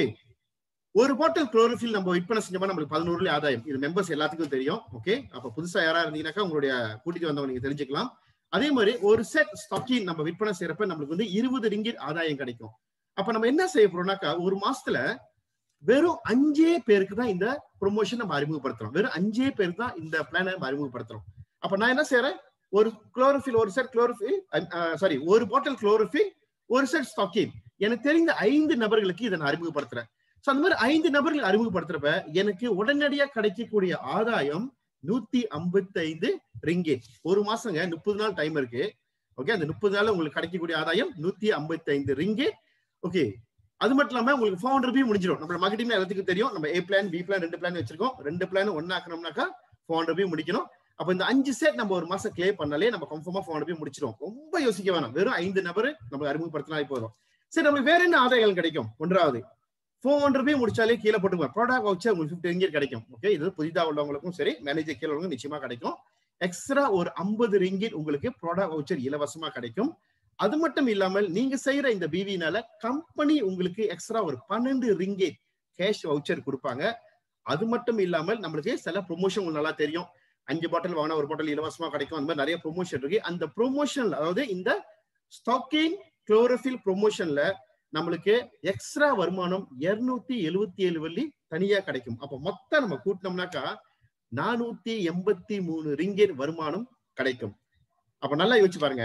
[SPEAKER 7] ஒரு பாட்டில் குளோரோஃபில் நம்ம விற்பனை செஞ்சோம்னா நம்மளுக்கு பதினோரு ஆதாயம் இது மெம்பர்ஸ் எல்லாத்துக்கும் தெரியும் ஓகே அப்ப புதுசா யாரா இருந்தீங்கன்னாக்கா உங்களுடைய கூட்டிட்டு வந்தவங்க நீங்க தெரிஞ்சுக்கலாம் அதே மாதிரி ஒரு செட் ஸ்டாக்கின் நம்ம விற்பனை செய்யறப்ப நம்மளுக்கு வந்து இருபது ரிங்கிட் ஆதாயம் கிடைக்கும் அப்ப நம்ம என்ன செய்ய போறோம்னாக்கா ஒரு மாசத்துல வெறும் அஞ்சே பேருக்கு தான் இந்த ப்ரொமோஷன் நம்ம அறிமுகப்படுத்துறோம் வெறும் அஞ்சே பேருக்கு தான் இந்த பிளானை நம்ம அறிமுகப்படுத்துறோம் அப்ப நான் என்ன செய்யறேன் ஒரு குளோரோஃபில் ஒரு செட் குளோரோஃபில் சாரி ஒரு பாட்டில் குளோரோஃபில் ஒரு செட் ஸ்டாக்கின் எனக்கு தெரிந்த ஐந்து நபர்களுக்கு இதை நான் அறிமுகப்படுத்துறேன் சோ அந்த மாதிரி ஐந்து நபர்கள் அறிமுகப்படுத்துறப்ப எனக்கு உடனடியா கிடைக்கக்கூடிய ஆதாயம் நூத்தி ஐம்பத்தி ஐந்து ரிங்கே ஒரு மாசங்க முப்பது நாள் டைம் இருக்கு ஓகே அந்த முப்பது நாள் உங்களுக்கு கிடைக்கக்கூடிய ஆதாயம் நூத்தி ஐம்பத்தி ஐந்து ரிங்கே ஓகே அது மட்டும் இல்லாம உங்களுக்கு ஃபோர் ஹண்ட்ரட் ரூபாய் முடிஞ்சிடும் நம்ம மார்க்கெட்டிங் எல்லாத்துக்கும் தெரியும் நம்ம ஏ பிளான் பி பிளான் ரெண்டு பிளான் வச்சிருக்கோம் ரெண்டு பிளான் ஒன்னாக்கணும்னாக்கா ஃபோர் ஹண்ட்ரட் ரூபாய் முடிக்கணும் அப்ப இந்த அஞ்சு செட் நம்ம ஒரு மாசம் கிளியர் பண்ணாலே நம்ம கன்ஃபார்மா ஃபோர் ஹண்ட்ரட் ரூபாய் முடிச்சிடும் ரொம்ப யோசிக்க வேணாம் வெறும் ஐந்து நபர் நம்ம அறிமுகப்படுத்தினாலே போதும் சரி நம்மளுக்கு வேற என்ன ஆதாயங்கள் கிடைக்கும் ஒன்றாவது ஃபோர் ஹண்ட்ரட் ரூபாய் முடிச்சாலே கீழே போட்டுக்கோங்க ப்ராடக்ட் வச்சு உங்களுக்கு ஃபிஃப்டி ரிங்கிட் கிடைக்கும் ஓகே இது புதிதா உள்ளவங்களுக்கும் சரி மேனேஜர் கீழே உள்ளவங்க நிச்சயமா கிடைக்கும் எக்ஸ்ட்ரா ஒரு ஐம்பது ரிங்கிட் உங்களுக்கு ப்ராடக்ட் வவுச்சர் இலவசமா கிடைக்கும் அது மட்டும் இல்லாமல் நீங்க செய்யற இந்த பிவினால கம்பெனி உங்களுக்கு எக்ஸ்ட்ரா ஒரு பன்னெண்டு ரிங்கேட் கேஷ் வவுச்சர் கொடுப்பாங்க அது மட்டும் இல்லாமல் நம்மளுக்கு சில ப்ரொமோஷன் உங்களுக்கு நல்லா தெரியும் அஞ்சு பாட்டில் வாங்கினா ஒரு பாட்டில் இலவசமா கிடைக்கும் அந்த மாதிரி நிறைய ப்ரொமோஷன் இருக்கு அந்த ப்ரொமோஷன்ல அதாவது இந்த ஸ்டாக்கிங் குளோரோஃபில் ப்ரொமோஷன்ல நம்மளுக்கு எக்ஸ்ட்ரா வருமானம் இருநூத்தி எழுவத்தி ஏழு வள்ளி தனியா கிடைக்கும் அப்ப மொத்தம் நம்ம கூட்டினோம்னாக்கா நானூத்தி எண்பத்தி மூணு ரிங்கேட் வருமானம் கிடைக்கும் அப்ப நல்லா யோசிச்சு பாருங்க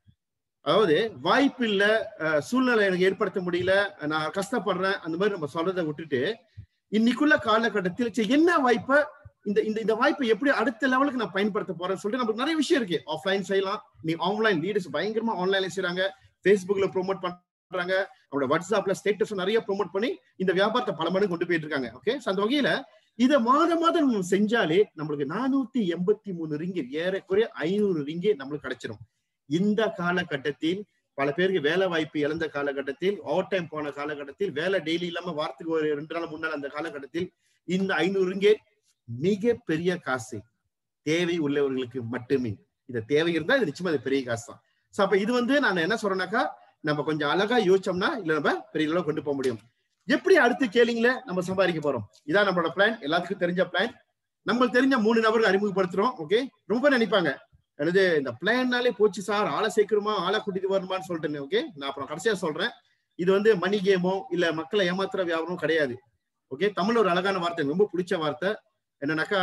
[SPEAKER 7] அதாவது வாய்ப்பு இல்ல அஹ், சூழ்நிலை எனக்கு ஏற்படுத்த முடியல நான் கஷ்டப்படுறேன் அந்த மாதிரி நம்ம சொல்றதை விட்டுட்டு இன்னைக்குள்ள காலகட்டத்தில் சரி, என்ன வாய்ப்பை இந்த இந்த இந்த வாய்ப்பை எப்படி அடுத்த லெவலுக்கு நான் பயன்படுத்த போறேன்னு சொல்லிட்டு நமக்கு நிறைய விஷயம் இருக்கு ஆஃப்லைன் செய்யலாம் நீ ஆன்லைன் லீடர்ஸ் பயங்கரமா ஆன்லைன்ல செய்றாங்க ஃபேஸ்புக்ல ப்ரோமோட் பண்றாங்க அவங்களோட வாட்ஸ்அப்ல ஸ்டேட்டஸ் நிறைய ப்ரோமோட் பண்ணி இந்த வியாபாரத்தை பல மடங்கு கொண்டு போயிட்டு இருக்காங்க ஓகே அந்த வகையில இதை மாத மாதம் நம்ம செஞ்சாலே நம்மளுக்கு நானூத்தி எண்பத்தி மூணு ரிங்கிட் ஏறக்குறைய ஐநூறு ரிங்கிட் நம்மளுக்கு கிடைச்சிரும் இந்த காலகட்டத்தில் பல பேருக்கு வேலை வாய்ப்பு இழந்த காலகட்டத்தில் ஓவர் டைம் போன காலகட்டத்தில் வேலை டெய்லி இல்லாம வாரத்துக்கு ஒரு ரெண்டு நாள் முன்னால் அந்த காலகட்டத்தில் இந்த ஐநூறு ரிங்கிட் மிக பெரிய காசு தேவை உள்ளவர்களுக்கு மட்டுமே இந்த தேவை இருந்தா இது நிச்சயமா இது பெரிய காசு தான் சோ அப்ப இது வந்து நான் என்ன சொல்றேன்னாக்கா நம்ம கொஞ்சம் அழகா யோசிச்சோம்னா இல்ல நம்ம பெரிய அளவு கொண்டு போக முடியும் எப்படி அடுத்து கேளிங்கள நம்ம சம்பாதிக்க போறோம் இதான் நம்மளோட பிளான் எல்லாத்துக்கும் தெரிஞ்ச பிளான் நம்மளுக்கு தெரிஞ்ச மூணு நபர்கள் அறிமுகப்படுத்துறோம் ஓகே ரொம்ப நினைப்பாங்க எனது இந்த பிளான்னாலே போச்சு சார் ஆளை சேர்க்கணுமா ஆளை கூட்டிட்டு வரணுமான்னு சொல்லிட்டேன் ஓகே நான் அப்புறம் கடைசியா சொல்றேன் இது வந்து மணி கேமோ இல்ல மக்களை ஏமாத்துற வியாபாரமும் கிடையாது ஓகே தமிழ் ஒரு அழகான வார்த்தை எனக்கு ரொம்ப பிடிச்ச வார்த்தை என்னன்னாக்கா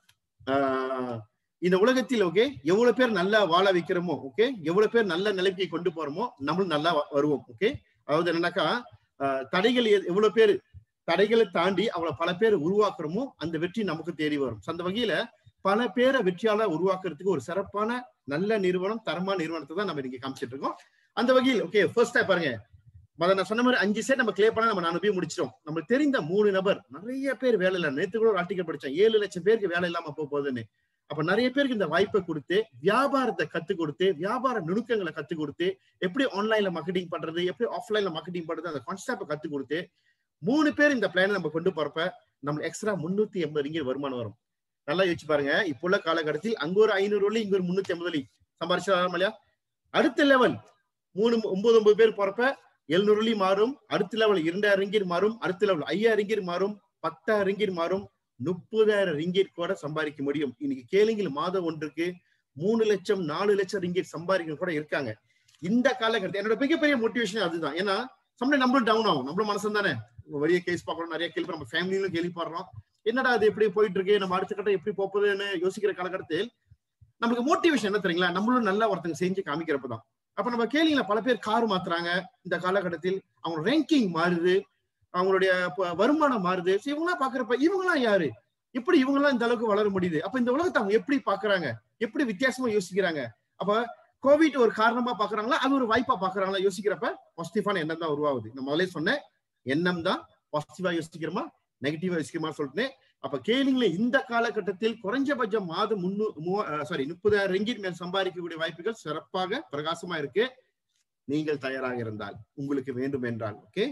[SPEAKER 7] ஆஹ் இந்த உலகத்தில் ஓகே எவ்வளவு பேர் நல்லா வாழ வைக்கிறோமோ ஓகே எவ்வளவு பேர் நல்ல நிலைக்கு கொண்டு போறோமோ நம்மளும் நல்லா வ- வருவோம் ஓகே அதாவது என்னன்னாக்கா ஆஹ் தடைகள் எ- எவ்வளவு பேர் தடைகளை தாண்டி அவளை பல பேர் உருவாக்குறோமோ அந்த வெற்றி நமக்கு தேடி வரும் So, அந்த வகையில பல பேரை வெற்றியாளர் உருவாக்குறதுக்கு ஒரு சிறப்பான நல்ல நிறுவனம் தரமான நிறுவனத்தை தான் நம்ம இன்னைக்கு காமிச்சிட்டு இருக்கோம் அந்த வகையில் ஓகே ஃபர்ஸ்டா பாருங்க மத நான் சொன்ன மாதிரி அஞ்சு செட் நம்ம கிளியர் பண்ணா நம்ம நானூறு போய் முடிச்சிட்டோம் நம்மளுக்கு தெரிந்த மூணு நபர் நிறைய பேர் வேலை இல்லை நேத்து கூட ஒரு ஆர்டிகல் படிச்சேன் ஏழு லட்சம் பேருக்கு வேலை இல்லாம போக போகுதுன்னு அப்ப நிறைய பேருக்கு இந்த வாய்ப்பை கொடுத்து வியாபாரத்தை கத்து கொடுத்து வியாபார நுணுக்கங்களை கத்து கொடுத்து எப்படி ஆன்லைன்ல மார்க்கெட்டிங் பண்றது எப்படி ஆஃப்லைன்ல மார்க்கெட்டிங் பண்றது அந்த கான்செப்டை கத்து கொடுத்து மூணு பேர் இந்த பிளானை நம்ம கொண்டு போறப்ப நம்ம எக்ஸ்ட்ரா முன்னூத்தி எண்பது ரிங்கிட் வருமானம் வரும் நல்லா யோசிச்சு பாருங்க இப்போ உள்ள காலகட்டத்தில் அங்க ஒரு ஐநூறு வழி இங்க ஒரு முன்னூத்தி ஐம்பது வழி சம்பாரிச்சா இல்லையா அடுத்த லெவல் மூணு ஒன்பது ஒன்பது பேர் போறப்ப எழுநூறு வழி மாறும் அடுத்த லெவல் இரண்டாயிரம் ரிங்கிட் மாறும் அடுத்த லெவல் ஐயாயிரம் ரிங்கிட் மாறும் பத்தாயிரம் ரிங்கிட் மாறும் முப்பதாயிரம் ரிங்கிட் கூட சம்பாதிக்க முடியும் இன்னைக்கு கேளுங்கள் மாதம் ஒன்றுக்கு மூணு லட்சம் நாலு லட்சம் ரிங்கிட் சம்பாதிக்க கூட இருக்காங்க இந்த காலகட்டத்தில் என்னோட மிகப்பெரிய மோட்டிவேஷன் அதுதான் ஏன்னா சம்டை நம்மளும் டவுன் ஆகும் நம்மளும் மனசு தானே வெளிய கேஸ் பார்க்கறோம் நிறைய கேள்வி நம்ம ஃபேமிலியிலும் கேள்விப்படுறோம் என்னடா அது எப்படி போயிட்டு இருக்கு நம்ம அடுத்த கட்டம் எப்படி போகுதுன்னு யோசிக்கிற காலகட்டத்தில் நமக்கு மோட்டிவேஷன் என்ன தெரியுங்களா நம்மளும் நல்லா ஒருத்தங்க செஞ்சு காமிக்கிறப்ப தான் அப்ப நம்ம கேள்விங்களா பல பேர் கார் மாத்துறாங்க இந்த காலகட்டத்தில் அவங்க ரேங்கிங் மாறுது அவங்களுடைய ப- வருமானம் மாறுது So இவங்களாம் பாக்குறப்ப இவங்களாம் யாரு எப்படி இவங்கெல்லாம் இந்த அளவுக்கு வளர முடியுது அப்ப இந்த உலகத்தை அவங்க எப்படி பாக்குறாங்க எப்படி வித்தியாசமா யோசிக்கிறாங்க அப்ப கோவிட் ஒரு காரணமா பாக்குறாங்களா அது ஒரு வாய்ப்பா பாக்குறாங்களா யோசிக்கிறப்ப பாசிட்டிவான எண்ணம் தான் உருவாகுது நான் முதல்ல சொன்னேன் எண்ணம் தான் பாசிட்டிவா யோசிக்கிறோமா நெகட்டிவா யோசிக்கிறோமா சொல்லிட்டேன் அப்ப கேளுங்களே இந்த காலகட்டத்தில் குறைஞ்சபட்சம் மாதம் முன்னூ சாரி முப்பதாயிரம் ரிங்கிட் மேல் சம்பாதிக்கக்கூடிய வாய்ப்புகள் சிறப்பாக பிரகாசமா இருக்கு நீங்கள் தயாராக இருந்தால் உங்களுக்கு வேண்டும் என்றால் ஓகே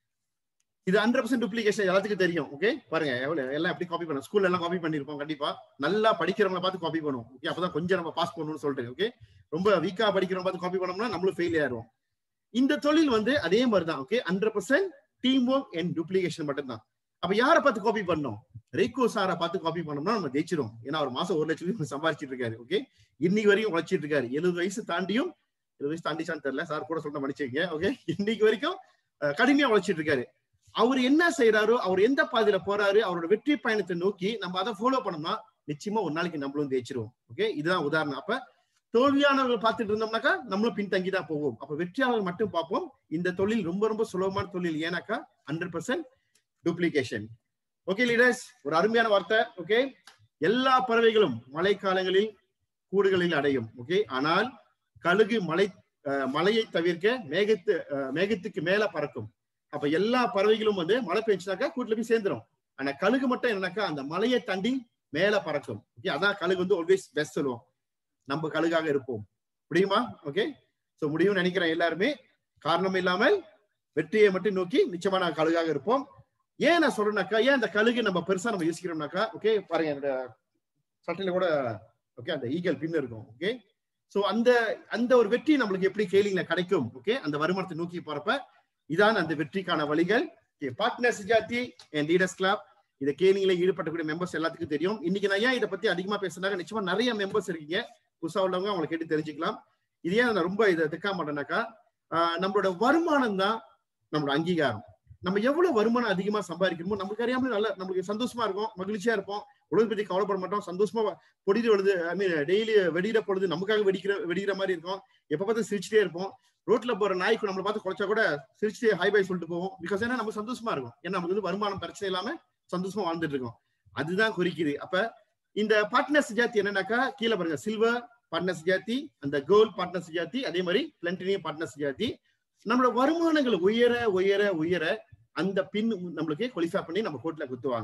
[SPEAKER 7] இது ஹண்ட்ரட் பர்சன்ட் டூப்ளிகேஷன் எல்லாத்துக்கும் தெரியும் ஓகே பாருங்க எவ்வளவு எல்லாம் எப்படி காப்பி பண்ண ஸ்கூல்ல எல்லாம் காப்பி பண்ணிருப்போம் கண்டிப்பா நல்லா படிக்கிறவங்கள பார்த்து காப்பி பண்ணுவோம் ஓகே அப்பதான் கொஞ்சம் நம்ம பாஸ் பண்ணணும்னு சொல்றேன் ஓகே ரொம்ப வீக்கா படிக்கிறவங்க பார்த்து காப்பி பண்ணோம்னா நம்மளும் ஃபெயில் ஆயிரும் இந்த தொழில் வந்து அதே மாதிரி தான் okay hundred percent team work and duplication மட்டும்தான் அப்ப யாரை பார்த்து காப்பி பண்ணோம் ரேகோ சாரை பார்த்து காப்பி பண்ணோம்னா நம்ம ஜெயிச்சிரும் ஏன்னா அவர் மாசம் ஒரு லட்சம் ரூபாய் சம்பாதிச்சிட்டு இருக்காரு ஓகே இன்னைக்கு வரைக்கும் உழைச்சிட்டு இருக்காரு எழுபது வயசு தாண்டியும் எழுபது வயசு தாண்டிச்சான்னு தெரியல சார் கூட சொல்ல மன்னிச்சுங்க ஓகே இன்னைக்கு வரைக்கும் அஹ், கடுமையா உழைச்சிட்டு இருக்காரு அவர் என்ன செய்யறாரோ அவர் எந்த பாதையில போறாரு அவரோட வெற்றி பயணத்தை நோக்கி நம்ம அதை ஃபாலோ பண்ணோம்னா நிச்சயமா ஒரு நாளைக்கு நம்மளும் ஜெயிச்சிருவோம் ஓகே இதுதான் உதாரணம் அப்ப தோல்வியானவர்கள் பார்த்துட்டு இருந்தோம்னாக்கா நம்மளும் பின்தங்கி தான் போவோம் அப்ப வெற்றியாளர்கள் மட்டும் பார்ப்போம் இந்த தொழில் ரொம்ப ரொம்ப சுலபமான தொழில் ஏன்னாக்கா hundred percent duplication okay leaders ஒரு அருமையான வார்த்தை ஓகே எல்லா பறவைகளும் மழைக்காலங்களில் கூடுகளில் அடையும் ஓகே ஆனால் கழுகு மலை அஹ், மலையை தவிர்க்க மேகத்து அஹ், மேகத்துக்கு மேல பறக்கும் அப்ப எல்லா பறவைகளும் வந்து மழை பெஞ்சுனாக்கா கூட்டுல போய் சேர்ந்துரும் ஆனா கழுகு மட்டும் என்னன்னாக்கா அந்த மலையை தாண்டி மேல பறக்கும் ஓகே அதான் கழுகு வந்து ஆல்வேஸ் பெஸ்ட் சொல்லுவோம் நம்ம கழுகாக இருப்போம் முடியுமா ஓகே சோ முடியும்னு நினைக்கிறேன் எல்லாருமே காரணம் இல்லாமல் வெற்றியை மட்டும் நோக்கி நிச்சயமா நான் கழுகாக இருப்போம் ஏன் நான் சொல்றேன்னாக்கா ஏன் அந்த கழுகு நம்ம பெருசா நம்ம யோசிக்கிறோம்னாக்கா ஓகே பாருங்க என்னோட சட்டையில கூட ஓகே அந்த ஈகல் பின் இருக்கும் ஓகே சோ அந்த அந்த ஒரு வெற்றி நம்மளுக்கு எப்படி கேலிங்ல கிடைக்கும் ஓகே அந்த வருமானத்தை நோக்கி போறப்ப இதான் அந்த வெற்றிக்கான வழிகள் பார்ட்னர்ஸ் ஜாதி அண்ட் லீடர்ஸ் கிளப் இதை கேலிங்ல ஈடுபட்டக்கூடிய மெம்பர்ஸ் எல்லாத்துக்கும் தெரியும் இன்னைக்கு நான் ஏன் இதை பத்தி அதிகமா பேசுனாங்க நிச்சயமா நிறைய மெம்பர்ஸ் இருக்கீங்க புதுசா உள்ளவங்க அவங்களை கேட்டு தெரிஞ்சுக்கலாம் இது ஏன் நான் ரொம்ப இதை திக்கா மாட்டேனாக்கா ஆஹ் நம்மளோட வருமானம் தான் நம்மளோட அங்கீகாரம் நம்ம எவ்வளவு வருமானம் அதிகமா சம்பாதிக்கணுமோ நமக்கு அறியாமலே நல்ல நம்மளுக்கு சந்தோஷமா இருக்கும் மகிழ்ச்சியா இருப்போம் உலக பத்தி கவலைப்பட மாட்டோம் சந்தோஷமா பொடிது விழுது ஐ மீன் டெய்லி வெடிக்கிற பொழுது நமக்காக வெடிக்கிற வெடிக்கிற மாதிரி இருக்கும் எப்ப பார்த்து சிரிச்சுட்டே இருப்போம் ரோட்ல போற நாய்க்கு நம்மளை பார்த்து குறைச்சா கூட சிரிச்சுட்டே ஹை பை சொல்லிட்டு போவோம் பிகாஸ் ஏன்னா நம்ம சந்தோஷமா இருக்கும் ஏன்னா நமக்கு வந்து வருமானம் பிரச்சனை இல்லாம சந்தோஷமா வாழ்ந்துட்டு இருக்கோம் அதுதான் குறிக்குது அப்ப இந்த பார்ட்னர்ஸ் ஜாத்தி என்னன்னாக்கா கீழே பாருங்க சில்வர் பார்ட்னர்ஸ் ஜாத்தி அந்த கோல்ட் பார்ட்னர்ஸ் ஜாத்தி அதே மாதிரி பிளண்டினியம் பார்ட்னர்ஸ் ஜாத்தி நம்மளோட வருமானங்கள் உயர உயர உயர அந்த பின் நம்மளுக்கு குவாலிஃபை பண்ணி நம்ம கோர்ட்ல குத்துவாங்க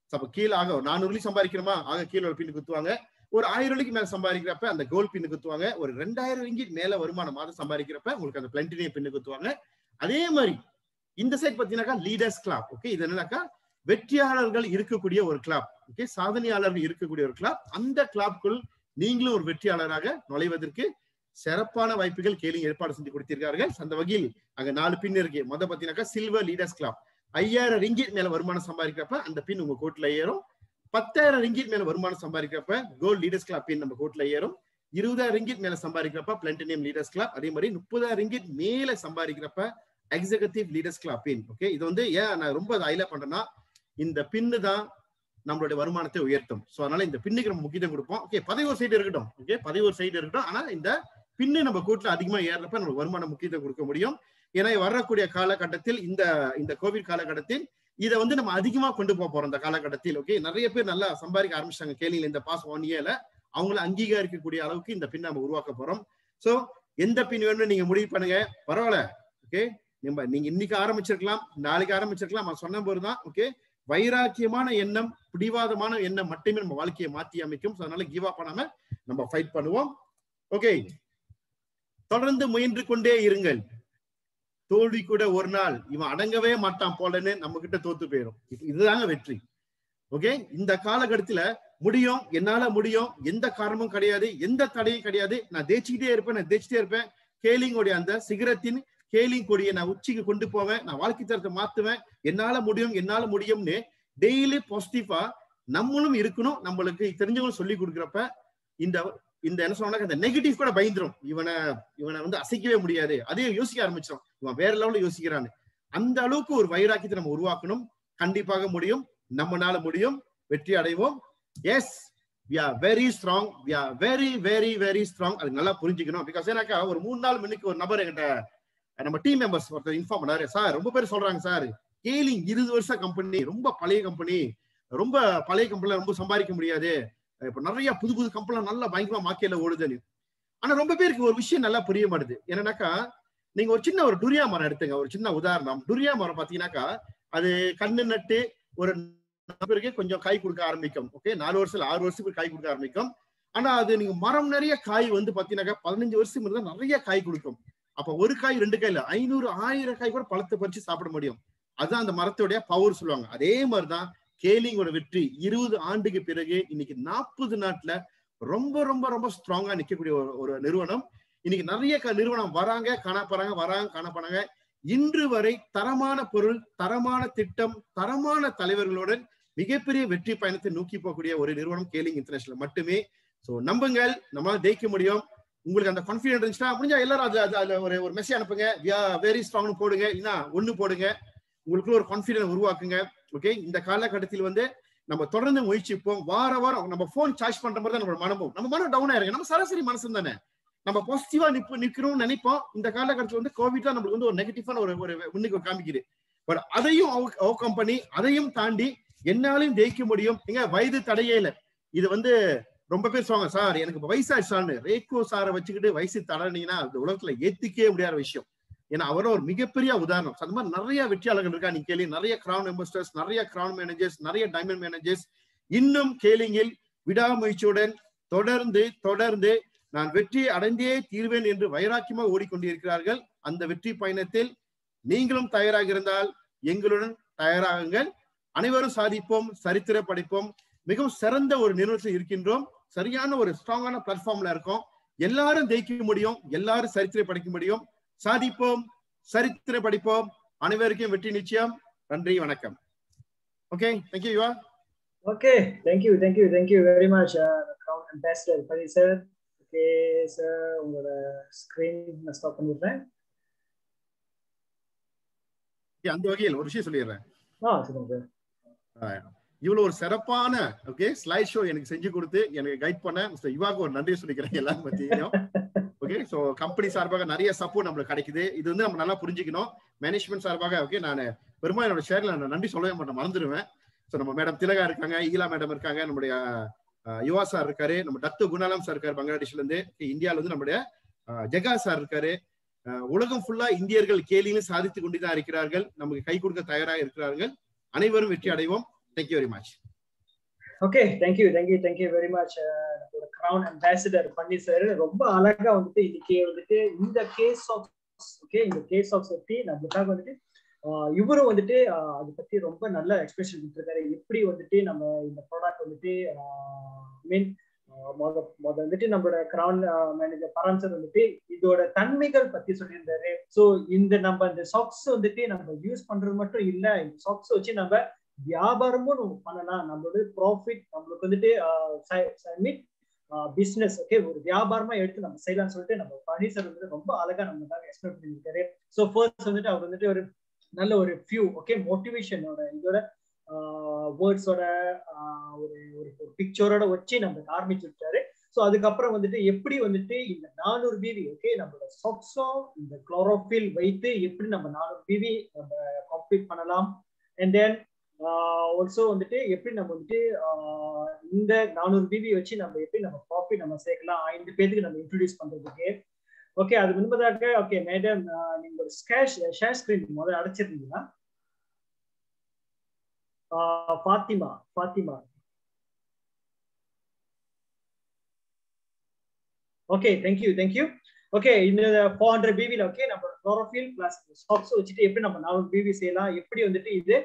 [SPEAKER 7] அப்ப கீழே ஆக ஒரு நானூறு வழி சம்பாதிக்கிறோமா ஆக கீழே ஒரு பின்னு குத்துவாங்க ஒரு ஆயிரம் வழிக்கு மேல சம்பாதிக்கிறப்ப அந்த கோல் பின்னு குத்துவாங்க ஒரு ரெண்டாயிரம் ரிங்கிட் மேல வருமானம் மாதம் சம்பாதிக்கிறப்ப உங்களுக்கு அந்த பிளண்டினியம் பின்னு குத்துவாங்க அதே மாதிரி இந்த சைட் பாத்தீங்கன்னாக்கா லீடர்ஸ் கிளாப் ஓகே இது என்னன்னாக்கா வெற்றியாளர்கள் இருக்கக்கூடிய ஒரு கிளாப் ஓகே சாதனையாளர்கள் இருக்கக்கூடிய ஒரு கிளாப் அந்த கிளாப்க்குள் நீங்களும் ஒரு வெற்றியாளராக நுழைவதற்கு சிறப்பான வாய்ப்புகள் கேள்வி ஏற்பாடு செஞ்சு கொடுத்திருக்கார்கள் அந்த வகையில் அங்க நாலு பின் இருக்கு மொத பாத்தீங்கன்னாக்கா சில்வர் லீடர்ஸ் கிளாப் ஐயாயிரம் ரிங்கிட் மேல வருமானம் சம்பாதிக்கிறப்ப அந்த பின் உங்க கோட்ல ஏறும் பத்தாயிரம் ரிங்கிட் மேல வருமானம் சம்பாதிக்கிறப்ப கோல்ட் லீடர்ஸ் கிளாப் பின் நம்ம கோட்ல ஏறும் இருபதாயிரம் ரிங்கிட் மேல சம்பாதிக்கிறப்ப பிளண்டினியம் லீடர்ஸ் கிளாப் அதே மாதிரி முப்பதாயிரம் ரிங்கிட் மேல சம்பாதிக்கிறப்ப executive leaders club pin okay இது வந்து ஏன் நான் ரொம்ப ஹைலைட் பண்றேன்னா இந்த பின்னு தான் நம்மளுடைய வருமானத்தை உயர்த்தும் சோ அதனால இந்த பின்னுக்கு நம்ம முக்கியத்துவம் கொடுப்போம் ஓகே பதவி ஒரு சைடு இருக்கட்டும் ஓகே பதவி ஒரு சைடு இருக்கட்டும் ஆனா இந்த பின்னு நம்ம கூட்டுல அதிகமா ஏறப்ப நம்ம வருமானம் முக்கியத்துவம் கொடுக்க முடியும் ஏன்னா வரக்கூடிய காலகட்டத்தில் இந்த இந்த கோவிட் காலகட்டத்தில் இதை வந்து நம்ம அதிகமா கொண்டு போக போறோம் இந்த காலகட்டத்தில் ஓகே நிறைய பேர் நல்லா சம்பாதிக்க ஆரம்பிச்சாங்க கேள்வியில் இந்த பாஸ் ஒன் இயர்ல அவங்கள அங்கீகரிக்கக்கூடிய அளவுக்கு இந்த பின் நம்ம உருவாக்க போறோம் சோ எந்த பின் வேணும்னு நீங்க முடிவு பண்ணுங்க பரவாயில்ல ஓகே நம்ம நீங்க இன்னைக்கு ஆரம்பிச்சிருக்கலாம் நாளைக்கு ஆரம்பிச்சிருக்கலாம் நான் சொன்ன போதுதான் ஓகே வைராக்கியமான எண்ணம் பிடிவாதமான எண்ணம் மட்டுமே நம்ம வாழ்க்கையை மாற்றி அமைக்கும் So, அதனால கிவ் அப் பண்ணாம நம்ம ஃபைட் பண்ணுவோம் ஓகே தொடர்ந்து முயன்று கொண்டே இருங்கள் தோல்வி கூட ஒரு நாள் இவன் அடங்கவே மாட்டான் போலன்னு நம்ம கிட்ட தோத்து போயிடும் இது- இதுதாங்க வெற்றி ஓகே இந்த காலகட்டத்துல முடியும் என்னால முடியும் எந்த காரணமும் கிடையாது எந்த தடையும் கிடையாது நான் தேய்ச்சிக்கிட்டே இருப்பேன் நான் தேய்ச்சிட்டே இருப்பேன் கேலிங்கோடைய அந்த சிகரத்தின் கேலிங் கொடியை நான் உச்சிக்கு கொண்டு போவேன் நான் வாழ்க்கை தரத்தை மாத்துவேன் என்னால முடியும் என்னால முடியும்னு டெய்லி பாசிட்டிவா நம்மளும் இருக்கணும் நம்மளுக்கு தெரிஞ்சவங்க சொல்லி கொடுக்குறப்ப இந்த இந்த என்ன சொன்னாக்க இந்த நெகட்டிவ் கூட பயந்துரும் இவனை இவனை வந்து அசைக்கவே முடியாது அதையும் யோசிக்க ஆரம்பிச்சிடும் இவன் வேற லெவல்ல யோசிக்கிறான்னு அந்த அளவுக்கு ஒரு வைராக்கியத்தை நம்ம உருவாக்கணும் கண்டிப்பாக முடியும் நம்மனால முடியும் வெற்றி அடைவோம் yes we are very strong we are very very very strong அது நல்லா புரிஞ்சுக்கணும் பிகாஸ் ஏன்னாக்கா ஒரு மூணு நாள் முன்னுக்கு ஒரு நபர் என்கிட்ட நம்ம டீம் மெம்பர்ஸ் ஒருத்தர் இன்ஃபார்ம் பண்ணாரு சார் ரொம்ப பேர் சொல்றாங்க சார் கேலிங் இருபது வருஷம் கம்பெனி ரொம்ப பழைய கம்பெனி ரொம்ப பழைய கம்பெனில ரொம்ப சம்பாதிக்க முடியாது இப்ப நிறைய புது புது கம்பெனி நல்லா பயங்கரமா மார்க்கெட்ல ஓடுதுன்னு ஆனா ரொம்ப பேருக்கு ஒரு விஷயம் நல்லா புரிய மாட்டுது என்னன்னாக்கா நீங்க ஒரு சின்ன ஒரு டுரியா மரம் எடுத்துங்க ஒரு சின்ன உதாரணம் டுரியா மரம் பாத்தீங்கன்னாக்கா அது கண்ணு நட்டு ஒரு நபருக்கு கொஞ்சம் காய் கொடுக்க ஆரம்பிக்கும் ஓகே நாலு வருஷம் ஆறு வருஷத்துக்கு காய் கொடுக்க ஆரம்பிக்கும் ஆனா அது நீங்க மரம் நிறைய காய் வந்து பாத்தீங்கன்னாக்கா பதினஞ்சு வருஷம் இருந்தா நிறைய காய் கொடுக்கும் அப்ப ஒரு காய் ரெண்டு காய் இல்ல ஐநூறு ஆயிரம் காய் கூட பழத்தை பறிச்சு சாப்பிட முடியும் அதுதான் அந்த மரத்துடைய பவர் சொல்லுவாங்க அதே மாதிரிதான் கேலிங்கோட வெற்றி இருபது ஆண்டுக்கு பிறகு இன்னைக்கு நாற்பது நாட்டுல ரொம்ப ரொம்ப ரொம்ப ஸ்ட்ராங்கா நிக்கக்கூடிய ஒரு ஒரு நிறுவனம் இன்னைக்கு நிறைய க- நிறுவனம் வராங்க காணப்படுறாங்க வராங்க காணப்படுறாங்க இன்று வரை தரமான பொருள் தரமான திட்டம் தரமான தலைவர்களுடன் மிகப்பெரிய வெற்றி பயணத்தை நோக்கி போகக்கூடிய ஒரு நிறுவனம் கேலிங் இன்டர்நேஷனல் மட்டுமே சோ நம்புங்கள் நம்மளால ஜெயிக்க முடியும் உங்களுக்கு அந்த கான்பிடன்ட் இருந்துச்சுன்னா முடிஞ்சா எல்லாரும் அது அது- அதுல ஒரு ஒரு மெசேஜ் அனுப்புங்க வெரி ஸ்ட்ராங்னு போடுங்க இல்லைன்னா ஒண்ணு போடுங்க உங்களுக்குள்ள ஒரு கான்பிடன்ட் உருவாக்குங்க ஓகே இந்த காலகட்டத்தில் வந்து நம்ம தொடர்ந்து முயற்சிப்போம் வார வாரம் நம்ம போன் சார்ஜ் பண்ற மாதிரி தான் நம்ம மனமும் நம்ம மனம் டவுன் ஆயிருக்கு நம்ம சராசரி மனசு தானே நம்ம பாசிட்டிவா நிப்ப நிக்கிறோம்னு நினைப்போம் இந்த காலகட்டத்தில் வந்து கோவிட் தான் நம்மளுக்கு வந்து ஒரு நெகட்டிவான ஒரு ஒரு முன்னுக்கு காமிக்குது பட் அதையும் ஓவர் கம் பண்ணி அதையும் தாண்டி என்னாலையும் ஜெயிக்க முடியும் எங்க வயது தடையே இல்லை இது வந்து ரொம்ப பேர் சொல்லுவாங்க சார் எனக்கு இப்ப வயசாயிடுச்சான்னு ரேக்கோ சாரை வச்சுக்கிட்டு வயசு தடனீங்கன்னா இந்த உலகத்துல ஏத்துக்கவே முடியாத விஷயம் ஏன்னா அவரும் ஒரு மிகப்பெரிய உதாரணம் So, அந்த மாதிரி நிறைய வெற்றியாளர்கள் இருக்கா நீங்க கேள்வி நிறைய கிரவுன் இன்வெஸ்டர்ஸ் நிறைய கிரவுன் மேனேஜர்ஸ் நிறைய டைமண்ட் மேனேஜர்ஸ் இன்னும் கேலிங்கில் விடாமுயற்சியுடன் தொடர்ந்து தொடர்ந்து நான் வெற்றி அடைந்தே தீர்வேன் என்று வைராக்கியமா ஓடிக்கொண்டிருக்கிறார்கள் அந்த வெற்றி பயணத்தில் நீங்களும் தயாராக இருந்தால் எங்களுடன் தயாராகுங்கள் அனைவரும் சாதிப்போம் சரித்திர படைப்போம் மிகவும் சிறந்த ஒரு நிறுவனத்தில் இருக்கின்றோம் சரியான ஒரு ஸ்ட்ராங்கான பிளாட்ஃபார்ம்ல இருக்கோம் எல்லாரும் ஜெயிக்க முடியும் எல்லாரும் சரித்திர படைக்க முடியும் சாதிப்போம் சரித்திர படிப்போம் அனைவருக்கும் வெற்றி நிச்சயம் நன்றி வணக்கம் ஓகே தேங்க்யூ யுவா
[SPEAKER 2] Okay, thank you, thank you, thank you very much, uh, Crown Ambassador Padi sir. Okay, sir, உங்களோட screen நான் stop பண்ணிடுறேன்.
[SPEAKER 7] Okay, அந்த வகையில் ஒரு விஷயம் சொல்லிடுறேன்
[SPEAKER 2] ஆ, சொல்லுங்க sir.
[SPEAKER 7] இவ்வளவு ஒரு சிறப்பான ஓகே ஸ்லைட் ஷோ எனக்கு செஞ்சு கொடுத்து எனக்கு கைட் பண்ண மிஸ்டர் யுவாக்கு ஒரு நன்றி சொல்லிக்கிறேன் எல்லாரும் பத்தியும் ஓகே சோ கம்பெனி சார்பாக நிறைய சப்போர்ட் நம்மளுக்கு கிடைக்குது இது வந்து நம்ம நல்லா புரிஞ்சுக்கணும் மேனேஜ்மெண்ட் சார்பாக ஓகே நான் பெருமா என்னோட ஷேர்ல நான் நன்றி சொல்லவே மாட்டேன் மறந்துடுவேன் ஸோ நம்ம மேடம் திலகா இருக்காங்க ஈலா மேடம் இருக்காங்க நம்முடைய அஹ், யுவா சார் இருக்காரு நம்ம தத்து குணாலம் சார் இருக்காரு பங்களாதேஷ்ல இருந்து இந்தியால வந்து நம்முடைய அஹ், ஜெகா சார் இருக்காரு அஹ், உலகம் ஃபுல்லா இந்தியர்கள் கேலியிலும் சாதித்து கொண்டுதான் இருக்கிறார்கள் நமக்கு கை கொடுக்க தயாராக இருக்கிறார்கள் அனைவரும் வெற்றி அடைவோம் thank you very much
[SPEAKER 2] okay thank you thank you thank you very much நம்மளோட கிரவுன் அம்பாசிடர் பண்ணி சார் ரொம்ப அழகா வந்துட்டு இன்னைக்கு வந்துட்டு இந்த கேஸ் ஆஃப் ஓகே இந்த கேஸ் ஆஃப் பத்தி நம்மளுக்காக வந்துட்டு ஆஹ் இவரும் வந்துட்டு ஆஹ் அதை பத்தி ரொம்ப நல்ல எக்ஸ்பிரஷன் கொடுத்துருக்காரு எப்படி வந்துட்டு நம்ம இந்த ப்ராடக்ட் வந்துட்டு மீன் முத முத வந்துட்டு நம்மளோட கிரவுன் மேனேஜர் பராம் சார் வந்துட்டு இதோட தன்மைகள் பத்தி சொல்லியிருந்தாரு ஸோ இந்த நம்ம இந்த சாக்ஸ் வந்துட்டு நம்ம யூஸ் பண்றது மட்டும் இல்ல இந்த சாக்ஸ் வச்சு நம்ம வியாபாரமும் நம்ம பண்ணலாம் நம்மளோட ப்ராஃபிட் நம்மளுக்கு வந்துட்டு மீன் பிசினஸ் ஓகே ஒரு வியாபாரமா எடுத்து நம்ம செய்யலாம்னு சொல்லிட்டு நம்ம பழனி சார் வந்துட்டு ரொம்ப அழகா நமக்காக எக்ஸ்பிளைன் பண்ணியிருக்காரு ஸோ ஃபர்ஸ்ட் வந்துட்டு அவர் வந்துட்டு ஒரு நல்ல ஒரு ஃபியூ ஓகே மோட்டிவேஷனோட இதோட வேர்ட்ஸோட ஒரு ஒரு பிக்சரோட வச்சு நம்மளுக்கு ஆரம்பிச்சு விட்டாரு ஸோ அதுக்கப்புறம் வந்துட்டு எப்படி வந்துட்டு இந்த நானூறு பிவி ஓகே நம்மளோட சொக்ஸும் இந்த குளோரோஃபில் வைத்து எப்படி நம்ம நானூறு பிவி நம்ம கம்ப்ளீட் பண்ணலாம் அண்ட் தென் ஆல்சோ வந்துட்டு எப்படி நம்ம வந்துட்டு இந்த நானூறு பிபி வச்சு நம்ம எப்படி நம்ம ப்ராஃபிட் நம்ம சேர்க்கலாம் ஐந்து பேருக்கு நம்ம இன்ட்ரடியூஸ் பண்றதுக்கு ஓகே அது முன்பதாக ஓகே மேடம் நீங்க ஒரு ஸ்கேஷ் ஷேர் ஸ்கிரீன் முதல்ல அடைச்சிருந்தீங்களா Fathima Fathima okay thank you thank you okay இந்த ஃபோர் ஹண்ட்ரட் பிபில ஓகே நம்ம குளோரோஃபில் பிளஸ் ஸ்டாக்ஸ் வச்சுட்டு எப்படி நம்ம நானூறு பிபி செய்யலாம் எப்படி வந்துட்டு இது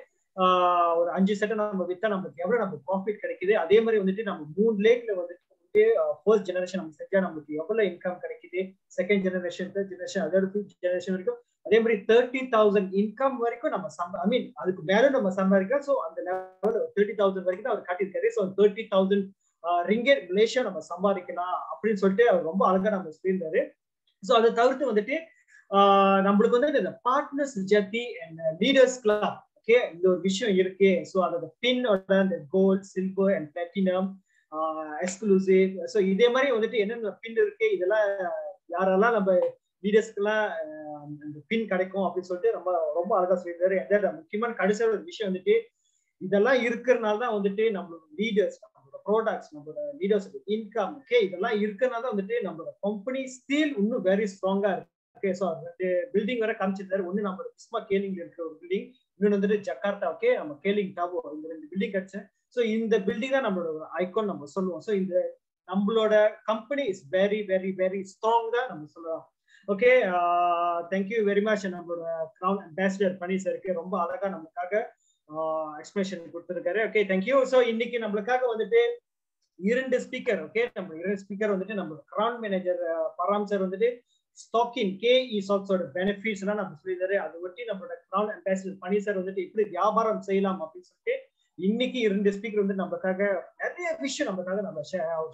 [SPEAKER 2] ஒரு அஞ்சு செட்டை நம்ம வித்தா நமக்கு எவ்வளவு நம்ம ப்ராஃபிட் கிடைக்குது அதே மாதிரி வந்துட்டு நம்ம மூணு லேக்ல வந்துட்டு வந்துட்டு ஃபர்ஸ்ட் ஜெனரேஷன் நம்ம செஞ்சா நமக்கு எவ்வளவு இன்கம் கிடைக்குது செகண்ட் ஜெனரேஷன் தேர்ட் ஜெனரேஷன் அதோட ஃபிஃப்த் ஜெனரேஷன் வரைக்கும் அதே மாதிரி தேர்ட்டி தௌசண்ட் இன்கம் வரைக்கும் நம்ம சம்ப ஐ மீன் அதுக்கு மேல நம்ம சம்பாதிக்கிறோம் ஸோ அந்த லெவல் தேர்ட்டி தௌசண்ட் வரைக்கும் தான் அவர் காட்டியிருக்காரு so thirty thousand ringgit Malaysia நம்ம சம்பாதிக்கலாம் அப்படின்னு சொல்லிட்டு அவர் ரொம்ப அழகா நம்ம சொல்லியிருந்தாரு ஸோ அதை தவிர்த்து வந்துட்டு நம்மளுக்கு வந்து இந்த பார்ட்னர்ஸ் ஜத்தி அண்ட் லீடர்ஸ் கிளப் ஓகே இந்த ஒரு விஷயம் இருக்கு ஸோ அதோட பின்னோட இந்த gold silver and platinum exclusive so இதே மாதிரி வந்துட்டு என்னென்ன பின் இருக்கு இதெல்லாம் யாரெல்லாம் நம்ம லீடர்ஸ்க்கெல்லாம் அந்த பின் கிடைக்கும் அப்படின்னு சொல்லிட்டு ரொம்ப ரொம்ப அழகா சொல்லியிருக்காரு எந்த முக்கியமான கடைசியான ஒரு விஷயம் வந்துட்டு இதெல்லாம் இருக்கிறனால தான் வந்துட்டு நம்மளோட லீடர்ஸ் நம்மளோட ப்ராடக்ட்ஸ் நம்மளோட லீடர்ஸ் இன்கம் ஓகே இதெல்லாம் இருக்கிறனால தான் வந்துட்டு நம்மளோட கம்பெனி ஸ்டீல் இன்னும் வெரி ஸ்ட்ராங்கா இருக்கு ஓகே ஸோ ரெண்டு பில்டிங் வேற காமிச்சிருந்தாரு ஒன்று நம்மளோட பிஸ்மா கேலிங் இருக்கிற ஒரு பில்டிங் இன்னொன்று வந்துட்டு ஜக்கார்த்தா ஓகே நம்ம கேலிங் டாபோ இந்த ரெண்டு பில்டிங் கிடைச்சேன் ஸோ இந்த பில்டிங் தான் நம்மளோட ஐகான் நம்ம சொல்லுவோம் ஸோ இந்த நம்மளோட company is very very very strong தான் நம்ம சொல்லலாம் ஓகே தேங்க்யூ வெரி மச் நம்மளோட கிரவுன் அம்பாசிடர் பனி சருக்கு ரொம்ப அழகா நமக்காக எக்ஸ்பிளேஷன் கொடுத்துருக்காரு ஓகே தேங்க்யூ ஸோ இன்னைக்கு நம்மளுக்காக வந்துட்டு இரண்டு ஸ்பீக்கர் ஓகே நம்ம இரண்டு ஸ்பீக்கர் வந்துட்டு நம்ம கிரவுன் மேனேஜர் பராம் சார் வந்துட்டு ஸ்டாக்கின் கே இ ஸ்டாக்ஸோட பெனிஃபிட்ஸ் எல்லாம் நம்ம சொல்லியிருந்தாரு அதை ஒட்டி நம்மளோட கிரவுன் அம்பாசிடர் பனி சார் வந்துட்டு இப்படி வியாபாரம் செய்யலாம் அப்படின்னு சொல்லிட்டு இன்னைக்கு இரண்டு ஸ்பீக்கர் வந்து நமக்காக நிறைய விஷயம் நமக்காக நம்ம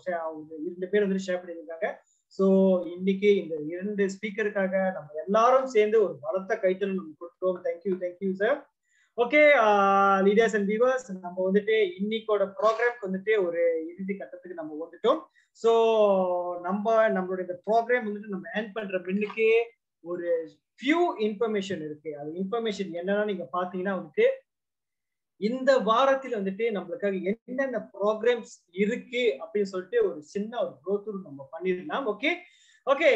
[SPEAKER 2] இரண்டு பேர் வந்து ஷேர் பண்ணியிருக்காங்க ஸோ இன்னைக்கு இந்த இரண்டு ஸ்பீக்கருக்காக நம்ம எல்லாரும் சேர்ந்து ஒரு பலத்த கைத்தல் நம்ம கொடுத்தோம் thank you thank you sir okay leaders and viewers நம்ம வந்துட்டு இன்னைக்கோட ப்ரோக்ராம்க்கு வந்துட்டு ஒரு இறுதி கட்டத்துக்கு நம்ம வந்துட்டோம் ஸோ நம்ம நம்மளோட இந்த ப்ரோக்ராம் வந்துட்டு நம்ம ஏர்ன் பண்ற பின்னுக்கு ஒரு ஃபியூ இன்ஃபர்மேஷன் இருக்கு அது இன்ஃபர்மேஷன் என்னன்னா நீங்க பாத்தீங்கன்னா வந்துட்டு இந்த வாரத்தில் வந்துட்டு நம்மளுக்காக என்னென்ன ப்ரோக்ராம்ஸ் இருக்கு அப்படின்னு சொல்லிட்டு ஒரு சின்ன ஒரு க்ரோத் நம்ம பண்ணிடலாம் ஓகே ஓகே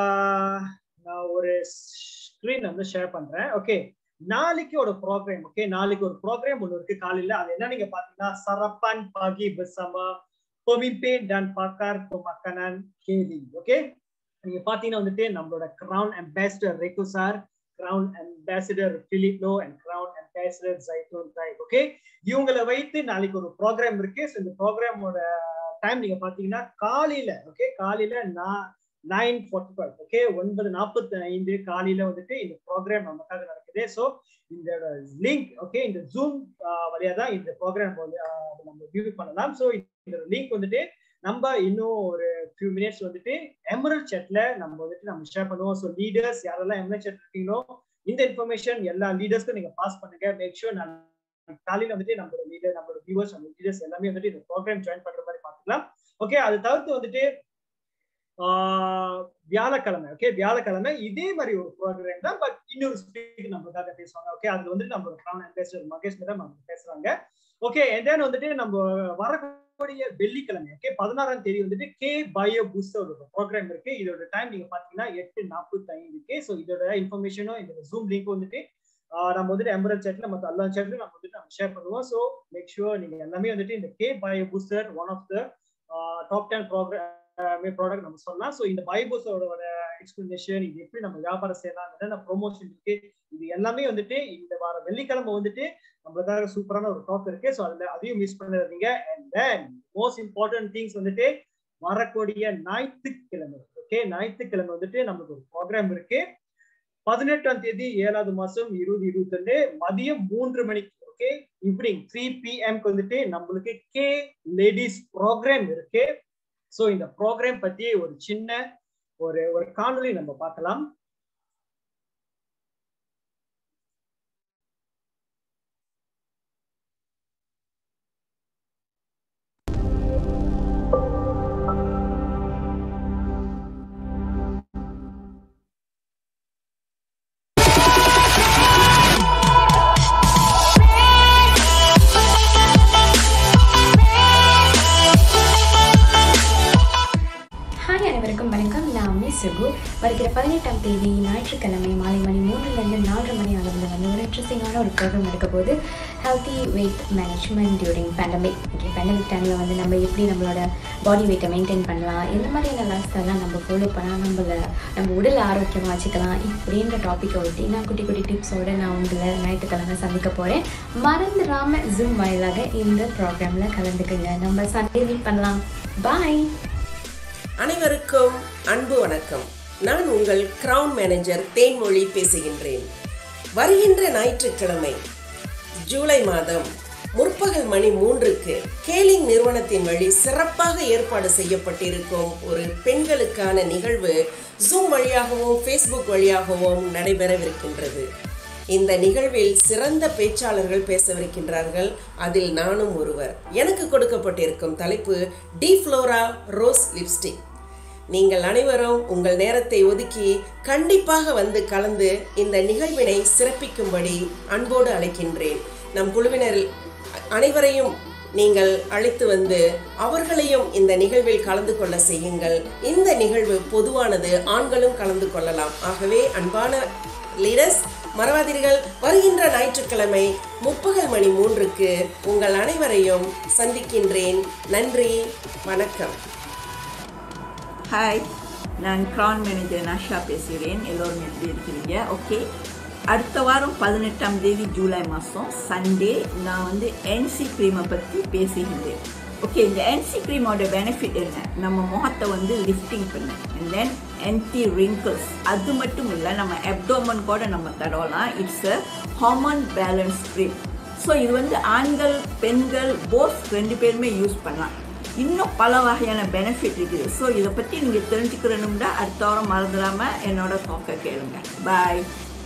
[SPEAKER 2] நான் ஒரு ஸ்க்ரீன் வந்து ஷேர் பண்றேன் ஓகே நாளைக்கு ஒரு ப்ரோக்ராம் ஓகே நாளைக்கு ஒரு ப்ரோக்ராம் ஒன்று இருக்கு காலையில அது என்ன நீங்க பாத்தீங்கன்னா சரப்பான் பாகி பெசமா pemimpin dan pakar pemakanan KD okay நீங்க பாத்தீங்கன்னா வந்துட்டு நம்மளோட crown ambassador Regu sir crown ambassador Philip Low and crown ambassador Zaitun right okay இவங்களை வைத்து நாளைக்கு ஒரு ப்ரோக்ராம் இருக்கு ஸோ இந்த ப்ரோக்ராமோட டைம் நீங்க பாத்தீங்கன்னா காலையில ஓகே காலையில நான் நைன் ஃபார்ட்டி ஃபைவ் ஓகே ஒன்பது நாற்பத்தி ஐந்து காலையில வந்துட்டு இந்த ப்ரோக்ராம் நமக்காக நடக்குது ஸோ இந்த லிங்க் ஓகே இந்த ஜூம் வழியா தான் இந்த ப்ரோக்ராம் வந்து நம்ம வியூ பண்ணலாம் ஸோ இந்த லிங்க் வந்துட்டு நம்ம இன்னும் ஒரு ஃபியூ மினிட்ஸ் வந்துட்டு எமரல் சேட்ல நம்ம வந்துட்டு நம்ம ஷேர் பண்ணுவோம் ஸோ லீடர்ஸ் யாரெல்லாம் எமரல் சேட் இருக்கீங்களோ இந்த இன்ஃபர்மேஷன் எல்லா லீடர்ஸ்க்கும் நீங்க பாஸ் பண்ணுங்க மேக் ஷூர் நான் காலையில வந்துட்டு நம்மளோட லீடர் நம்மளோட வியூவர்ஸ் நம்ம லீடர்ஸ் எல்லாமே வந்துட்டு இந்த ப்ரோக்ராம் ஜாயின் பண்ற மாதிரி பார்த்துக்கலாம் ஓகே அது தவிர்த்து வந்துட்டு வியாழக்கிழமை ஓகே வியாழக்கிழமை இதே மாதிரி ஒரு ப்ரோக்ராம் தான் பட் இன்னொரு ஸ்பீக்கர் நம்மளுக்காக பேசுவாங்க ஓகே அதுல வந்துட்டு நம்ம கிரவுன் அம்பாசிடர் மகேஷ் மேடம் அவங்க பேசுறாங்க ஓகே தென் வந்துட்டு நம்ம வரக்கூடிய வெள்ளிக்கிழமை ஓகே பதினாறாம் தேதி வந்துட்டு கே பயோ பூஸ்டர் ஒரு ப்ரோக்ராம் இருக்கு இதோட டைம் நீங்க பாத்தீங்கன்னா எட்டு நாற்பத்தி ஐந்துக்கு ஸோ இதோட இன்ஃபர்மேஷனும் இந்த ஜூம் லிங்க் வந்துட்டு நம்ம வந்துட்டு எம்பரன் சேட்ல மற்ற எல்லா சேட்லயும் நம்ம வந்துட்டு நம்ம ஷேர் பண்ணுவோம் ஸோ மேக் ஷூர் நீங்க எல்லாமே வந்துட்டு இந்த K bio booster one of the top ten programme product நம்ம சொல்லலாம் ஸோ இந்த பயோ பூஸ்டரோட எக்ஸ்பிளனேஷன் இது எப்படி நம்ம வியாபாரம் செய்யலாம் என்னென்ன ப்ரொமோஷன் இருக்கு இது எல்லாமே வந்துட்டு இந்த வார வெள்ளிக்கிழமை வந்துட்டு நம்மளுக்காக சூப்பரான ஒரு டாக் இருக்கு ஸோ அதுல அதையும் மிஸ் பண்ணாதீங்க and then most important things வந்துட்டு வரக்கூடிய ஞாயிற்றுக்கிழமை ஓகே ஞாயிற்றுக்கிழமை வந்துட்டு நம்மளுக்கு ஒரு ப்ரோக்ராம் இருக்கு பதினெட்டாம் தேதி ஏழாவது மாசம் இருபது இருபத்தி ரெண்டு மதியம் மூன்று மணிக்கு ஓகே ஈவினிங் த்ரீ பிஎம்க்கு வந்துட்டு நம்மளுக்கு கே லேடிஸ் ப்ரோக்ராம் இருக்கு ஸோ இந்த ப்ரோக்ராம் பத்தி ஒரு சின்ன ஒரு ஒரு காணொலி நம்ம பார்க்கலாம்
[SPEAKER 8] ஹாய் அனைவருக்கும் வணக்கம் நான் மிஸ் சுகு வருகிற பதினெட்டாம் தேதி ஞாயிற்றுக்கிழமை மாலை மணி மூணுலேருந்து நாலரை மணி அளவில் வந்து ஒரு இன்ட்ரெஸ்டிங்கான ஒரு ப்ரோக்ராம் நடக்க போது healthy weight management during pandemic okay pandemic டைமில் வந்து நம்ம எப்படி நம்மளோட பாடி வெயிட்டை மெயின்டைன் பண்ணலாம் எந்த மாதிரியான லைஃப் ஸ்டைலாம் நம்ம ஃபாலோ பண்ணால் நம்மள நம்ம உடல் ஆரோக்கியமாக வச்சுக்கலாம் இப்படின்ற டாப்பிக்கை ஒட்டி நான் குட்டி குட்டி டிப்ஸோடு நான் உங்களை ஞாயிற்றுக்கிழமை சந்திக்க போகிறேன் மறந்துடாம ஜூம் வாயிலாக இந்த ப்ரோக்ராமில் கலந்துக்குங்க நம்ம சண்டே மீட் பண்ணலாம் பாய்
[SPEAKER 9] அனைவருக்கும் அன்பு வணக்கம் நான் உங்கள் கிரவுன் மேனேஜர் தேன்மொழி பேசுகின்றேன் வருகின்ற ஞாயிற்றுக்கிழமை ஜூலை மாதம் முற்பகல் மணி மூன்றுக்கு கேலிங் நிறுவனத்தின் வழி சிறப்பாக ஏற்பாடு செய்யப்பட்டிருக்கும் ஒரு பெண்களுக்கான நிகழ்வு ஜூம் வழியாகவும் ஃபேஸ்புக் வழியாகவும் நடைபெறவிருக்கின்றது இந்த நிகழ்வில் சிறந்த பேச்சாளர்கள் பேசவிருக்கின்றார்கள் அதில் நானும் ஒருவர் எனக்கு கொடுக்கப்பட்டிருக்கும் தலைப்பு டி ஃப்ளோரா ரோஸ் லிப்ஸ்டிக் நீங்கள் அனைவரும் உங்கள் நேரத்தை ஒதுக்கி கண்டிப்பாக வந்து கலந்து இந்த நிகழ்வினை சிறப்பிக்கும்படி அன்போடு அழைக்கின்றேன் நம் குழுவினர் அனைவரையும் நீங்கள் அழைத்து வந்து அவர்களையும் இந்த நிகழ்வில் கலந்து கொள்ள செய்யுங்கள் இந்த நிகழ்வு பொதுவானது ஆண்களும் கலந்து கொள்ளலாம் ஆகவே அன்பான லீடர்ஸ் மறவாதீர்கள் வருகின்ற ஞாயிற்றுக்கிழமை முப்பகல் மணி மூன்றுக்கு உங்கள் அனைவரையும் சந்திக்கின்றேன் நன்றி வணக்கம்
[SPEAKER 10] ஹாய் நான் க்ரான் மேனேஜர் நாஷா பேசுகிறேன் எல்லோரும் எப்படி இருக்கிறீங்க ஓகே அடுத்த வாரம் பதினெட்டாம் தேதி ஜூலை மாதம் சண்டே நான் வந்து என்சி க்ரீமை பற்றி பேசுகின்றேன் ஓகே இந்த என்சி க்ரீமோட பெனிஃபிட் என்ன நம்ம முகத்தை வந்து லிஃப்டிங் பண்ண அண்ட் தென் என்டி ரிங்கிள்ஸ் அது மட்டும் இல்லை நம்ம அப்டோமன் கூட நம்ம தடவலாம் it's a hormone balance cream so இது வந்து ஆண்கள் பெண்கள் போஸ் ரெண்டு பேருமே யூஸ் பண்ணலாம் இன்னும் பல வகையான பெனிஃபிட் இருக்குது ஸோ இதை பற்றி நீங்கள் தெரிஞ்சுக்கிறணும்னா அடுத்த வாரம் மறந்துடாமல் என்னோட டாக்கை கேளுங்க bye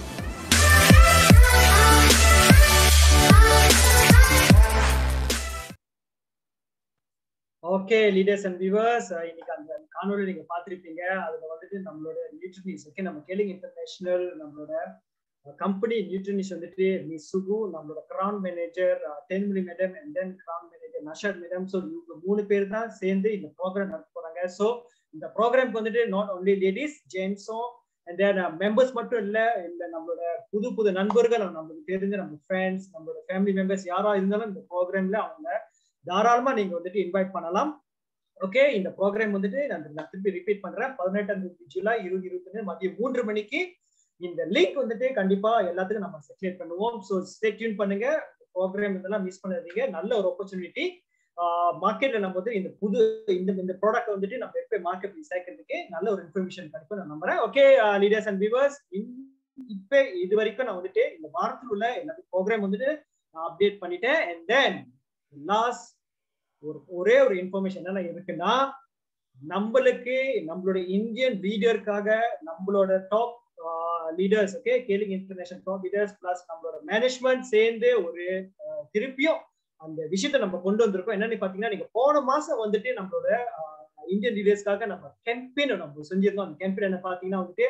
[SPEAKER 2] okay leaders and viewers இன்னைக்கு அந்த காணொலி நீங்க பார்த்திருப்பீங்க அதுல வந்துட்டு நம்மளோட நியூட்ரினிஸ் ஓகே நம்ம கேலிங் இன்டர்நேஷனல் நம்மளோட கம்பெனி நியூட்ரினிஸ் வந்துட்டு மிஸ் சுகு நம்மளோட crown manager Thenmozhi madam and then crown manager நஷர் மேடம் ஸோ இவங்க மூணு பேர் தான் சேர்ந்து இந்த ப்ரோக்ராம் நடத்த போறாங்க ஸோ இந்த ப்ரோக்ராம்க்கு வந்துட்டு நாட் ஒன்லி லேடிஸ் ஜென்ஸும் அண்ட் தென் மெம்பர்ஸ் மட்டும் இல்ல இல்ல நம்மளோட புது புது நண்பர்கள் நம்மளுக்கு தெரிஞ்ச நம்ம ஃப்ரெண்ட்ஸ் நம்மளோட ஃபேமிலி மெம்பர்ஸ் யாரா இருந்தாலும் இந்த ப்ரோக்ராம்ல அவங்க தாராளமா நீங்க வந்துட்டு இன்வைட் பண்ணலாம் ஓகே இந்த ப்ரோக்ராம் வந்துட்டு நான் திருப்பி ரிப்பீட் பண்றேன் பதினெட்டாம் தேதி ஜூலை இருபது இருபத்தி மதியம் மூன்று மணிக்கு இந்த லிங்க் வந்துட்டு கண்டிப்பா எல்லாத்துக்கும் நம்ம சர்க்குலேட் பண்ணுவோம் ஸோ ஸ்டே டியூன் பண்ணுங்க ப்ரோக்ராம் இதெல்லாம் மிஸ் பண்ணாதீங்க நல்ல ஒரு ஆப்பர்ச்சுனிட்டி மார்க்கெட்ல நம்ம வந்து இந்த புது இந்த இந்த ப்ராடக்ட் வந்துட்டு நம்ம எப்போ மார்க்கெட்ல சேர்க்கறதுக்கு நல்ல ஒரு இன்ஃபர்மேஷன் கிடைக்கும் நான் நம்புறேன் ஓகே லீடர்ஸ் அண்ட் வியூவர்ஸ் இப்ப இது வரைக்கும் நான் வந்துட்டு இந்த வாரத்தில் உள்ள எல்லா ப்ரோக்ராம் வந்துட்டு நான் அப்டேட் பண்ணிட்டேன் அண்ட் தென் லாஸ்ட் ஒரு ஒரே ஒரு இன்ஃபர்மேஷன் என்ன இருக்குன்னா நம்மளுக்கு நம்மளுடைய இந்தியன் லீடருக்காக நம்மளோட டாப் லீடர்ஸ் ஓகே கேலிங் இன்டர்நேஷனல் டாப் லீடர்ஸ் பிளஸ் நம்மளோட மேனேஜ்மெண்ட் சேர்ந்து ஒரு திருப்பியும் அந்த விஷயத்த நம்ம கொண்டு வந்திருக்கோம் என்னன்னு பாத்தீங்கன்னா நீங்க போன மாசம் வந்துட்டு நம்மளோட இந்தியன் லீடர்ஸ்க்காக நம்ம கேம்பெயின் நம்ம செஞ்சிருந்தோம் அந்த கேம்பெயின் என்ன பாத்தீங்கன்னா வந்துட்டு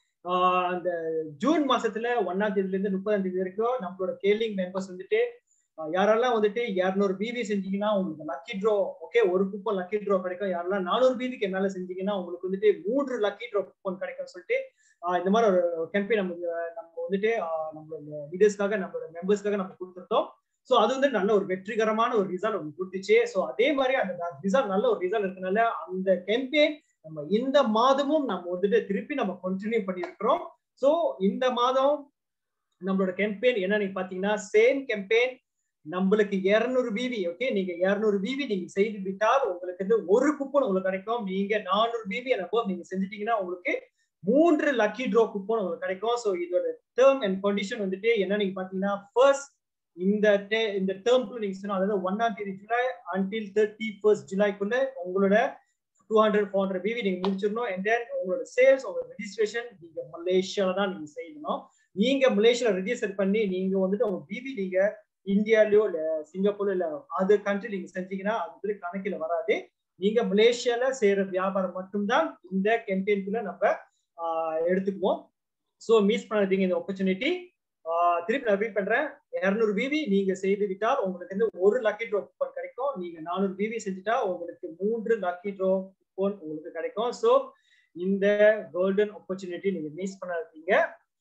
[SPEAKER 2] அந்த ஜூன் மாசத்துல ஒன்னாம் தேதியில இருந்து முப்பதாம் தேதி வரைக்கும் நம்மளோட கேலிங் மெம்பர்ஸ் வந்துட்டு அஹ் யாரெல்லாம் வந்துட்டு இரநூறு பிவி செஞ்சீங்கன்னா உங்களுக்கு லக்கி ட்ரோ ஓகே ஒரு கூப்பன் லக்கி ட்ரோ கிடைக்கும் யாரெல்லாம் நானூறு பிவிக்கு மேல செஞ்சீங்கன்னா உங்களுக்கு வந்துட்டு மூன்று லக்கி ட்ரோ கூப்பன் கிடைக்கும் சொல்லிட்டு அஹ் இந்த மாதிரி ஒரு கேம்பெயின் நம்ம நம்ம வந்துட்டு அஹ் நம்மளோட லீடர்ஸ்க்காக நம்மளோட மெம்பர்ஸ்க்காக நம்ம கொடுத்துருந்தோம் ஸோ அது வந்து நல்ல ஒரு வெற்றிகரமான ஒரு ரிசல்ட் ஒன்று கொடுத்துச்சு ஸோ அதே மாதிரி அந்த ரிசல்ட் நல்ல ஒரு ரிசல்ட் இருக்கனால அந்த கேம்பெயின் நம்ம இந்த மாதமும் நம்ம வந்துட்டு திருப்பி நம்ம கண்டினியூ பண்ணியிருக்கிறோம் ஸோ இந்த மாதம் நம்மளோட கேம்பெயின் என்ன நீங்க பாத்தீங்கன்னா சேம் கேம்பெயின் நம்மளுக்கு இருநூறு பிவி ஓகே நீங்க இருநூறு பிவி நீங்க செய்து விட்டால் உங்களுக்கு வந்து ஒரு குப்பன் உங்களுக்கு கிடைக்கும் நீங்க நானூறு பிவி எனப்போ நீங்க செஞ்சுட்டீங்கன்னா உங்களுக்கு மூன்று லக்கி ட்ரோ குப்பன் உங்களுக்கு கிடைக்கும் ஸோ இதோட டேர்ம் அண்ட் கண்டிஷன் வந்துட்டு என்ன நீங்க பாத்தீங்கன்னா ஃபர்ஸ்ட் இந்த te- இந்த டேர்ம்குள்ள நீங்க சொன்னா அதாவது ஒன்னாம் தேதி ஜூலை அன்டில் தேர்ட்டி ஃபர்ஸ்ட் ஜூலைக்குள்ள உங்களோட two hundred four hundred PV நீங்க முடிச்சிடணும் அண்ட் தென் உங்களோட சேல்ஸ் உங்களோட ரெஜிஸ்ட்ரேஷன் நீங்க மலேசியால தான் நீங்க செய்யணும் நீங்க மலேசியால ரெஜிஸ்டர் பண்ணி நீங்க வந்துட்டு உங்க பிவி நீங்க இந்தியாலயோ இல்ல சிங்கப்பூர்ல இல்ல அதர் கண்ட்ரி நீங்க செஞ்சீங்கன்னா அது வந்து கணக்கில வராது நீங்க மலேசியால செய்யற வியாபாரம் மட்டும்தான் இந்த கேம்பெயின்குள்ள நம்ம ஆஹ், எடுத்துக்குவோம் ஸோ மிஸ் பண்ணாதீங்க இந்த ஆப்பர்ச்சுனிட்டி திருப்பி நான் ரிப்பீட் பண்றேன் இருநூறு பிவி நீங்க செய்து விட்டால் உங்களுக்கு வந்து ஒரு லக்கி ட்ரோ கூப்பன் கிடைக்கும் நீங்க நானூறு பிவி செஞ்சுட்டா உங்களுக்கு மூன்று லக்கி ட்ரோ கூப்பன் உங்களுக்கு கிடைக்கும் ஸோ இந்த கோல்டன் ஆப்பர்ச்சுனிட்டி நீங்க மிஸ் பண்ணாதீங்க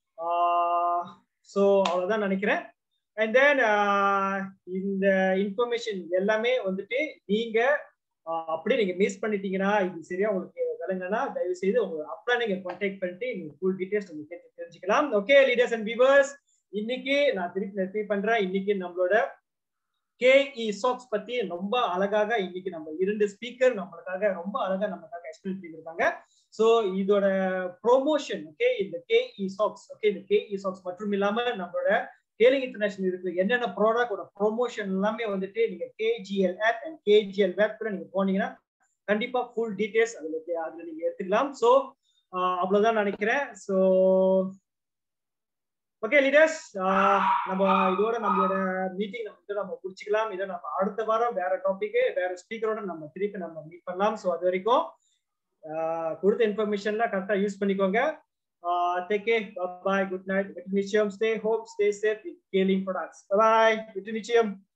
[SPEAKER 2] ஸோ அவ்வளவுதான் நினைக்கிறேன் அண்ட் தென் இந்த இன்ஃபர்மேஷன் எல்லாமே வந்துட்டு நீங்க ஆஹ், அப்படியே நீங்க மிஸ் பண்ணிட்டீங்கன்னா இது சரியா உங்களுக்கு விளங்குனா தயவு செய்து உங்க அப்பா நீங்க கான்டாக்ட் பண்ணிட்டு நீங்க ஃபுல் டீடைல்ஸ் நீங்க கேட்டு தெரிஞ்சுக்கலாம் ஓகே லீடர்ஸ் அண்ட் வியூவர்ஸ் இன்னைக்கு நான் திருப்பி ரிப்பீட் பண்றேன் இன்னைக்கு நம்மளோட கேஇ சாக்ஸ் பத்தி ரொம்ப அழகாக இன்னைக்கு நம்ம இரண்டு ஸ்பீக்கர் நம்மளுக்காக ரொம்ப அழகா நமக்காக எக்ஸ்பிளைன் பண்ணியிருக்காங்க சோ இதோட ப்ரொமோஷன் ஓகே இந்த கேஇ சாக்ஸ் ஓகே இந்த கேஇ சாக்ஸ் மற்றும் இல்லாம நம்மளோட கேலிங் இன்டர்நேஷனல் இருக்கு என்னென்ன ப்ராடக்டோட ப்ரொமோஷன் எல்லாமே வந்துட்டு நீங்க கேஜிஎல் ஆப் அண்ட் கேஜிஎல் வெப்ல நீங்க போனீங்கன்னா கண்டிப்பா ஃபுல் டீடைல்ஸ் அதுல அதுல நீங்க எடுத்துக்கலாம் ஸோ அவ்வளவுதான் நினைக்கிறேன் ஸோ ஓகே லீடர்ஸ் நம்ம இதோட நம்மளோட மீட்டிங் நம்ம நம்ம முடிச்சுக்கலாம் இதை நம்ம அடுத்த வாரம் வேற டாபிக் வேற ஸ்பீக்கரோட நம்ம திருப்பி நம்ம மீட் பண்ணலாம் ஸோ அது வரைக்கும் ஆஹ் கொடுத்த இன்ஃபர்மேஷன்லாம் கரெக்டா யூஸ் பண்ணிக்கோங்க take care bye good night வெற்றி நிச்சயம் stay hope stay safe with கேலிங் ப்ராடக்ட்ஸ் பாய் வெற்றி நிச்சயம்